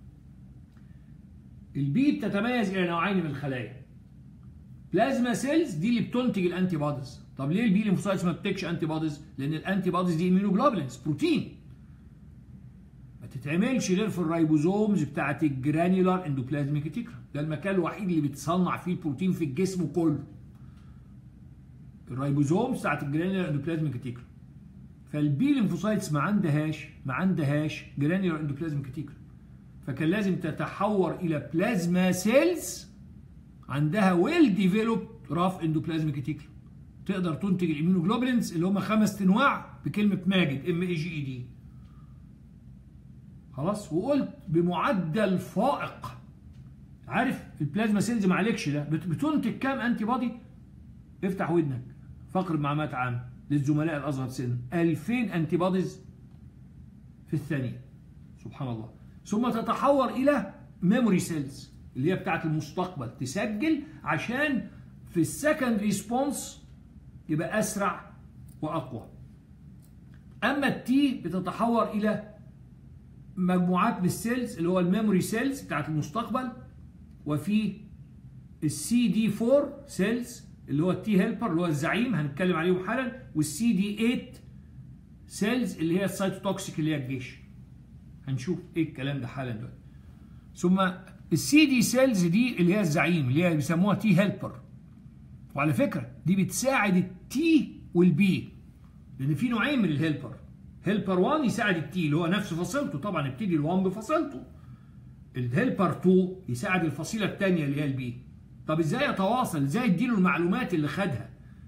البي بتتميز الى نوعين من الخلايا بلازما سيلز دي اللي بتنتج الانتي بوديز طب ليه البي ليمفوسايتس ما بتنتجش انتي بوديز لان الانتي بوديز دي اميونوجلوبولينز بروتين ما تتعملش غير في الرايبوزومز بتاعه الجرانيولار اندوبلازميك ريتيكولم ده المكان الوحيد اللي بتصنع فيه البروتين في الجسم كله الرايبوزومز بتاعه الجرانيولار اندوبلازميك ريتيكولم فالبي ليمفوسايتس ما عندهاش ما عندهاش جرانيولار اندوبلازميك ريتيكولم فكان لازم تتحور الى بلازما سيلز عندها ويل ديفلوبد راف اندوبلازميك ريتيكولم تقدر تنتج الاميونوجلوبولينز اللي هم خمس انواع بكلمه ماجد ام اي جي اي دي خلاص وقلت بمعدل فائق عارف البلازما سيلز ما عليكش ده بتنتج كام انتي بودي افتح ودنك فقر معلومات عامه للزملاء الاصغر سنا 2000 انتي بوديز في الثانيه سبحان الله ثم تتحور الى ميموري سيلز اللي هي بتاعت المستقبل تسجل عشان في السكند ريسبونس يبقى اسرع واقوى اما التي بتتحور الى مجموعات من السيلز اللي هو الميموري سيلز بتاعت المستقبل وفي السي دي 4 سيلز اللي هو التي هيلبر اللي هو الزعيم هنتكلم عليهم حالا والسي دي 8 سيلز اللي هي السايتوتوكسيك اللي هي الجيش هنشوف ايه الكلام ده حالا دلوقتي ثم السي دي سيلز دي اللي هي الزعيم اللي هي بيسموها تي هيلبر وعلى فكره دي بتساعد التي والبي لان في نوعين من الهيلبر هيلبر 1 يساعد التي اللي هو نفس فصيلته طبعا ابتدي ال1 بفصيلته الهيلبر 2 يساعد الفصيله الثانيه اللي هي البي طب ازاي يتواصل ازاي اديله المعلومات اللي خدها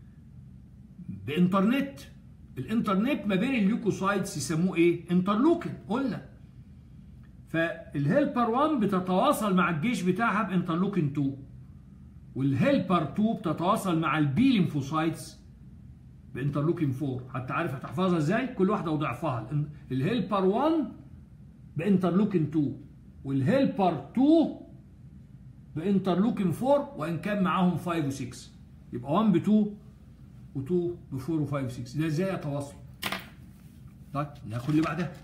بانترنت الانترنت ما بين اليوكوسايتس يسموه ايه انترلوكن قلنا فالهيلبر 1 بتتواصل مع الجيش بتاعها بانترلوكين 2 والهيلبر 2 بتتواصل مع البي ليمفوسايتس بانترلوكين 4 حتى عارف هتحفظها ازاي كل واحده وضعفها الهيلبر 1 بانترلوكين 2 والهيلبر 2 بانترلوكين 4 وان كان معاهم 5 و6 يبقى 1 ب 2 و2 ب 4 و5 و6 ده ازاي يتواصلوا طيب ناخد اللي بعدها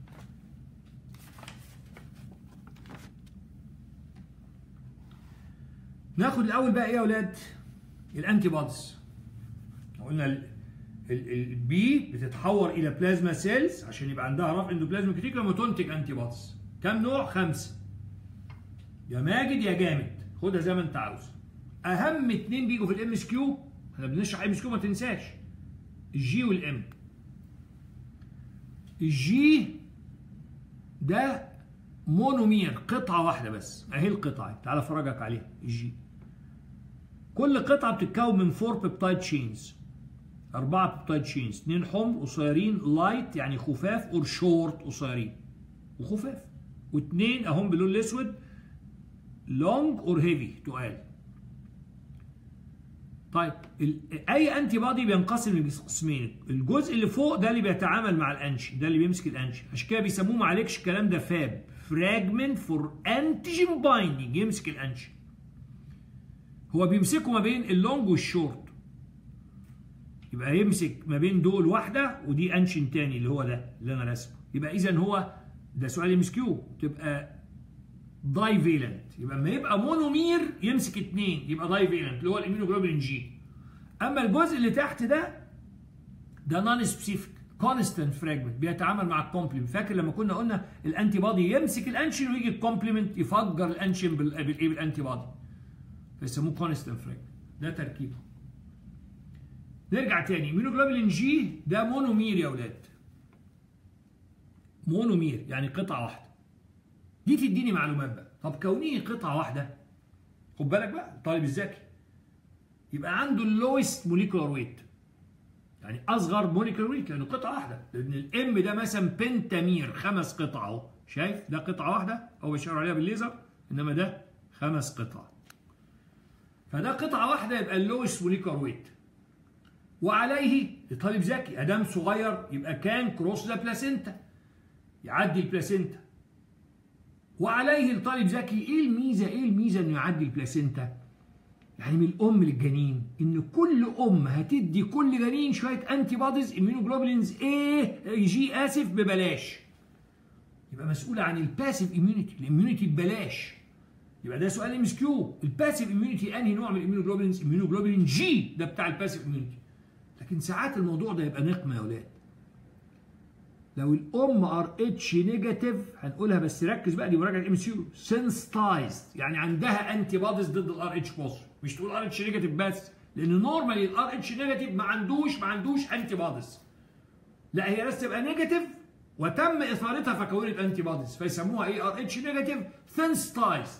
ناخد الاول بقى ايه يا اولاد الانتي بوديز قلنا البي بتتحور الى بلازما سيلز عشان يبقى عندها رفع اندوبلازميك ريتيكولم وتنتج انتي بوديز كم نوع خمسه يا ماجد يا جامد خدها زي ما انت عاوز اهم اتنين بيجوا في الام اس كيو احنا بنشرح ام اس كيو ما تنساش الجي والام الجي ده مونومير قطعه واحده بس اهي القطعه تعال افرجك عليها الجي كل قطعه بتتكون من 4 بيبتايد تشينز أربعة بيبتايد تشينز اثنين حمر قصيرين لايت يعني خفاف اور شورت قصيرين وخفاف واثنين اهم باللون الاسود لونج اور هيفي تقال طيب اي انتي بادي بينقسم لقسمين الجزء اللي فوق ده اللي بيتعامل مع الانشي ده اللي بيمسك الانشي عشان كده بيسموه معلكش الكلام ده فاب فراجمنت فور انتيجين بايندينج يمسك الانشي هو بيمسكه ما بين اللونج والشورت يبقى يمسك ما بين دول واحده ودي انشن تاني اللي هو ده اللي انا راسمه يبقى اذا هو ده سؤال ام اس كيو تبقى داي فيلنت يبقى لما يبقى مونومير يمسك اثنين يبقى داي فيلنت اللي هو الاميونوجلوبولين جي اما الجزء اللي تحت ده ده نون سبيسيفيك كونستنت فراجمنت بيتعامل مع الكومبلمنت فاكر لما كنا قلنا الانتي بادي يمسك الانشين ويجي الكومبلمنت يفجر الانشين بالايه بالانتي بادي فيسموه كونستنت فراجمنت ده تركيبه نرجع تاني اميونوجلوبولين جي ده مونومير يا اولاد مونومير يعني قطعه واحده دي تديني معلومات بقى طب كونه قطعه واحده خد بالك بقى الطالب الذكي يبقى عنده اللويست موليكولار ويت يعني اصغر موليكولار ويت لانه قطعه واحده لان الام ده مثلا بنتامير خمس قطع اهو شايف ده قطعه واحده هو بيشاور عليها بالليزر انما ده خمس قطع فده قطعه واحده يبقى اللويست موليكولار ويت وعليه الطالب ذكي ادام صغير يبقى كان كروس ذا بلاسينتا يعدي البلاسينتا وعليه الطالب ذكي ايه الميزه ايه الميزه انه يعدي البلاسينتا يعني من الام للجنين ان كل ام هتدي كل جنين شويه انتي بوديز اميونوجلوبولينز ايه جي اسف ببلاش يبقى مسؤوله عن الباسيف اميونيتي الاميونيتي ببلاش يبقى ده سؤال ام اس كيو الباسيف اميونيتي انهي نوع من الاميونوجلوبولينز اميونوجلوبولين جي ده بتاع الباسيف اميونيتي لكن ساعات الموضوع ده يبقى نقمه يا اولاد لو الام ار اتش نيجاتيف هنقولها بس ركز بقى دي مراجعه ام اس يو سنسيتايزد يعني عندها انتي بوديز ضد الار اتش بوزيتيف مش تقول ار اتش نيجاتيف بس لان نورمالي الار اتش نيجاتيف ما عندوش ما عندوش انتي بوديز لا هي بس تبقى نيجاتيف وتم اثارتها فكونت انتي بوديز فيسموها ايه ار اتش نيجاتيف سنسيتايزد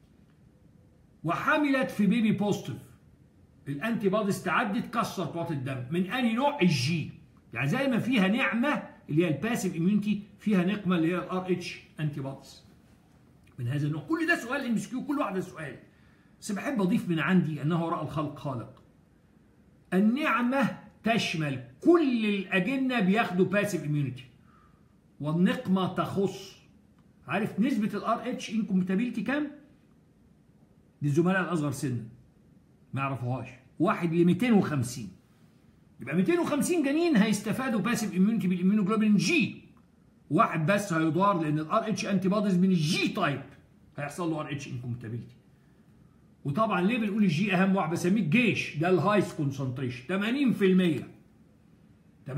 وحملت في بيبي بوزيتيف الانتي بوديز تعدي تكسر قوات الدم من انهي نوع الجي يعني زي ما فيها نعمه اللي هي الباسيف اميونيتي فيها نقمه اللي هي الار اتش انتي بوديز من هذا النوع كل ده سؤال ام اس كيو كل واحده سؤال بس بحب اضيف من عندي انه وراء الخلق خالق النعمه تشمل كل الاجنه بياخدوا باسيف اميونيتي والنقمه تخص عارف نسبه الار اتش انكومباتيبيلتي كام؟ للزملاء الاصغر سنا ما يعرفوهاش واحد ل 250 يبقى 250 جنين هيستفادوا باسيف اميونيتي بالاميونوجلوبولين جي واحد بس هيضار لان الار اتش انتي بوديز من الجي تايب هيحصل له ار اتش انكومباتيبيلتي وطبعا ليه بنقول الجي اهم واحد بسميه الجيش ده الهايست كونسنتريشن 80% 80%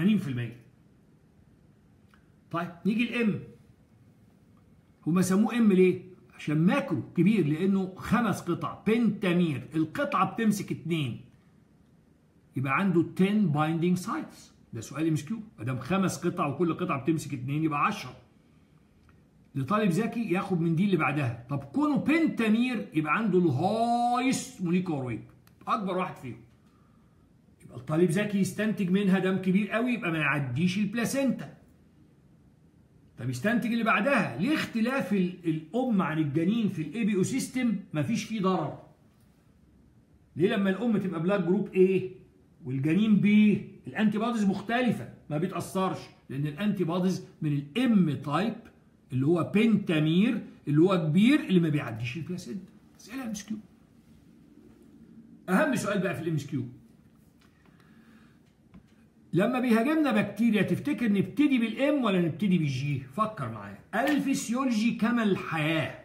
طيب نيجي الام هما سموه ام ليه؟ عشان ماكرو كبير لانه خمس قطع بنتامير القطعه بتمسك اثنين يبقى عنده 10 بايندينج سايتس ده سؤال ام اس كيو ما دام خمس قطع وكل قطعه بتمسك اثنين يبقى 10 لطالب ذكي ياخد من دي اللي بعدها طب كونه بنتامير يبقى عنده الهايست موليكولار ويت اكبر واحد فيهم يبقى الطالب ذكي يستنتج منها دم كبير قوي يبقى ما يعديش البلاسينتا طب يستنتج اللي بعدها ليه اختلاف الام عن الجنين في الايبيو سيستم مفيش فيه ضرر ليه لما الام تبقى بلاك جروب A والجنين B الانتي بوديز مختلفه ما بيتاثرش لان الانتي بوديز من الام تايب اللي هو بنتامير اللي هو كبير اللي ما بيعديش البلاسينتا اسئله ام اس كيو اهم سؤال بقى في الام اس كيو لما بيهاجمنا بكتيريا تفتكر نبتدي بالام ولا نبتدي بالجي فكر معايا الفسيولوجي كما الحياه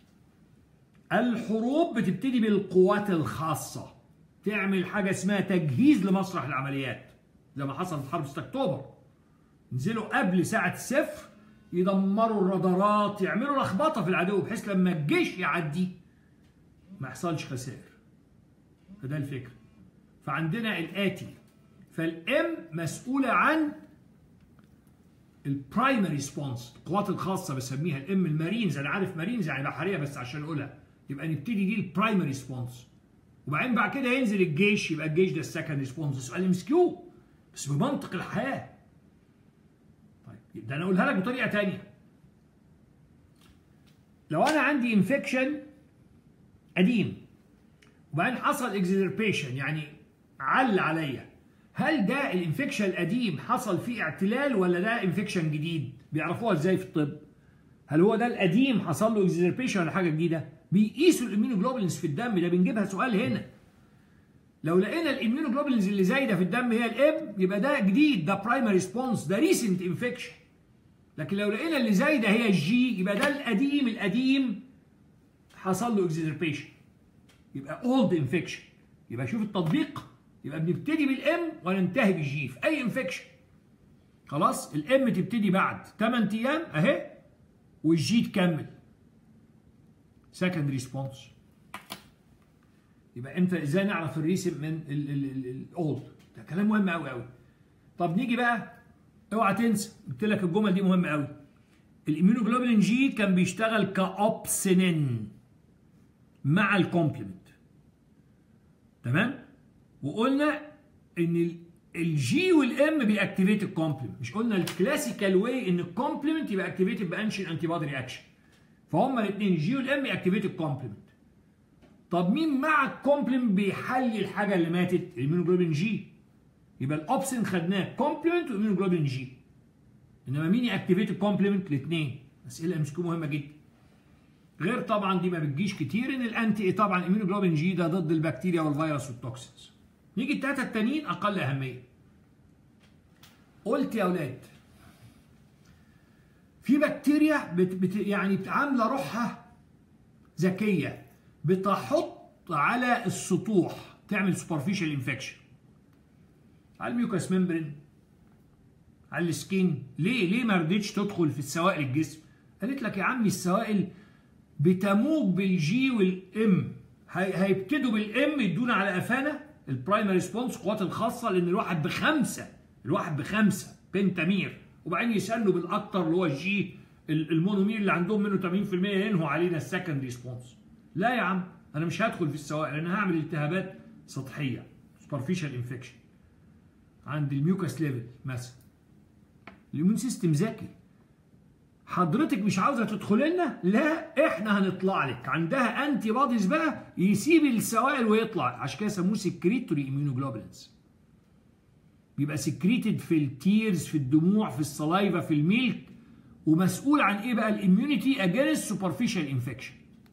الحروب بتبتدي بالقوات الخاصه تعمل حاجه اسمها تجهيز لمسرح العمليات زي ما حصل في حرب 6 اكتوبر ينزلوا قبل ساعه الصفر يدمروا الرادارات يعملوا لخبطه في العدو بحيث لما الجيش يعدي ما يحصلش خسائر فده الفكره فعندنا الاتي فالام مسؤوله عن البرايمري ريسبونس القوات الخاصه بسميها الام المارينز انا عارف مارينز يعني بحريه بس عشان اقولها يبقى نبتدي دي البرايمري ريسبونس وبعدين بعد كده ينزل الجيش يبقى الجيش ده السكند ريسبونس سؤال ام كيو بس بمنطق الحياه طيب ده انا اقولها لك بطريقه ثانيه لو انا عندي انفكشن قديم وبعدين حصل اكزيربيشن يعني عل عليا هل ده الانفكشن القديم حصل فيه اعتلال ولا ده انفكشن جديد بيعرفوها ازاي في الطب هل هو ده القديم حصل له اكزيربيشن ولا حاجه جديده بيقيسوا الاميونوجلوبولينز في الدم ده بنجيبها سؤال هنا لو لقينا الاميونوجلوبولينز اللي زايده في الدم هي الام يبقى ده جديد ده برايمري ريسبونس ده ريسنت انفكشن لكن لو لقينا اللي زايده هي الجي يبقى ده القديم القديم حصل له اكزيربيشن يبقى اولد انفكشن يبقى شوف التطبيق يبقى بنبتدي بالام وننتهي بالجي في اي انفكشن خلاص الام تبتدي بعد 8 ايام اهي والجي تكمل سكند ريسبونس يبقى امتى ازاي نعرف الريسم من الاولد ده كلام مهم قوي قوي طب نيجي بقى اوعى تنسى قلت لك الجمل دي مهمه قوي الاميونوجلوبولين جي كان بيشتغل كاوبسينين مع الكومبلمنت تمام وقلنا ان الجي والام بيأكتيفيت الكومبلمنت مش قلنا الكلاسيكال واي ان الكومبلمنت يبقى اكتيفيتد بانشن انتي بودي رياكشن فهم الاثنين الجي والام يأكتيفيت الكومبلمنت طب مين مع الكومبلمنت بيحلي الحاجه اللي ماتت الاميونوجلوبين جي يبقى الاوبسين خدناه كومبلمنت والاميونوجلوبين جي انما مين يأكتيفيت الكومبلمنت الاثنين اسئله ام مهمه جدا غير طبعا دي ما بتجيش كتير ان الانتي طبعا الاميونوجلوبين جي ده ضد البكتيريا والفيروس والتوكسينز نيجي الثلاثه التانيين اقل اهميه قلت يا اولاد في بكتيريا بت بت يعني عامله روحها ذكيه بتحط على السطوح تعمل سوبرفيشال انفكشن على الميوكاس ممبرين على السكين ليه ليه ما رضيتش تدخل في السوائل الجسم قالت لك يا عمي السوائل بتموج بالجي والام هيبتدوا بالام يدونا على قفانا البرايمري ريسبونس القوات الخاصه لان الواحد بخمسه الواحد بخمسه بنتامير وبعدين يسالوا بالاكتر اللي هو الجي المونومير اللي عندهم منه 80% ينهوا علينا السكند ريسبونس لا يا عم انا مش هدخل في السوائل انا هعمل التهابات سطحيه سوبرفيشال انفكشن عند الميوكاس ليفل مثلا الاميون سيستم ذكي حضرتك مش عاوزه تدخل لنا لا احنا هنطلع لك عندها انتي بوديز بقى يسيب السوائل ويطلع عشان كده سموه سكريتوري اميونوجلوبولينز بيبقى سكريتد في التيرز في الدموع في الصلايفا في الميلك ومسؤول عن ايه بقى الاميونيتي اجينست سوبرفيشال انفكشن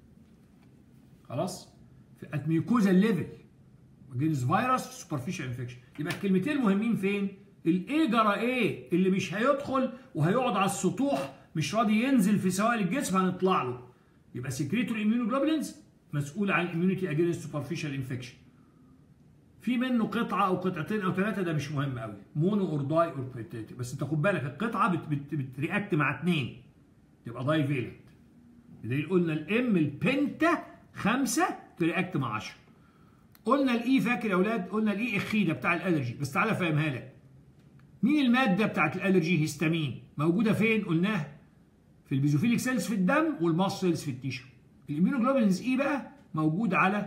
خلاص في الميوكوزا ليفل اجينست فيروس سوبرفيشال انفكشن يبقى الكلمتين المهمين فين الايه جرى ايه اللي مش هيدخل وهيقعد على السطوح مش راضي ينزل في سوائل الجسم هنطلع له يبقى سكريتوري اميونوجلوبولينز مسؤول عن الاميونيتي اجينست سوبرفيشال انفكشن في منه قطعه او قطعتين او ثلاثه ده مش مهم قوي مونو اور داي اور بيتاتي بس انت خد بالك القطعه بت بت بترياكت مع اثنين تبقى داي فيلنت بدليل قلنا الام البنتا خمسه ترياكت مع 10 قلنا الاي فاكر يا اولاد قلنا الاي اخي ده بتاع الالرجي بس تعالى افهمها لك مين الماده بتاعت الالرجي هيستامين موجوده فين قلناها في البيزوفيليك سيلز في الدم والماس سيلز في التيشو الاميونوجلوبولينز اي بقى موجود على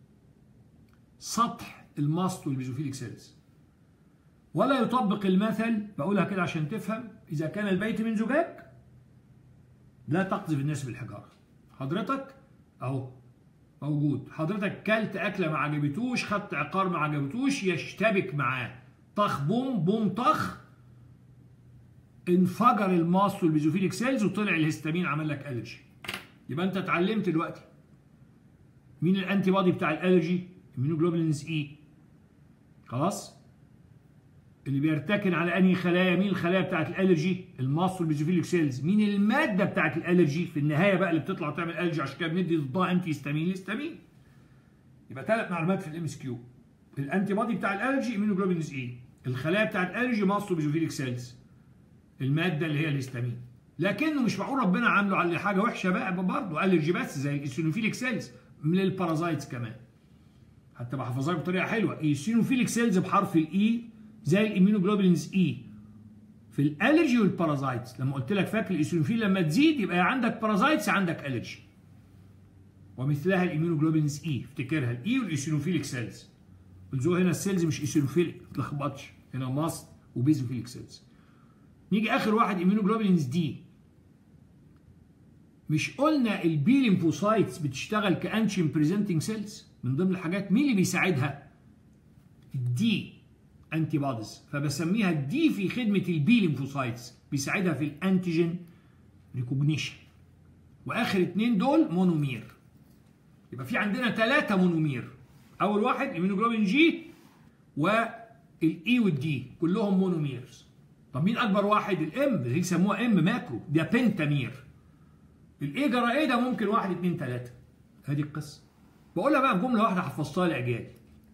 سطح الماست والبيزوفيليك سيلز ولا يطبق المثل بقولها كده عشان تفهم اذا كان البيت من زجاج لا تقذف الناس بالحجاره حضرتك اهو موجود حضرتك كلت اكله ما عجبتوش خدت عقار ما عجبتوش يشتبك معاه طخ بوم بوم طخ انفجر الماست والبيزوفيليك سيلز وطلع الهستامين عمل لك الرجي يبقى انت اتعلمت دلوقتي مين الانتي بودي بتاع الالرجي الميونوجلوبولينز اي خلاص اللي بيرتكن على انهي خلايا مين الخلايا بتاعت الالرجي الماست والبيزوفيليك سيلز مين الماده بتاعت الالرجي في النهايه بقى اللي بتطلع تعمل الرجي عشان كده بندي ضدها انتي هستامين هستامين يبقى ثلاث معلومات في الام اس كيو الانتي بودي بتاع الالرجي اميونوجلوبولينز اي الخلايا بتاعت الالرجي ماست والبيزوفيليك سيلز الماده اللي هي الهستامين لكنه مش معقول ربنا عامله على حاجه وحشه بقى برضه الرجي بس زي الاسينوفيليك سيلز من البارازايتس كمان حتى بحفظها بطريقه حلوه الاسينوفيليك سيلز بحرف الاي زي الاميونوجلوبولينز اي في الالرجي والبارازايتس لما قلت لك فاكر الاسينوفيل لما تزيد يبقى عندك بارازايتس عندك الرجي ومثلها الاميونوجلوبينز اي افتكرها الاي والايسينوفيليك سيلز الزو هنا السيلز مش ايسينوفيليك ما تلخبطش هنا ماست وبيزوفيليك سيلز نيجي اخر واحد اميونوجلوبينز دي مش قلنا البي ليمفوسايتس بتشتغل كانشين بريزنتنج سيلز من ضمن الحاجات مين اللي بيساعدها الدي انتي بوديز فبسميها الدي في خدمه البي ليمفوسايتس بيساعدها في الانتيجين ريكوجنيشن واخر اتنين دول مونومير يبقى في عندنا ثلاثه مونومير اول واحد الميونوجلوبين جي والاي والدي كلهم مونوميرز طب مين اكبر واحد الام اللي يسموها ام ماكرو ده بنتامير الايه جرى ايه ده ممكن واحد اتنين تلاته هذه القصه بقولها بقى بجمله واحده حفظتها لاعجابي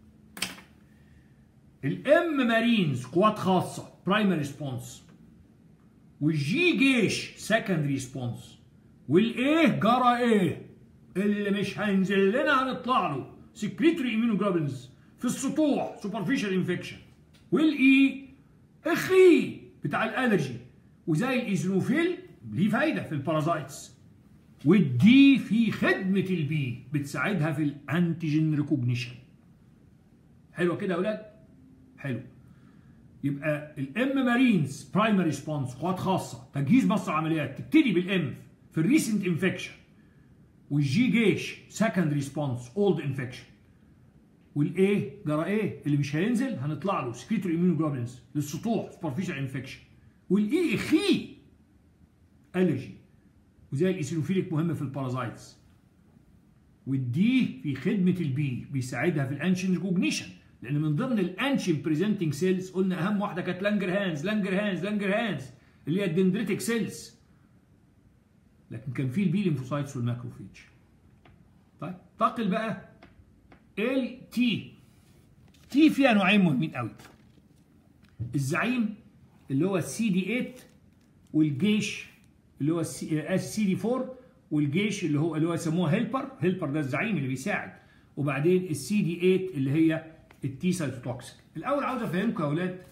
الام مارينز قوات خاصه برايمري ريسبونس والجي جيش سكندري ريسبونس والايه جرى ايه اللي مش هينزل لنا هنطلع له سكريتري اميونوجلوبينز في السطوح سوبرفيشال انفكشن والاي اخي بتاع الالرجي وزي الايزنوفيل ليه فايده في البارازايتس والدي في خدمه البي بتساعدها في الانتيجين ريكوجنيشن حلوه كده يا اولاد حلو يبقى الام مارينز برايمري ريسبونس قوات خاصه تجهيز مصر عمليات تبتدي بالام في الريسنت انفكشن والجي جيش سكند ريسبونس اولد انفكشن والايه جرى ايه اللي مش هينزل هنطلع له سكريتوري اميونوجلوبينز للسطوح سوبرفيشال انفكشن والاي اخي الرجي وزي الايسينوفيليك مهم في البارازايتس والدي في خدمه البي بيساعدها في الانشن ريكوجنيشن لان من ضمن الانشن بريزنتنج سيلز قلنا اهم واحده كانت لانجر هانز لانجر هانز لانجر هانز اللي هي الدندريتك سيلز لكن كان في البي ليمفوسايتس والماكروفيج طيب انتقل بقى ال تي تي فيها نوعين مهمين قوي الزعيم اللي هو السي دي 8 والجيش اللي هو السي دي 4 والجيش اللي هو اللي هو يسموه هيلبر هيلبر ده الزعيم اللي بيساعد وبعدين السي دي 8 اللي هي التي سايتوتوكسيك الاول عاوز افهمكم يا اولاد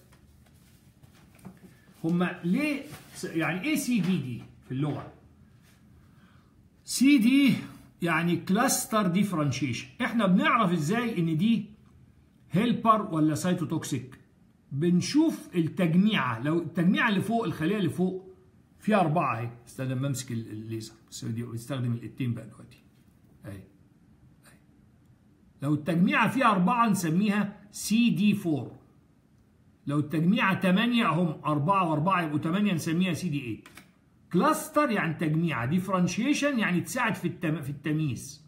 هما ليه يعني ايه سي دي دي في اللغه سي دي يعني كلاستر ديفرنشيشن احنا بنعرف ازاي ان دي هيلبر ولا سايتوتوكسيك بنشوف التجميعه لو التجميعه اللي فوق الخليه اللي فوق فيها اربعه اهي استخدم بمسك الليزر بس دي بستخدم الايدتين بقى دلوقتي اهي لو التجميعه فيها اربعه نسميها سي دي 4 لو التجميعه 8 هم 4 و4 يبقوا 8 نسميها سي دي 8 كلاستر يعني تجميعة ديفرنشيشن يعني تساعد في التم... في التمييز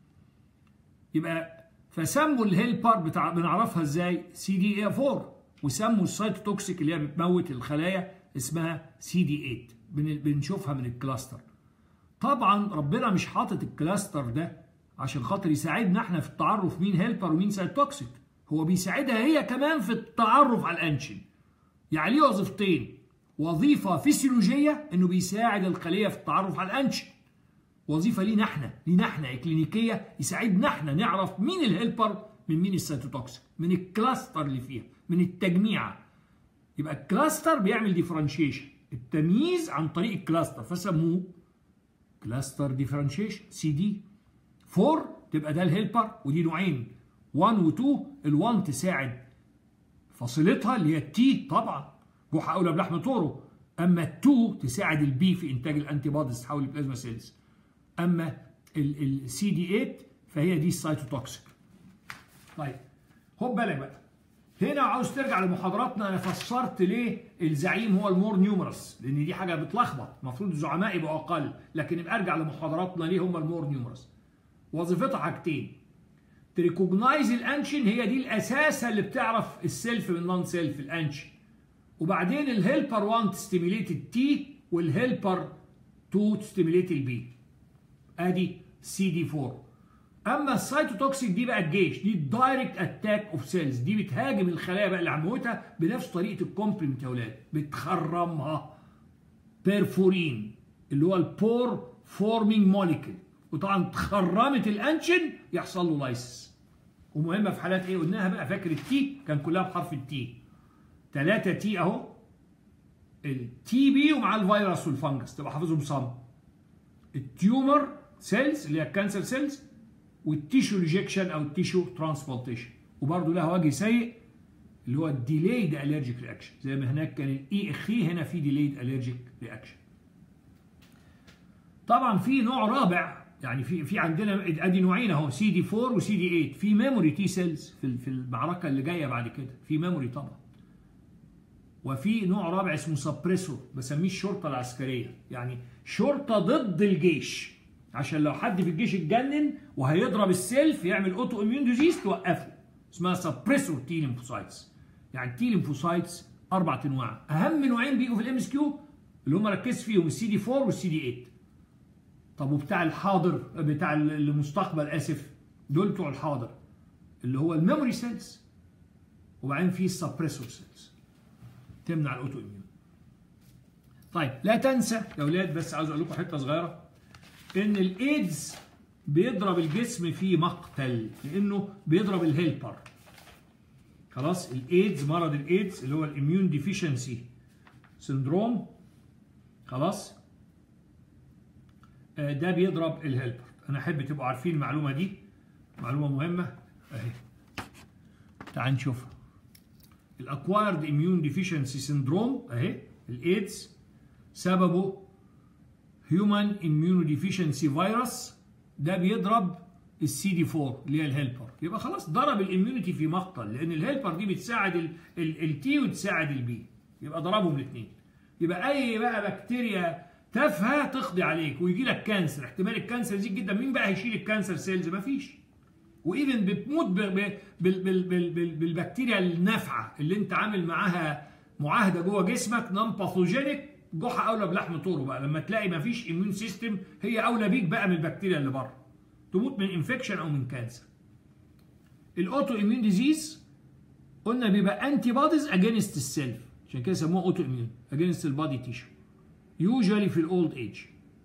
يبقى فسموا الهيلبر بتاع بنعرفها ازاي سي دي اي 4 وسموا السايتوتوكسيك اللي هي بتموت الخلايا اسمها سي دي 8 بن... بنشوفها من الكلاستر طبعا ربنا مش حاطط الكلاستر ده عشان خاطر يساعدنا احنا في التعرف مين هيلبر ومين سايتوتوكسيك هو بيساعدها هي كمان في التعرف على الانشن يعني ليه وظيفتين وظيفة فسيولوجية انه بيساعد الخلية في التعرف على الانشن وظيفة لينا احنا لينا احنا كلينيكية يساعدنا احنا نعرف مين الهيلبر من مين السيتوتوكسيك من الكلاستر اللي فيها من التجميعة يبقى الكلاستر بيعمل ديفرنشيشن التمييز عن طريق الكلاستر فسموه كلاستر ديفرنشيشن سي دي 4 تبقى ده الهيلبر ودي نوعين 1 و 2 ال1 تساعد فصيلتها اللي هي التي طبعا روح اولى بلحم طوره اما التو تساعد البي في انتاج الانتي بوديز تحول البلازما سيلز اما السي دي 8 فهي دي السايتوتوكسيك طيب خد بالك بقى هنا عاوز ترجع لمحاضراتنا انا فسرت ليه الزعيم هو المور نيومرس لان دي حاجه بتلخبط المفروض الزعماء يبقوا اقل لكن يبقى ارجع لمحاضراتنا ليه هم المور نيومرس وظيفتها حاجتين تريكوجنايز الانشن هي دي الاساسه اللي بتعرف السيلف من نون سيلف الانشن وبعدين الهيلبر 1 تستيميليت التي والهيلبر 2 تستيميليت البي ادي سي دي 4 اما السايتوتوكسيك دي بقى الجيش دي الدايركت اتاك اوف سيلز دي بتهاجم الخلايا بقى اللي عموتها بنفس طريقه الكومبلمنت يا اولاد بتخرمها بيرفورين اللي هو البور فورمينج موليكول وطبعا تخرمت الانشن يحصل له لايسس ومهمه في حالات ايه قلناها بقى فاكر التي كان كلها بحرف التي 3 تي اهو التي بي ومع الفيروس والفنجس تبقى حافظهم صم التيومر سيلز اللي هي الكانسر سيلز والتيشو ريجكشن او التيشو ترانسبلانتيشن وبرضه لها وجه سيء اللي هو الديليد الرجيك رياكشن زي ما هناك كان الاي اخي هنا في ديليد الرجيك رياكشن طبعا في نوع رابع يعني في في عندنا ادي نوعين اهو سي دي 4 وسي دي 8 في ميموري تي سيلز في في المعركه اللي جايه بعد كده في ميموري طبعا وفي نوع رابع اسمه سبريسور بسميه الشرطه العسكريه يعني شرطه ضد الجيش عشان لو حد في الجيش اتجنن وهيضرب السيلف يعمل اوتو اميون ديزيز توقفه اسمها سبريسور تي ليمفوسايتس يعني تي ليمفوسايتس اربع انواع اهم نوعين بيجوا في الام اس كيو اللي هم ركزت فيهم السي دي 4 والسي دي 8 طب وبتاع الحاضر بتاع المستقبل اسف دول بتوع الحاضر اللي هو الميموري سيلز وبعدين في السبريسور سيلز تمنع الاوتو اميون طيب لا تنسى يا اولاد بس عاوز اقول لكم حته صغيره ان الايدز بيضرب الجسم في مقتل لانه بيضرب الهيلبر خلاص الايدز مرض الايدز اللي هو الاميون ديفيشنسي سندروم خلاص آه ده بيضرب الهيلبر انا احب تبقوا عارفين المعلومه دي معلومه مهمه اهي تعال نشوفها الاكوايرد اميون ديفيشنسي سندروم اهي الايدز سببه هيومن اميونو ديفيشنسي فيروس ده بيضرب السي دي 4 اللي هي الهيلبر يبقى خلاص ضرب الاميونيتي في مقتل لان الهيلبر دي بتساعد التي وتساعد البي يبقى ضربهم الاثنين يبقى اي بقى بكتيريا تافهه تقضي عليك ويجي لك كانسر احتمال الكانسر يزيد جدا مين بقى هيشيل الكانسر سيلز مفيش وايفن بتموت بالبكتيريا النافعه اللي انت عامل معاها معاهده جوه جسمك نون باثوجينيك جحا اولى بلحم طوره بقى لما تلاقي مفيش اميون سيستم هي اولى بيك بقى من البكتيريا اللي بره تموت من انفكشن او من كانسر الاوتو اميون ديزيز قلنا بيبقى انتي بوديز اجينست السيلف عشان كده سموه اوتو اميون اجينست البادي تيشو يوجوالي في الاولد ايج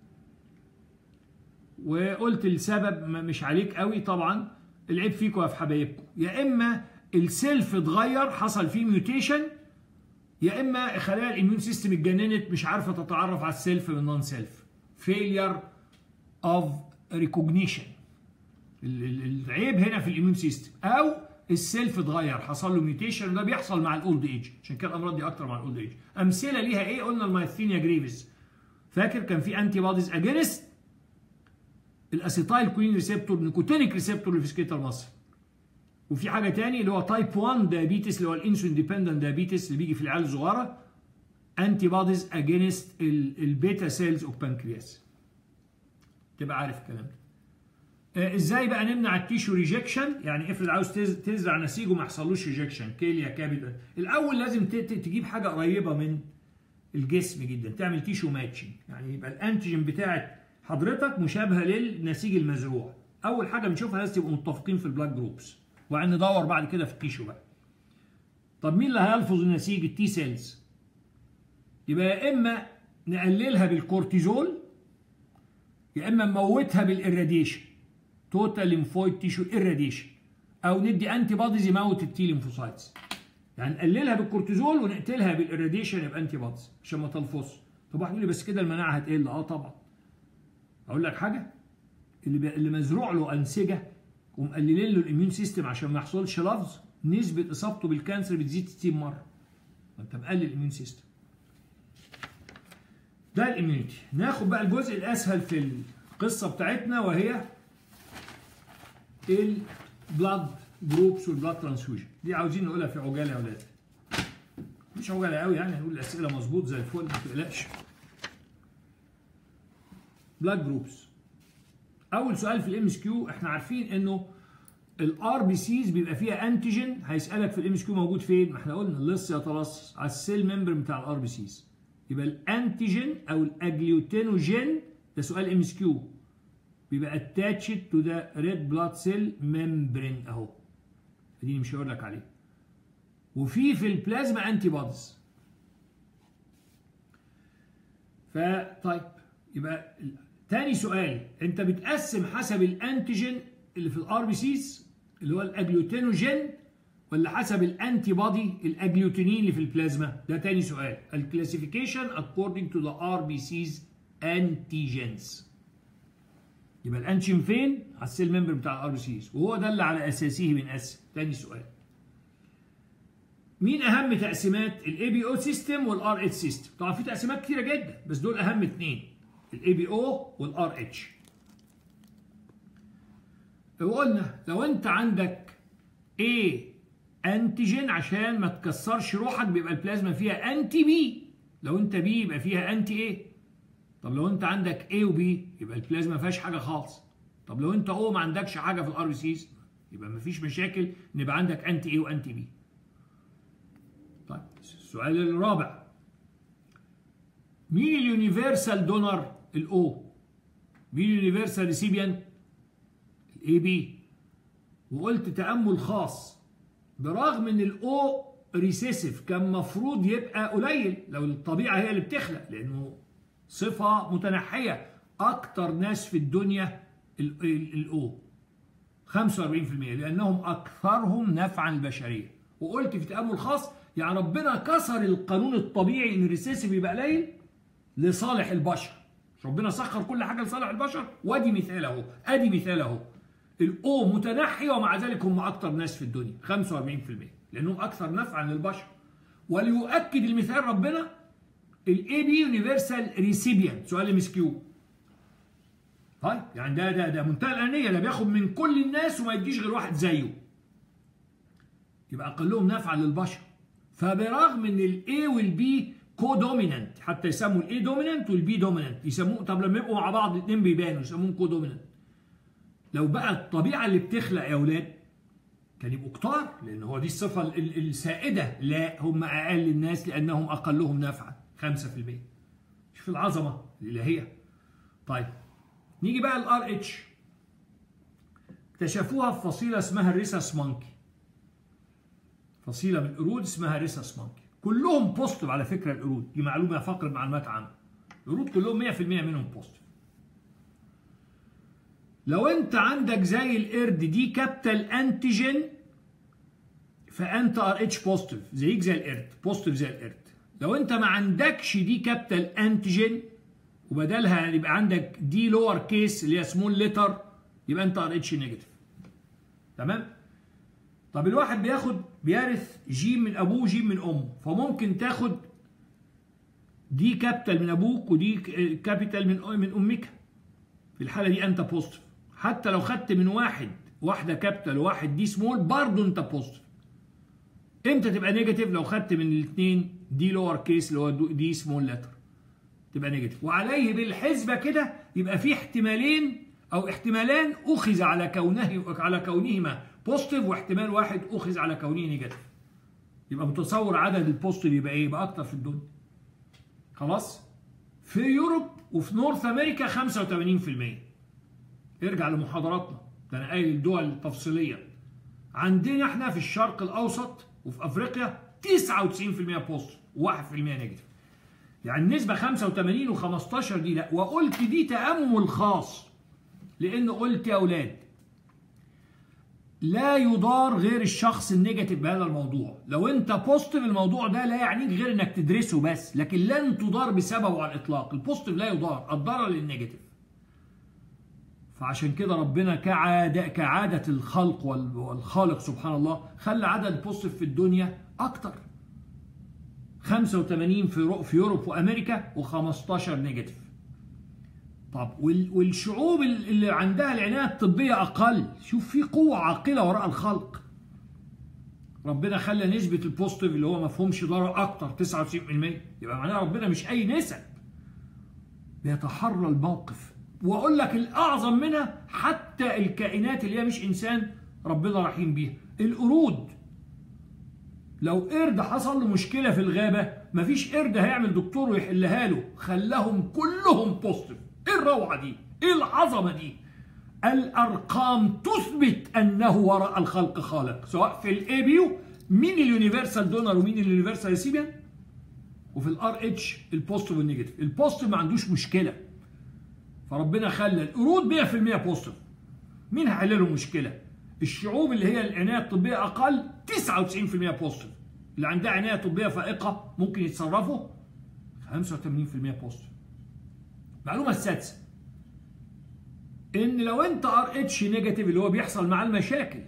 وقلت السبب مش عليك قوي طبعا العيب فيكم وفي حبايبكم يا اما السيلف اتغير حصل فيه ميوتيشن يا اما خلايا الاميون سيستم اتجننت مش عارفه تتعرف على السيلف من نون سيلف فيلير اوف ريكوجنيشن العيب هنا في الاميون سيستم او السيلف اتغير حصل له ميوتيشن وده بيحصل مع الاولد ايج عشان كده الامراض دي اكتر مع الاولد ايج امثله ليها ايه قلنا المايثينيا جريفيس فاكر كان في انتي بوديز اجينست الاسيتايل كوين ريسبتور نيكوتينيك ريسبتور اللي في سكيتر مصر وفي حاجه تاني اللي هو تايب 1 دايابيتس اللي هو الانسولين ديبندنت دايابيتس اللي بيجي في العيال الصغيره انتي بوديز اجينست البيتا سيلز اوف بانكرياس تبقى عارف الكلام ده آه ازاي بقى نمنع التيشو ريجكشن يعني افرض عاوز تزرع نسيج وما يحصلوش ريجكشن كيليا كابيتال الاول لازم تجيب حاجه قريبه من الجسم جدا تعمل تيشو ماتشنج يعني يبقى الانتيجين بتاعت حضرتك مشابهه للنسيج المزروع اول حاجه بنشوفها لازم تبقوا متفقين في البلاك جروبس وبعدين ندور بعد كده في التيشو بقى طب مين اللي هيلفظ النسيج التي سيلز يبقى يا اما نقللها بالكورتيزول يا اما نموتها بالاراديشن توتال ليمفويد تيشو اراديشن او ندي انتي بوديز يموت التي ليمفوسايتس يعني نقللها بالكورتيزول ونقتلها بالاراديشن يبقى انتي بوديز عشان ما تلفظش طب واحد يقول لي بس كده المناعه هتقل اه طبعا اقول لك حاجه اللي اللي مزروع له انسجه ومقللين له الاميون سيستم عشان ما يحصلش لفظ نسبه اصابته بالكانسر بتزيد 60 مره انت مقلل الاميون سيستم ده الاميونيتي ناخد بقى الجزء الاسهل في القصه بتاعتنا وهي البلاد جروبس والبلاد ترانسفيوجن دي عاوزين نقولها في عجاله يا اولاد مش عجاله قوي يعني هنقول الاسئله مظبوط زي الفل ما تقلقش بلاد جروبس اول سؤال في الام اس كيو احنا عارفين انه الار بي سيز بيبقى فيها انتيجين هيسالك في الام اس كيو موجود فين ما احنا قلنا اللص يتلصص على السيل ممبر بتاع الار بي سيز يبقى الانتيجين او الاجلوتينوجين ده سؤال ام اس كيو بيبقى اتاتشد تو ذا ريد بلاد سيل ممبرين اهو اديني مش هقول لك عليه وفي في البلازما انتي بوديز فطيب يبقى تاني سؤال انت بتقسم حسب الانتيجين اللي في الار بي سيز اللي هو الاجلوتينوجين ولا حسب الانتي بودي الاجلوتينين اللي في البلازما ده تاني سؤال الكلاسيفيكيشن according to the RBC's antigens يبقى الانشين فين على السيل ممبر بتاع الار بي سيز وهو ده اللي على اساسه بنقسم تاني سؤال مين اهم تقسيمات الاي بي او سيستم والار اتش سيستم طبعا في تقسيمات كتيره جدا بس دول اهم اثنين الاي بي او والار اتش وقلنا لو انت عندك A انتيجين عشان ما تكسرش روحك بيبقى البلازما فيها انتي بي لو انت بي يبقى فيها انتي A طب لو انت عندك A وبي يبقى البلازما ما فيهاش حاجه خالص طب لو انت او ما عندكش حاجه في الار بي سيز يبقى ما فيش مشاكل ان يبقى عندك انتي A وانتي بي طيب السؤال الرابع مين اليونيفرسال دونر الاو مين اليونيفرسال ريسيبيانت الاي بي وقلت تامل خاص برغم ان الاو ريسيسيف كان مفروض يبقى قليل لو الطبيعه هي اللي بتخلق لانه صفه متنحيه اكتر ناس في الدنيا الاو 45% لانهم اكثرهم نفعا للبشريه وقلت في تامل خاص يعني ربنا كسر القانون الطبيعي ان الريسيسيف يبقى قليل لصالح البشر مش ربنا سخر كل حاجه لصالح البشر وادي مثال اهو ادي مثال اهو الاو متنحي ومع ذلك هم اكثر ناس في الدنيا 45% لانهم اكثر نفعا للبشر وليؤكد المثال ربنا الاي بي يونيفرسال ريسيبيان سؤال ام اس كيو طيب يعني ده ده ده منتهى الانيه ده بياخد من كل الناس وما يديش غير واحد زيه يبقى اقلهم نفعا للبشر فبرغم ان الاي والبي كو دومينانت حتى يسموا الاي دومينانت والبي دومينانت يسموه طب لما يبقوا مع بعض الاثنين بيبانوا يسموهم كو دومينانت لو بقى الطبيعه اللي بتخلق يا اولاد كان يبقوا كتار لان هو دي الصفه السائده لا هم اقل الناس لانهم اقلهم نفعا 5% شوف العظمه الالهيه طيب نيجي بقى الار اتش اكتشفوها في فصيله اسمها الريساس مانكي فصيله من القرود اسمها ريساس مانكي كلهم بوزيتيف على فكره القرود دي معلومه فقره معلومات عامه القرود كلهم 100% منهم بوزيتيف لو انت عندك زي القرد دي كابيتال انتيجين فانت ار اتش بوزيتيف زيك زي القرد بوزيتيف زي القرد لو انت ما عندكش دي كابيتال انتيجين وبدلها يبقى عندك دي لور كيس اللي هي سمول ليتر يبقى انت ار اتش نيجاتيف تمام طب الواحد بياخد بيرث جيم من ابوه جيم من امه فممكن تاخد دي كابيتال من ابوك ودي كابيتال من من امك في الحاله دي انت بوزيتيف حتى لو خدت من واحد واحده كابيتال وواحد دي سمول برضه انت بوزيتيف امتى تبقى نيجاتيف لو خدت من الاثنين دي لور كيس اللي هو دي سمول لتر تبقى نيجاتيف وعليه بالحسبه كده يبقى في احتمالين او احتمالان اخذ على كونه على كونهما بوزيتيف واحتمال واحد اخذ على كونه نيجاتيف يبقى متصور عدد البوزيتيف يبقى ايه يبقى اكتر في الدنيا خلاص في يوروب وفي نورث امريكا 85% ارجع لمحاضراتنا ده انا قايل الدول التفصيليه عندنا احنا في الشرق الاوسط وفي افريقيا 99% بوزيتيف و1% نيجاتيف يعني النسبه 85 و15 دي لا وقلت دي تامل خاص لان قلت يا اولاد لا يضار غير الشخص النيجاتيف بهذا الموضوع لو انت بوزيتيف الموضوع ده لا يعنيك غير انك تدرسه بس لكن لن تضار بسببه على الاطلاق البوزيتيف لا يضار الضرر للنيجاتيف فعشان كده ربنا كعادة كعادة الخلق والخالق سبحان الله خلى عدد البوزيتيف في الدنيا أكتر 85 في في يوروب وأمريكا و15 نيجاتيف طب والشعوب اللي عندها العناية الطبية أقل شوف في قوة عاقلة وراء الخلق ربنا خلى نسبة البوزيتيف اللي هو ما فيهمش ضرر أكتر 99% يبقى معناها ربنا مش أي نسب بيتحرى الموقف واقول لك الاعظم منها حتى الكائنات اللي هي مش انسان ربنا رحيم بيها القرود لو قرد حصل له مشكله في الغابه مفيش قرد هيعمل دكتور ويحلها له خلاهم كلهم بوزيتيف ايه الروعه دي ايه العظمه دي الارقام تثبت انه وراء الخلق خالق سواء في الاي بيو مين اليونيفرسال دونر ومين اليونيفرسال ريسيبيان وفي الار اتش البوزيتيف والنيجاتيف البوزيتيف ما عندوش مشكله فربنا خلى القرود 100% بوزيتيف مين هيحل له المشكله الشعوب اللي هي العنايه الطبيه اقل 99% بوزيتيف اللي عندها عنايه طبيه فائقه ممكن يتصرفوا 85% بوزيتيف المعلومه السادسه ان لو انت ار اتش نيجاتيف اللي هو بيحصل مع المشاكل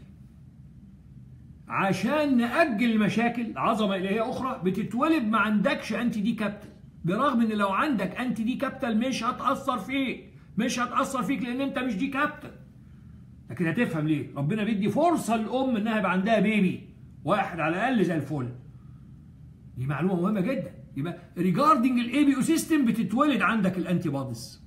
عشان نأجل المشاكل عظمة إلهية أخرى بتتولد ما عندكش أنتي دي كابتل برغم إن لو عندك أنتي دي كابتل مش هتأثر فيك مش هتأثر فيك لأن أنت مش دي كابتل لكن هتفهم ليه ربنا بيدي فرصة للأم إنها يبقى عندها بيبي واحد على الأقل زي الفل دي معلومة مهمة جدا يبقى ريجاردنج الاي بي او سيستم بتتولد عندك الانتي بوديز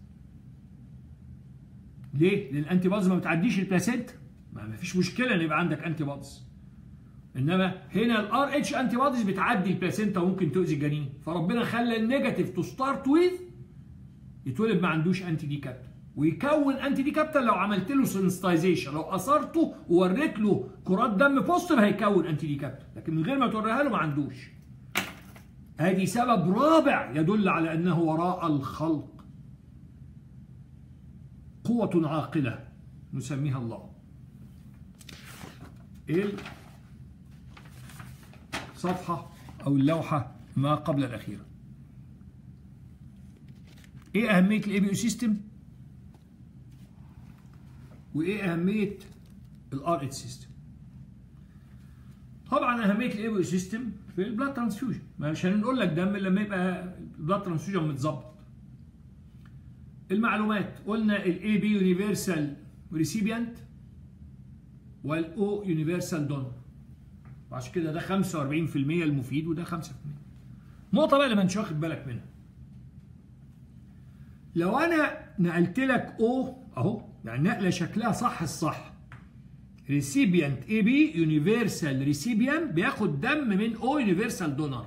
ليه؟ لان الانتي بوديز ما بتعديش البلاسينتا ما فيش مشكله ان يبقى عندك انتي بوديز انما هنا الار اتش انتي بوديز بتعدي البلاسينتا وممكن تؤذي الجنين فربنا خلى النيجاتيف تو ستارت ويز يتولد ما عندوش انتي دي كابتل ويكون انتي دي كابتل لو عملت له سنستايزيشن لو اثرته ووريت له كرات دم بوستر هيكون انتي دي كابتل لكن من غير ما توريها له ما عندوش ادي سبب رابع يدل على انه وراء الخلق قوة عاقلة نسميها الله ايه الصفحة او اللوحة ما قبل الاخيرة ايه اهمية الاي بي او سيستم وايه اهمية الار اتش سيستم طبعا اهمية الاي بي او سيستم في البلاد ترانسفيوجن مش هنقول لك دم لما يبقى البلاد ترانسفيوجن متظبط المعلومات قلنا الاي بي يونيفرسال ريسيبيانت والاو يونيفرسال دونر وعشان كده ده 45% المفيد وده 5% نقطة بقى اللي ما انتش واخد بالك منها لو انا نقلت لك او اهو يعني نقله شكلها صح الصح ريسيبيانت اي بي يونيفرسال ريسيبيانت بياخد دم من او يونيفرسال دونر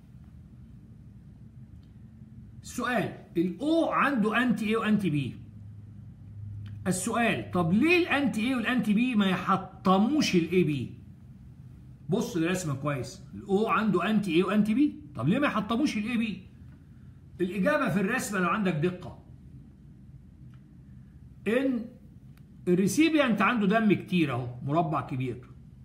السؤال الاو عنده انتي اي وانتي بي السؤال طب ليه الانتي اي والانتي بي ما يحطموش الاي بي بص الرسمه كويس الاو عنده انتي اي وانتي بي طب ليه ما يحطموش الاي بي الاجابه في الرسمه لو عندك دقه ان الريسيبيانت عنده دم كتير اهو مربع كبير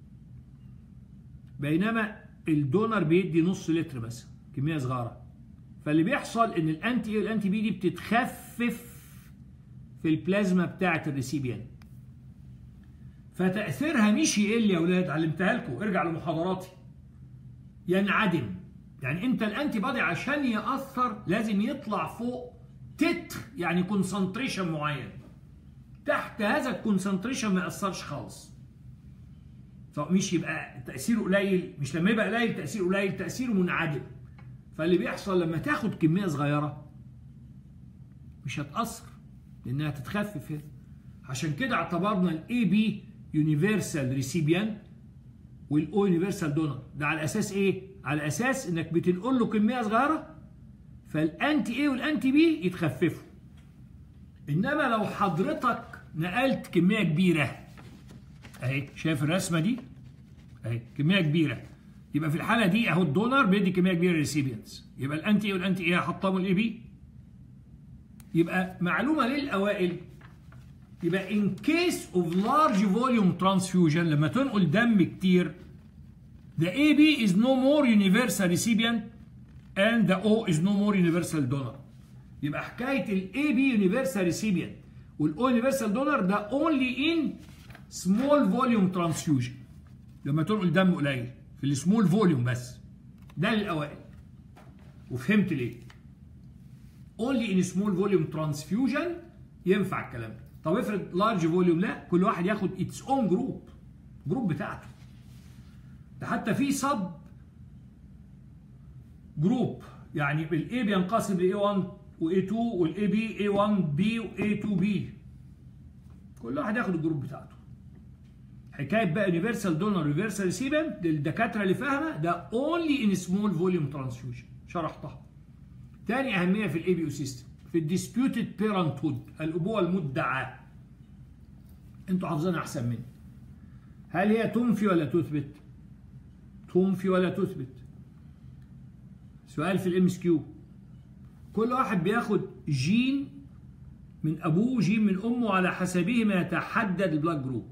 بينما الدونر بيدي نص لتر بس كميه صغيره فاللي بيحصل ان الانتي اي والانتي بي دي بتتخفف في البلازما بتاعه الريسيبيانت فتاثيرها مش يقل يا اولاد علمتها لكم ارجع لمحاضراتي ينعدم يعني انت الانتي بادي عشان ياثر لازم يطلع فوق تتر يعني كونسنتريشن معين تحت هذا الكونسنتريشن ما ياثرش خالص فمش يبقى تاثيره قليل مش لما يبقى قليل تاثيره قليل تاثيره منعدم فاللي بيحصل لما تاخد كميه صغيره مش هتاثر لانها تتخفف هنا عشان كده اعتبرنا الاي بي يونيفرسال ريسيبيان والاو يونيفرسال دونر ده على اساس ايه على اساس انك بتنقل له كميه صغيره فالانتي اي والانتي بي يتخففوا انما لو حضرتك نقلت كميه كبيره اهي شايف الرسمه دي اهي كميه كبيره يبقى في الحاله دي اهو الدونر بيدي كميه كبيره للريسيبيانتس يبقى الانتي اي والانتي اي هحطموا الاي بي يبقى معلومه للاوائل يبقى in case of large volume transfusion لما تنقل دم كتير the AB is no more universal recipient and the O is no more universal donor يبقى حكاية ال AB universal recipient وال O universal donor ده only in small volume transfusion لما تنقل دم قليل في السمول فوليوم بس ده للأوائل وفهمت ليه only in small volume transfusion ينفع الكلام ده طب افرض لارج فوليوم لا كل واحد ياخد اتس اون جروب جروب بتاعته ده حتى في صب جروب يعني الاي بينقسم ل A1 و A2 والاي بي A1 B و A2 B كل واحد ياخد الجروب بتاعته حكايه بقى يونيفرسال دونر يونيفرسال ريسيبنت للدكاتره اللي فاهمه ده اونلي ان سمول فوليوم ترانسفيوجن شرحتها تاني اهميه في الاي بي او سيستم في الديسبيوتد بيرنت هود الابوه المدعاه انتوا حافظينها احسن مني هل هي تنفي ولا تثبت تنفي ولا تثبت سؤال في الام اس كيو كل واحد بياخد جين من ابوه جين من امه على حسبه ما يتحدد البلاك جروب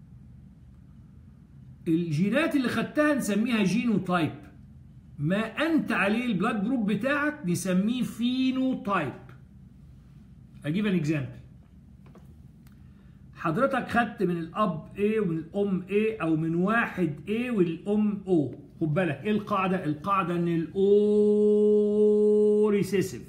الجينات اللي خدتها نسميها جينوتايب ما انت عليه البلاك جروب بتاعك نسميه فينوتايب اجيب ان اكزامبل حضرتك خدت من الاب A ومن الام A او من واحد A والام O خد بالك ايه القاعده القاعده ان الاو ريسيسيف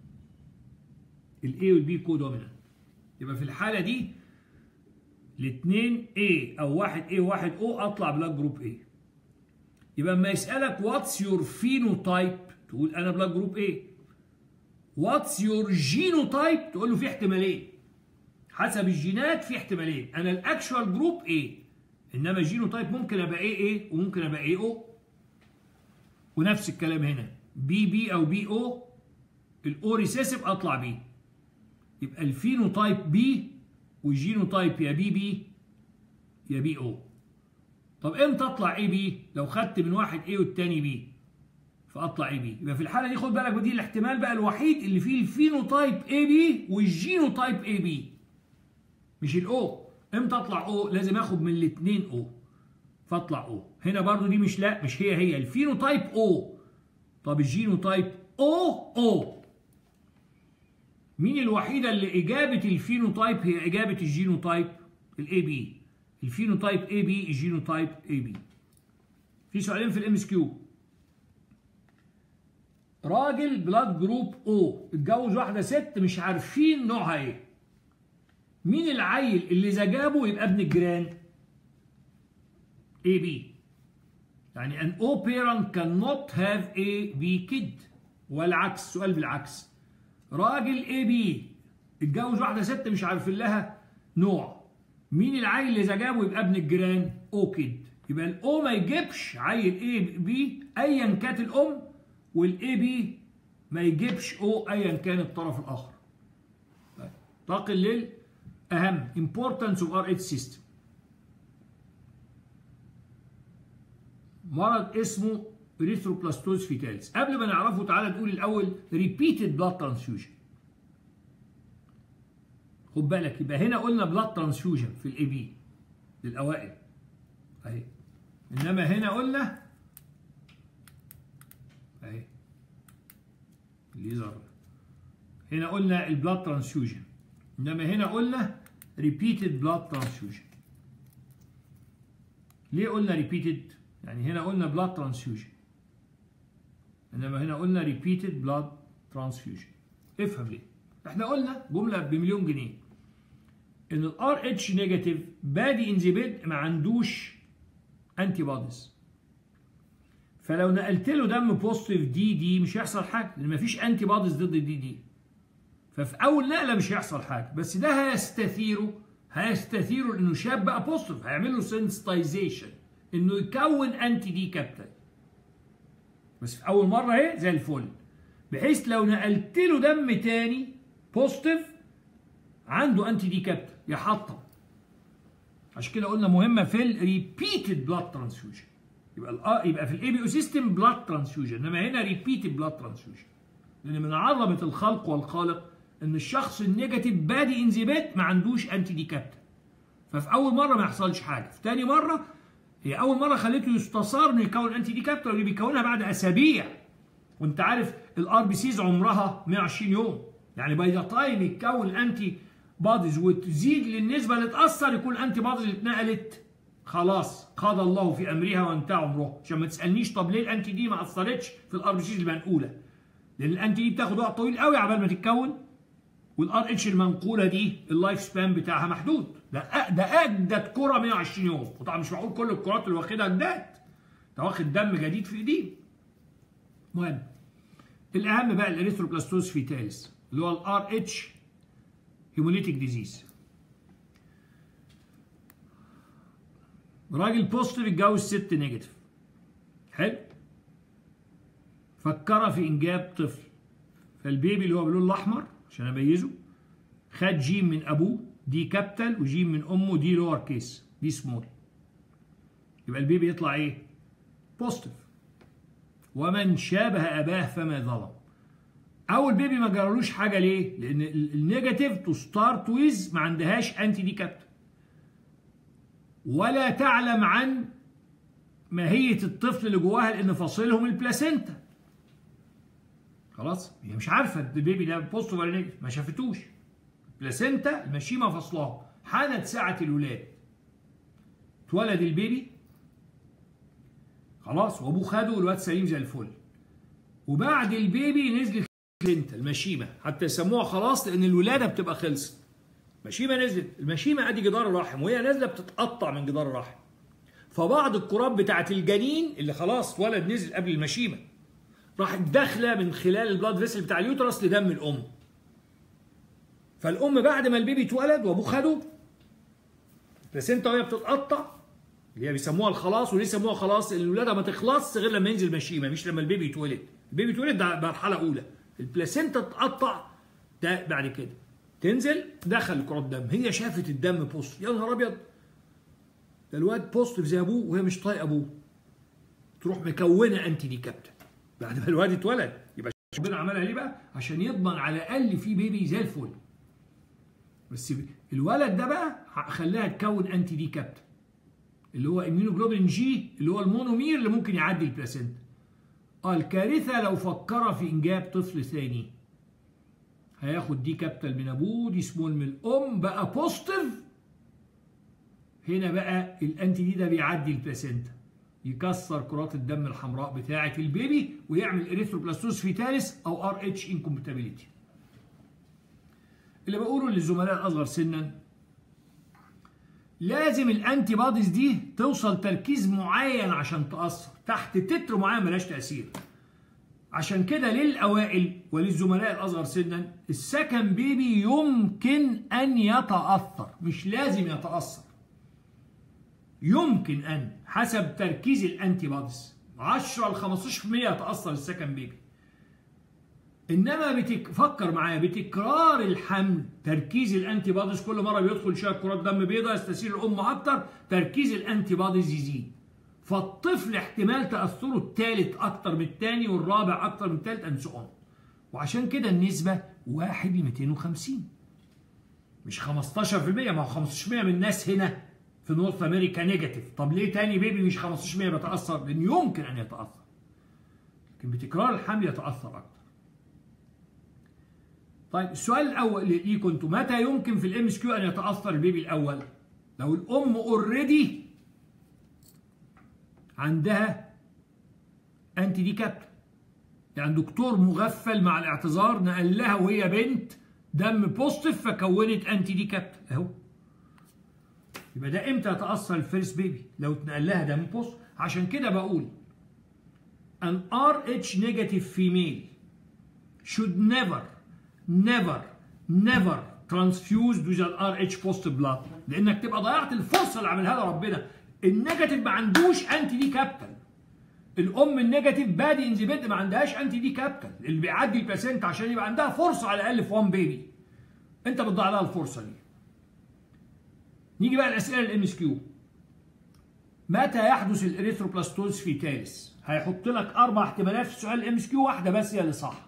الاي والبي كو دومينانت يبقى في الحاله دي الاثنين A او واحد A وواحد O اطلع بلاك جروب A يبقى اما يسالك واتس يور فينوتايب تقول انا بلاك جروب A واتس يور جينوتايب تقول له في احتمالين حسب الجينات في احتمالين انا الاكشوال جروب A انما الجينوتايب ممكن ابقى ايه ايه وممكن ابقى ايه او ونفس الكلام هنا بي بي او بي او الاو ريسيسيف اطلع بي يبقى الفينوتايب بي والجينوتايب يا بي بي يا بي او طب امتى اطلع اي بي لو خدت من واحد اي والتاني بي فاطلع اي بي يبقى في الحاله دي خد بالك ودي الاحتمال بقى الوحيد اللي فيه الفينوتايب اي بي والجينوتايب اي بي مش الاو امتى اطلع او لازم اخد من الاثنين او فاطلع او هنا برضو دي مش لا مش هي هي الفينوتايب او طب الجينوتايب او او مين الوحيده اللي اجابه الفينوتايب هي اجابه الجينوتايب الاي بي الفينوتايب اي بي الجينوتايب اي بي في سؤالين في الام اس كيو راجل بلاد جروب او اتجوز واحده ست مش عارفين نوعها ايه مين العيل اللي اذا جابه يبقى ابن الجيران اي بي يعني an O parent cannot have a B kid والعكس سؤال بالعكس راجل اي بي اتجوز واحده ست مش عارفين لها نوع مين العيل اللي اذا جابه يبقى ابن الجيران او كيد يبقى الاو ما يجيبش عيل اي بي ايا كانت الام والاي بي ما يجيبش او ايا كان الطرف الاخر طيب ننتقل لل اهم importance of RH system مرض اسمه ريثروبلاستوز فيتاليس قبل ما نعرفه تعالى نقول الاول repeated blood transfusion خد بالك يبقى هنا قلنا blood transfusion في الاي بي للاوائل اهي انما هنا قلنا اهي الليزر هنا قلنا البلاد ترانسفيوجن انما هنا قلنا repeated blood transfusion ليه قلنا repeated يعني هنا قلنا blood transfusion انما هنا قلنا repeated blood transfusion افهم ليه احنا قلنا جمله بمليون جنيه ان الار اتش نيجاتيف بادي ان ذا بيد ما عندوش انتي بوديز فلو نقلت له دم بوزيتيف دي دي مش هيحصل حاجه لان مفيش انتي بوديز ضد الدي دي ففي اول نقله مش هيحصل حاجه بس ده هيستثيره هيستثيره انه شاب بقى بوزيتيف هيعمل له سنسيتايزيشن انه يكون انتي دي كابتل بس في اول مره اهي زي الفل بحيث لو نقلت له دم تاني بوزيتيف عنده انتي دي كابتل يحطم عشان كده قلنا مهمه في الريبيتد بلاد ترانسفيوجن يبقى يبقى في الاي بي او سيستم بلاد ترانسفيوجن انما هنا ريبيتد بلاد ترانسفيوجن لان من عظمه الخلق والخالق ان الشخص النيجاتيف بادي ان ذا بيت ما عندوش انتي دي كابتل ففي اول مره ما يحصلش حاجه في تاني مره هي اول مره خليته يستثار انه يكون انتي دي كابتل واللي بيكونها بعد اسابيع وانت عارف الار بي سيز عمرها 120 يوم يعني باي ذا تايم يتكون انتي باديز وتزيد للنسبه اللي اتاثر يكون الانتي باديز اللي اتنقلت خلاص قضى الله في امرها وانتهى عمرها عشان ما تسالنيش طب ليه الانتي دي ما اثرتش في الار بي سيز المنقوله لان الانتي دي بتاخد وقت طويل قوي عبال ما تتكون والار اتش المنقوله دي اللايف سبان بتاعها محدود ده ده اجدد كره 120 يوم وطبعا مش معقول كل الكرات اللي واخدها جداد ده واخد دم جديد في ايديه المهم الاهم بقى الاريثروبلاستوز فيتاليس اللي هو الار اتش هيموليتيك ديزيز راجل بوزيتيف اتجوز ست نيجاتيف حلو فكر في انجاب طفل فالبيبي اللي هو باللون الاحمر عشان اميزه خد جيم من ابوه دي كابيتال وجيم من امه دي لور كيس دي سمول يبقى البيبي يطلع ايه بوزيتيف ومن شابه اباه فما ظلم اول بيبي ما جرالوش حاجه ليه لان النيجاتيف تو ستارت ويز ما عندهاش انتي دي كابيتال ولا تعلم عن ماهيه الطفل اللي جواها لان فاصلهم البلاسينتا خلاص هي مش عارفه البيبي ده بوزيتيف ولا نيجاتيف ما شافتوش البلاسينتا المشيمه فاصلاه حانت ساعة الولاد اتولد البيبي خلاص وابوه خده والواد سليم زي الفل وبعد البيبي نزلت انت المشيمه حتى يسموها خلاص لان الولاده بتبقى خلصت مشيمه نزلت المشيمه ادي جدار الرحم وهي نازله بتتقطع من جدار الرحم فبعض الكرات بتاعت الجنين اللي خلاص اتولد نزل قبل المشيمه راحت داخله من خلال البلاد فيسل بتاع اليوترس لدم الام فالام بعد ما البيبي اتولد وابوه خده البلاسينتا وهي بتتقطع اللي هي بيسموها الخلاص وليه يسموها خلاص الولاده ما تخلصش غير لما ينزل مشيمه مش لما البيبي يتولد البيبي يتولد ده مرحله اولى البلاسينتا تتقطع ده بعد كده تنزل دخل كرات دم هي شافت الدم بوست يا نهار ابيض ده الواد بوزيتيف زي ابوه وهي مش طايقه ابوه تروح مكونه انتي دي كابتن بعد ما الواد اتولد يبقى ربنا عملها ليه بقى عشان يضمن على الاقل في بيبي زي الفل بس الولد ده بقى خلاها تكون انتي دي كابتن اللي هو اميونوجلوبين جي اللي هو المونومير اللي ممكن يعدي البلاسينتا اه الكارثه لو فكر في انجاب طفل ثاني هياخد دي كابتل من ابوه دي سمول من الام بقى بوزيتيف هنا بقى الانتي دي ده بيعدي البلاسينتا يكسر كرات الدم الحمراء بتاعه البيبي ويعمل اريثروبلاستوز فيتاليس او ار اتش انكومباتيبيليتي اللي بقوله للزملاء الاصغر سنا لازم الانتي بوديز دي توصل تركيز معين عشان تاثر تحت تتر معين ملهاش تاثير عشان كده للاوائل وللزملاء الاصغر سنا السكن بيبي يمكن ان يتاثر مش لازم يتاثر يمكن ان حسب تركيز الانتي بوديز 10 ل 15% يتاثر السكن بيبي انما بتفكر معايا بتكرار الحمل تركيز الانتي بوديز كل مره بيدخل شويه كرات دم بيضاء يستثير الام اكتر تركيز الانتي بوديز يزيد فالطفل احتمال تاثره الثالث اكتر من الثاني والرابع اكتر من الثالث اند سو وعشان كده النسبه 1 ل 250 مش 15% ما هو 15% من الناس هنا في نورث امريكا نيجاتيف طب ليه تاني بيبي مش 15% بيتاثر لان يمكن ان يتاثر لكن بتكرار الحمل يتاثر اكتر طيب السؤال الاول ليكم انتوا متى يمكن في الام اس كيو ان يتاثر البيبي الاول لو الام اوريدي عندها انتي دي كابتن يعني دكتور مغفل مع الاعتذار نقل لها وهي بنت دم بوزيتيف فكونت انتي دي كابتن اهو يبقى ده امتى يتاثر الفيرست بيبي لو اتنقل لها دم بوزيتيف عشان كده بقول an RH negative female should never never never transfused with an RH positive blood لانك تبقى ضيعت الفرصه اللي عملها لها ربنا النيجاتيف ما عندوش انتي دي كابتن الام النيجاتيف بادي ان ذا ما عندهاش انتي دي كابتن اللي بيعدي الباسنت عشان يبقى عندها فرصه على الاقل في وان بيبي انت بتضيع لها الفرصه دي نيجي بقى الاسئله الام اس كيو متى يحدث الاريثروبلاستوز في تالس هيحط لك اربع احتمالات في سؤال الام اس كيو واحده بس هي اللي صح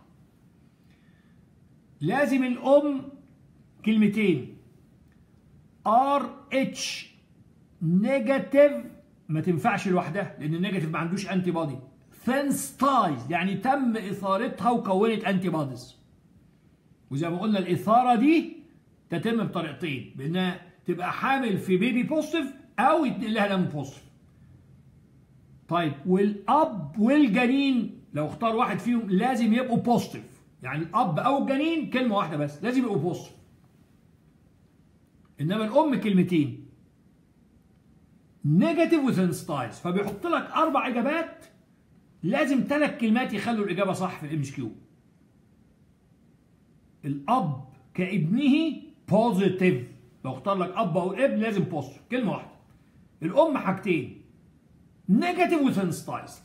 لازم الام كلمتين ار اتش نيجاتيف ما تنفعش لوحدها لان النيجاتيف ما عندوش انتي بودي فانستايز يعني تم اثارتها وكونت انتي بوديز وزي ما قلنا الاثاره دي تتم بطريقتين بانها تبقى حامل في بيبي بوزيتيف او يتنقل لها دم بوزيتيف طيب والاب والجنين لو اختار واحد فيهم لازم يبقوا بوزيتيف يعني الاب او الجنين كلمه واحده بس لازم يبقوا بوزيتيف انما الام كلمتين نيجاتيف وسنستايز فبيحط لك اربع اجابات لازم ثلاث كلمات يخلوا الاجابه صح في الام اس كيو الاب كابنه بوزيتيف لو اختار لك اب او ابن لازم بوزيتيف كلمه واحده الام حاجتين نيجاتيف وسنستايزد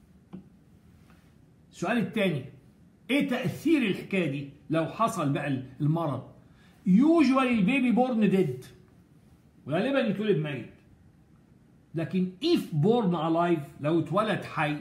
السؤال الثاني ايه تاثير الحكايه دي لو حصل بقى المرض يوجوالي البيبي بورن ديد غالبا يتولد ميت لكن if born alive لو اتولد حي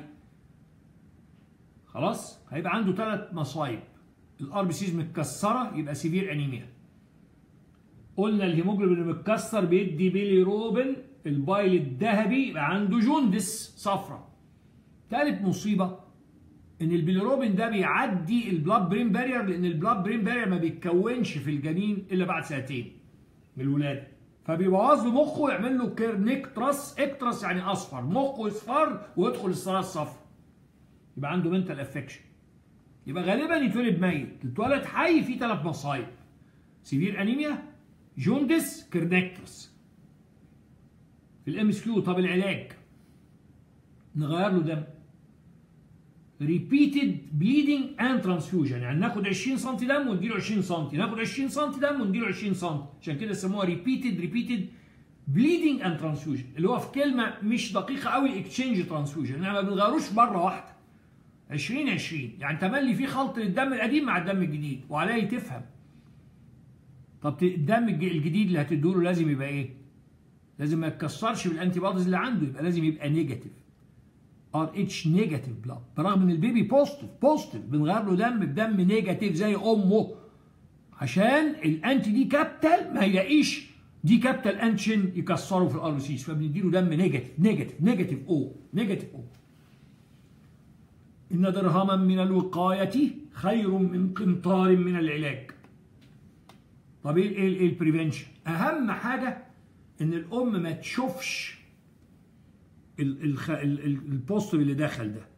خلاص هيبقى عنده ثلاث مصايب الار بي سيز متكسره يبقى سيفير انيميا قلنا الهيموجلوبين المتكسر بيدي بيلي روبن البايل الذهبي يبقى عنده جوندس صفرة ثالث مصيبه ان البيليروبين ده بيعدي البلاد برين بارير لان البلاد برين بارير ما بيتكونش في الجنين الا بعد سنتين من الولاده فبيبوظ له مخه ويعمل له كيرنيكترس اكترس يعني اصفر مخه يصفر ويدخل الصلاه الصفر يبقى عنده منتال افكشن يبقى غالبا يتولد ميت يتولد حي في ثلاث مصايب سيفير انيميا جوندس كيرنيكترس في الام اس كيو طب العلاج نغير له دم repeated bleeding and transfusion يعني ناخد 20 سم دم ونديله 20 سم ناخد 20 سم دم ونديله 20 سم عشان كده سموها repeated repeated bleeding and transfusion اللي هو في كلمه مش دقيقه قوي exchange transfusion يعني ما بنغيروش مره واحده 20 20 يعني تملي في خلط للدم القديم مع الدم الجديد وعليه تفهم طب الدم الجديد اللي هتدوله لازم يبقى ايه؟ لازم ما يتكسرش بالانتي بوديز اللي عنده يبقى لازم يبقى نيجاتيف ار اتش نيجاتيف بلاد برغم ان البيبي بوزيتيف بوزيتيف بنغير له دم بدم نيجاتيف زي امه عشان الانتي دي كابتال ما يلاقيش دي كابتال انشن يكسره في الار سيز فبنديله دم نيجاتيف نيجاتيف نيجاتيف او نيجاتيف او ان درهما من الوقايه خير من قنطار من العلاج طب ايه ايه البريفنشن اهم حاجه ان الام ما تشوفش البوستيف اللي دخل ده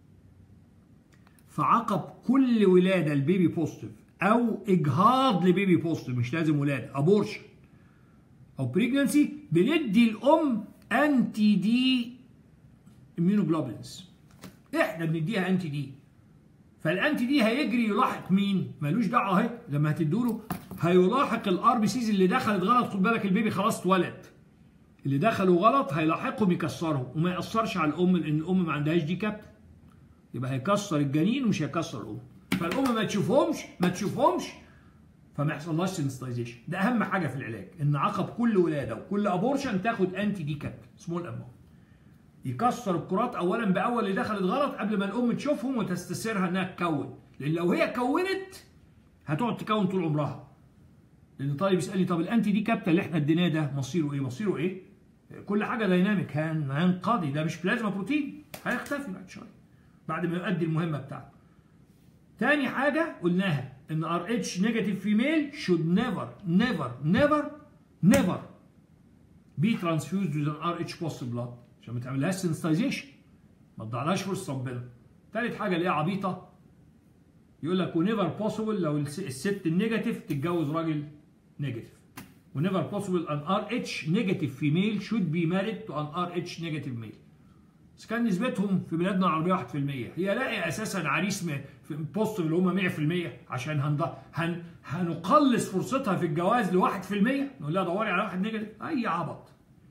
فعقب كل ولاده البيبي بوستيف او اجهاض لبيبي بوستيف مش لازم ولاده ابورشن او بريجنسي بندي الام انتي دي اميونوجلوبولينز احنا بنديها انتي دي فالانتي دي هيجري يلاحق مين ملوش دعوه اهي لما هتدوله هيلاحق الار بي سيز اللي دخلت غلط خد بالك البيبي خلاص اتولد اللي دخلوا غلط هيلاحقهم يكسرهم وما ياثرش على الام لان الام ما عندهاش دي كابتن يبقى هيكسر الجنين ومش هيكسر الام فالام ما تشوفهمش ما تشوفهمش فما يحصلهاش سنسيتايزيشن ده اهم حاجه في العلاج ان عقب كل ولاده وكل ابورشن تاخد انتي دي كابتن سمول اماونت يكسر الكرات اولا باول اللي دخلت غلط قبل ما الام تشوفهم وتستسرها انها تكون لان لو هي كونت هتقعد تكون طول عمرها لان طالب يسالني طب الانتي دي كابتن اللي احنا اديناه ده مصيره ايه مصيره ايه كل حاجه دايناميك هينقضي ده مش بلازما بروتين هيختفي بعد شويه بعد ما يؤدي المهمه بتاعته تاني حاجه قلناها ان ار اتش نيجاتيف فيميل شود نيفر نيفر نيفر نيفر بي ترانسفيوزد وذ ان ار اتش بوست بلاد عشان ما تعملهاش سنسيتايزيشن ما تضيعلهاش فرصه ربنا تالت حاجه اللي هي عبيطه يقول لك ونيفر بوسيبل لو الست النيجاتيف تتجوز راجل نيجاتيف whenever possible an RH negative female should be married to an RH negative male. بس كان نسبتهم في بلادنا العربيه 1% هي لاقي اساسا عريس في بوست اللي هم 100% عشان هنض... هن... هنقلص فرصتها في الجواز ل 1% نقول لها دوري على واحد نيجاتيف اي عبط.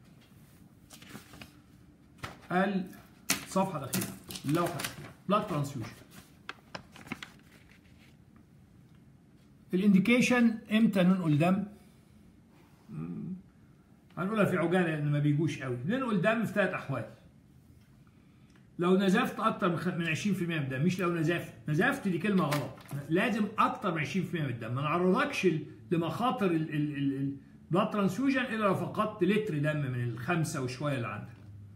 الصفحه الاخيره اللوحه الاخيره بلاد ترانسفيوجن الانديكيشن امتى ننقل دم هنقولها في عجاله لان ما بيجوش قوي ننقل دم في ثلاث احوال لو نزفت اكتر من 20% من الدم مش لو نزفت نزفت دي كلمه غلط لازم اكتر من 20% من الدم ما نعرضكش لمخاطر البلاد ترانسفيوجن الا لو فقدت لتر دم من الخمسه وشويه اللي عندك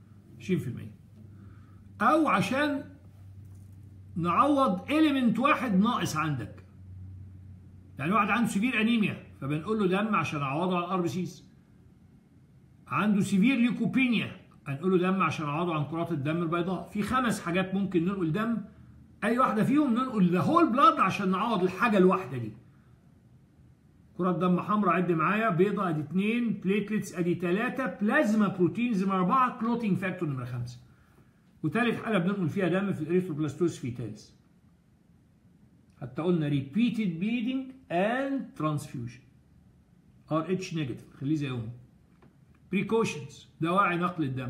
20% او عشان نعوض اليمنت واحد ناقص عندك يعني واحد عنده سيفير انيميا فبنقول له دم عشان اعوضه على الار بي سيز عنده سيفير ليكوبينيا هنقول له دم عشان اعوضه عن كرات الدم البيضاء في خمس حاجات ممكن ننقل دم اي واحده فيهم ننقل ذا هول بلاد عشان نعوض الحاجه الواحده دي كرات دم حمراء عد معايا بيضاء ادي اثنين بليتلتس ادي ثلاثه بلازما بروتينز نمره اربعه كلوتينج فاكتور نمره خمسه وثالث حاجه بننقل فيها دم في الاريثروبلاستوز فيتالز حتى قلنا repeated bleeding and transfusion RH نيجاتيف خليه زي امه precautions دواعي نقل الدم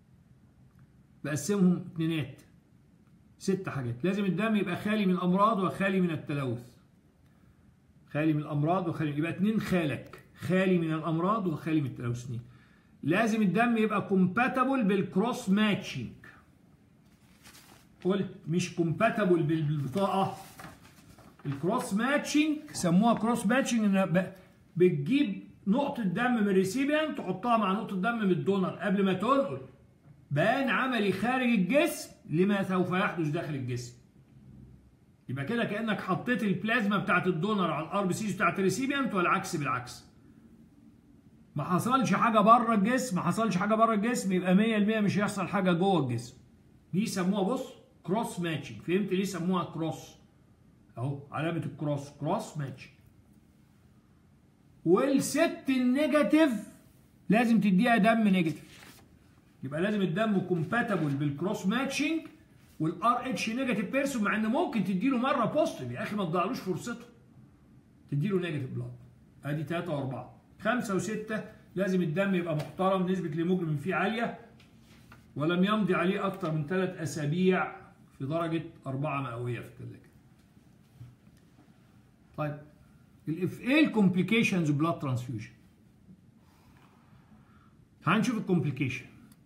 بقسمهم اتنينات ست حاجات لازم الدم يبقى خالي من الامراض وخالي من التلوث خالي من الامراض وخالي يبقى اتنين خالك خالي من الامراض وخالي من التلوث اتنين لازم الدم يبقى كومباتبل بالكروس ماتشنج قلت مش كومباتبل بالبطاقه الكروس ماتشنج سموها كروس ماتشنج ان بتجيب نقطة دم من الريسيبيان تحطها مع نقطة دم من الدونر قبل ما تنقل بيان عملي خارج الجسم لما سوف يحدث داخل الجسم يبقى كده كانك حطيت البلازما بتاعت الدونر على الار بي سيز بتاعت الريسيبيانت والعكس بالعكس ما حصلش حاجه بره الجسم ما حصلش حاجه بره الجسم يبقى 100% مش هيحصل حاجه جوه الجسم دي يسموها بص كروس ماتشنج فهمت ليه سموها كروس اهو علامه الكروس كروس ماتشنج والست النيجاتيف لازم تديها دم نيجاتيف يبقى لازم الدم كومباتبل بالكروس ماتشنج والار اتش نيجاتيف بيرسون مع ان ممكن تديله مره بوزيتيف يا اخي ما تضيعلوش فرصته تديله نيجاتيف بلاد ادي 3 و4 5 و6 لازم الدم يبقى محترم نسبه الهيموجلوبين فيه عاليه ولم يمضي عليه اكتر من 3 اسابيع في درجه 4 مئويه في الثلاجه طيب الاف ايه الكومبليكيشنز بلاد ترانسفيوجن هنشوف الكومبليكيشن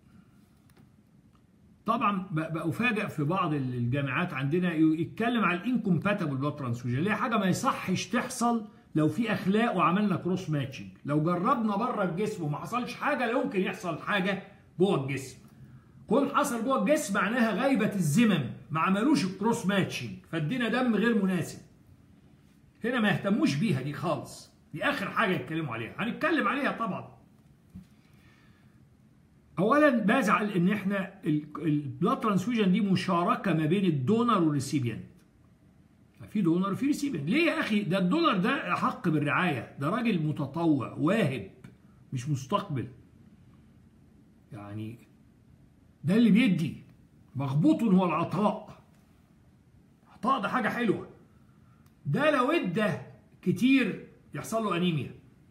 طبعا بفاجئ في بعض الجامعات عندنا يتكلم على الانكومباتبل بلاد ترانسفيوجن اللي هي حاجه ما يصحش تحصل لو في اخلاق وعملنا كروس ماتشنج لو جربنا بره الجسم وما حصلش حاجه لا يمكن يحصل حاجه جوه الجسم كون حصل جوه الجسم معناها غيبه الزمن ما عملوش الكروس ماتشنج فادينا دم غير مناسب هنا ما يهتموش بيها دي خالص دي اخر حاجه يتكلموا عليها هنتكلم عليها طبعا اولا بزعل ان احنا البلاد ترانسفيوجن دي مشاركه ما بين الدونر والريسيبيانت في دونر وفي ريسيبيانت ليه يا اخي ده الدونر ده احق بالرعايه ده راجل متطوع واهب مش مستقبل يعني ده اللي بيدي مغبوط هو العطاء العطاء ده حاجه حلوه ده لو ادى كتير يحصل له انيميا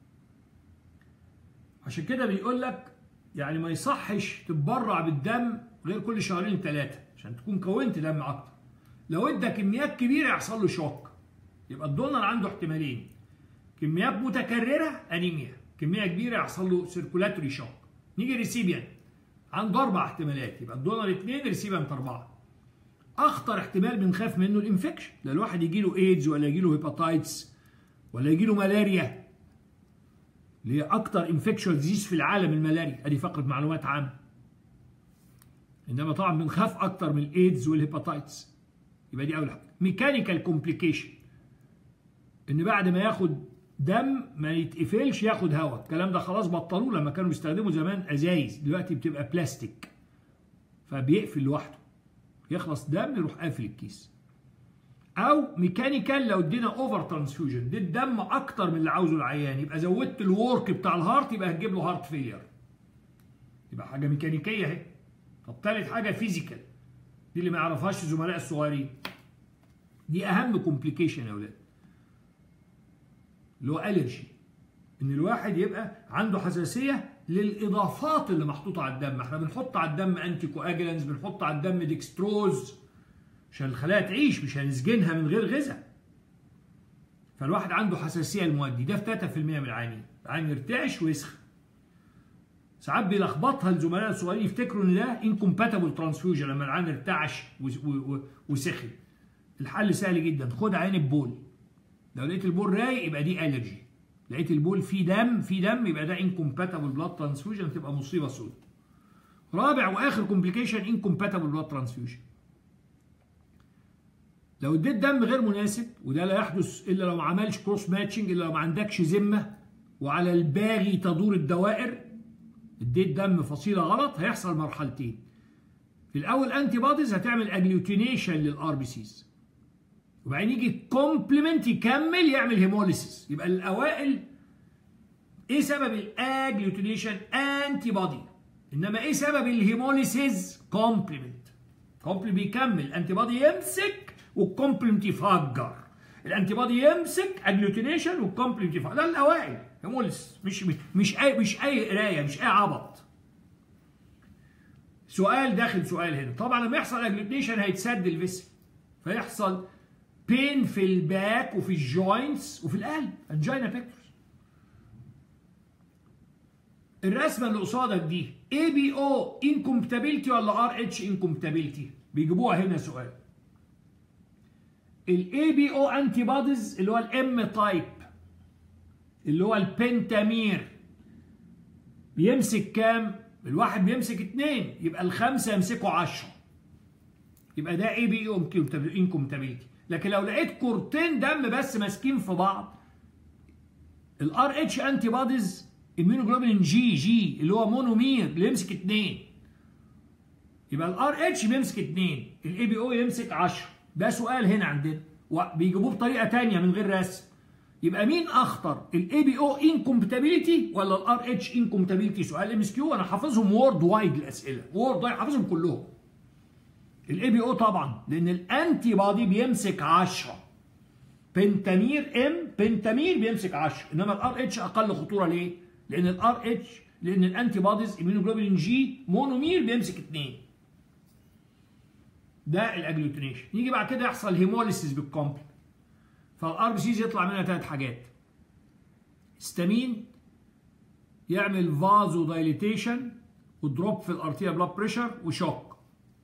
عشان كده بيقول لك يعني ما يصحش تتبرع بالدم غير كل شهرين ثلاثه عشان تكون كونت دم اكتر لو ادى كميات كبيره يحصل له شوك يبقى الدونر عنده احتمالين كميات متكرره انيميا كميه كبيره يحصل له سيركولاتوري شوك نيجي ريسيبيان عنده اربع احتمالات يبقى الدونر اثنين ريسيبيانت اربعه اخطر احتمال بنخاف منه الانفكشن لا الواحد يجي له ايدز ولا يجي له هيباتايتس ولا يجي له ملاريا اللي هي اكتر انفكشن ديزيز في العالم الملاريا ادي فقره معلومات عامه انما طبعا بنخاف اكتر من الايدز والهيباتايتس يبقى دي اول حاجه ميكانيكال كومبليكيشن ان بعد ما ياخد دم ما يتقفلش ياخد هواء الكلام ده خلاص بطلوه لما كانوا بيستخدموا زمان ازايز دلوقتي بتبقى بلاستيك فبيقفل لوحده يخلص دم يروح قافل الكيس او ميكانيكال لو ادينا اوفر ترانسفيوجن دي الدم اكتر من اللي عاوزه العيان يبقى زودت الورك بتاع الهارت يبقى هتجيب له هارت فيلير يبقى حاجه ميكانيكيه اهي طب ثالث حاجه فيزيكال دي اللي ما يعرفهاش الزملاء الصغيرين دي اهم كومبليكيشن يا اولاد اللي هو الرجي ان الواحد يبقى عنده حساسيه للاضافات اللي محطوطه على الدم احنا بنحط على الدم انتي كواجلانز بنحط على الدم ديكستروز عشان الخلايا تعيش مش هنسجنها من غير غذاء فالواحد عنده حساسيه للمواد دي ده في 3% من العيانين العيان يرتعش ويسخن ساعات بيلخبطها الزملاء الصغيرين يفتكروا ان ده انكومباتبل ترانسفيوجن لما العيان ارتعش وسخن الحل سهل جدا خد عين البول لو لقيت البول رايق يبقى دي الرجي لقيت البول فيه دم فيه دم يبقى ده انكومباتبل بلاد ترانسفيوجن تبقى مصيبه سوداء رابع واخر كومبليكيشن انكومباتبل بلاد ترانسفيوجن لو اديت دم غير مناسب وده لا يحدث الا لو ما عملش كروس ماتشنج الا لو ما عندكش ذمه وعلى الباغي تدور الدوائر اديت دم فصيله غلط هيحصل مرحلتين في الاول انتي بوديز هتعمل اجلوتينيشن للار بي سيز وبعدين يجي كومبلمنت يكمل يعمل هيموليسيس يبقى الاوائل ايه سبب الاجلوتينيشن انتي بودي انما ايه سبب الهيموليسيس كومبلمنت كومبلمنت بيكمل انتي بودي يمسك والكومبلمنت يفجر الانتي بودي يمسك اجلوتينيشن والكومبلمنت يفجر ده الاوائل هيموليسيس مش مش اي مش اي قرايه مش اي عبط سؤال داخل سؤال هنا طبعا لما يحصل اجلوتينيشن هيتسد الفيسل فيحصل بين في الباك وفي الجوينتس وفي القلب انجينا بيكتورز الرسمه اللي قصادك دي اي بي او انكومبتابيلتي ولا ار اتش انكومبتابيلتي بيجيبوها هنا سؤال الاي بي او انتي بوديز اللي هو الام تايب اللي هو البنتامير بيمسك كام الواحد بيمسك اتنين يبقى الخمسه يمسكوا 10 يبقى ده اي بي او انكومبتابيلتي لكن لو لقيت كورتين دم بس ماسكين في بعض الار اتش انتي بوديز اميونوجلوبولين جي جي اللي هو مونومير اللي يمسك اثنين يبقى الار اتش بيمسك اثنين الاي بي او يمسك 10 ده سؤال هنا عندنا وبيجيبوه بطريقه ثانيه من غير رسم يبقى مين اخطر الاي بي او انكومبتابيلتي ولا الار اتش انكومبتابيلتي سؤال ام اس كيو انا حافظهم وورد وايد الاسئله وورد وايد حافظهم كلهم الاي بي او طبعا لان الانتي بادي بيمسك 10 بنتامير ام بنتامير بيمسك 10 انما الار اتش اقل خطوره ليه؟ لان الار اتش لان الانتي بوديز اميونوجلوبولين جي مونومير بيمسك 2 ده الاجلوتينيشن يجي بعد كده يحصل هيموليسيس بالكومبلكس فالار بي سيز يطلع منها ثلاث حاجات ستامين يعمل فازو دايليتيشن ودروب في الارتيا بلاد بريشر وشوك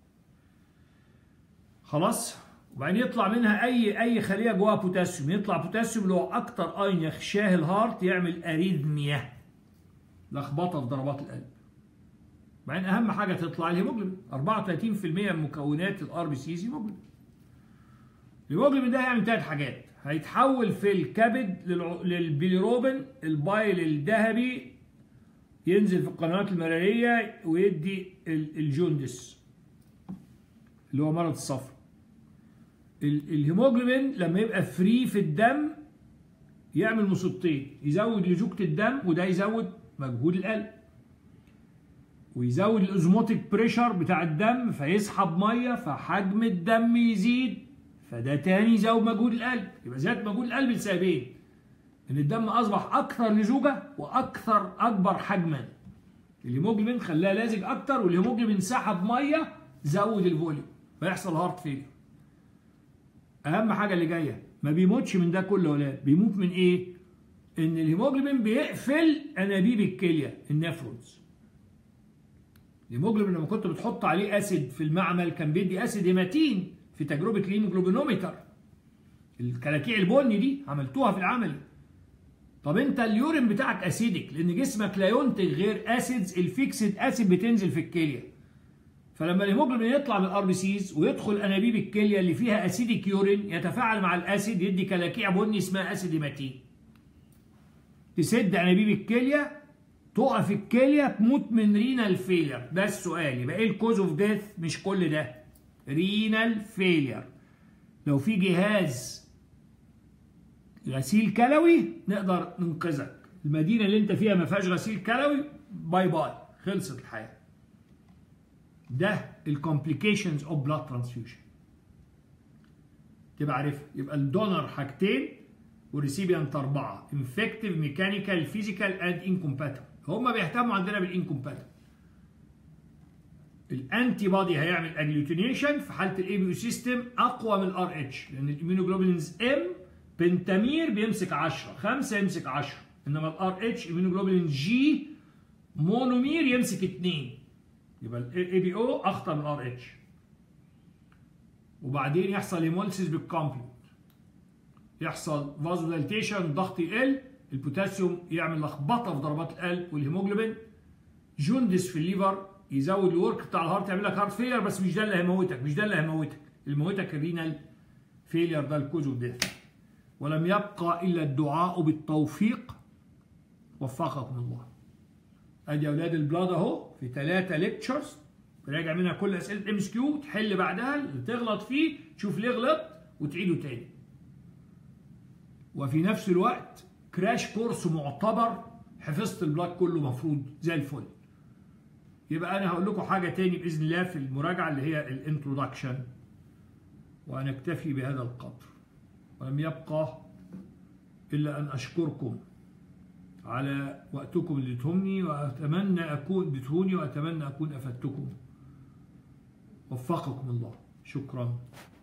خلاص وبعدين يطلع منها اي اي خليه جواها بوتاسيوم يطلع بوتاسيوم اللي هو اكتر اين يخشاه الهارت يعمل اريثميا لخبطه في ضربات القلب بعدين اهم حاجه تطلع الهيموجلوبين 34% من مكونات الار بي سيز هيموجلوبين الهيموجلوبين ده هيعمل ثلاث حاجات هيتحول في الكبد للبيليروبين البايل الذهبي ينزل في القنوات المراريه ويدي الجوندس اللي هو مرض الصفر الهيموجلوبين لما يبقى فري في الدم يعمل مصيبتين يزود لزوجة الدم وده يزود مجهود القلب ويزود الاوزموتيك بريشر بتاع الدم فيسحب ميه فحجم الدم يزيد فده تاني يزود مجهود القلب يبقى زاد مجهود القلب لسببين ان الدم اصبح اكثر لزوجه واكثر اكبر حجما الهيموجلوبين خلاه لازج اكتر والهيموجلوبين سحب ميه زود الفوليوم فيحصل هارت فيلير اهم حاجه اللي جايه ما بيموتش من ده كله ولا بيموت من ايه ان الهيموجلوبين بيقفل انابيب الكليه النفرونز الهيموجلوبين لما كنت بتحط عليه اسيد في المعمل كان بيدي اسيد هيماتين في تجربه الهيموجلوبينومتر الكلاكيع البني دي عملتوها في العملي طب انت اليورين بتاعك اسيدك لان جسمك لا ينتج غير اسيدز الفيكسد اسيد بتنزل في الكليه فلما الهيموجلوبين يطلع من الار بي سيز ويدخل انابيب الكليه اللي فيها اسيدك يورين يتفاعل مع الاسيد يدي كلاكيع بني اسمها اسيد هيماتين تسد انابيب الكليه تقف الكليه تموت من رينال فيلير ده السؤال يبقى ايه الكوز اوف ديث مش كل ده رينال فيلير لو في جهاز غسيل كلوي نقدر ننقذك المدينه اللي انت فيها ما فيهاش غسيل كلوي باي باي خلصت الحياه ده الكومبليكيشنز اوف بلاد ترانسفيوجن تبقى عارفها يبقى الدونر حاجتين والريسيبيانت اربعه انفكتيف ميكانيكال فيزيكال اند انكومباتبل هم بيهتموا عندنا بالانكومباتبل الانتي بادي هيعمل اجلوتينيشن في حاله الاي بي سيستم اقوى من الار اتش لان الاميونوجلوبولينز ام بنتامير بيمسك 10 5 يمسك 10 انما الار اتش اميونوجلوبولين جي مونومير يمسك 2 يبقى الاي بي او اخطر من الار اتش وبعدين يحصل هيموليسيس بالكومبلمنت يحصل فازودالتيشن الضغط يقل البوتاسيوم يعمل لخبطه في ضربات القلب والهيموجلوبين جوندس في الليفر يزود الورك بتاع الهارت يعمل لك هارت فيلير بس مش ده اللي هيموتك مش ده اللي هيموتك اللي هيموتك الرينال فيلير ده الكوز اوف ديث ولم يبقى الا الدعاء بالتوفيق وفقكم الله ادي اولاد البلاد اهو في ثلاثه ليكتشرز راجع منها كل اسئله ام اس كيو تحل بعدها اللي تغلط فيه تشوف ليه غلط وتعيده تاني وفي نفس الوقت كراش كورس معتبر حفظت البلاد كله مفروض زي الفل يبقى انا هقول لكم حاجه تاني باذن الله في المراجعه اللي هي الانترودكشن ونكتفي بهذا القدر ولم يبقى الا ان اشكركم على وقتكم اللي اديتهمني واتمنى اكون اديتهوني واتمنى اكون افدتكم وفقكم الله شكرا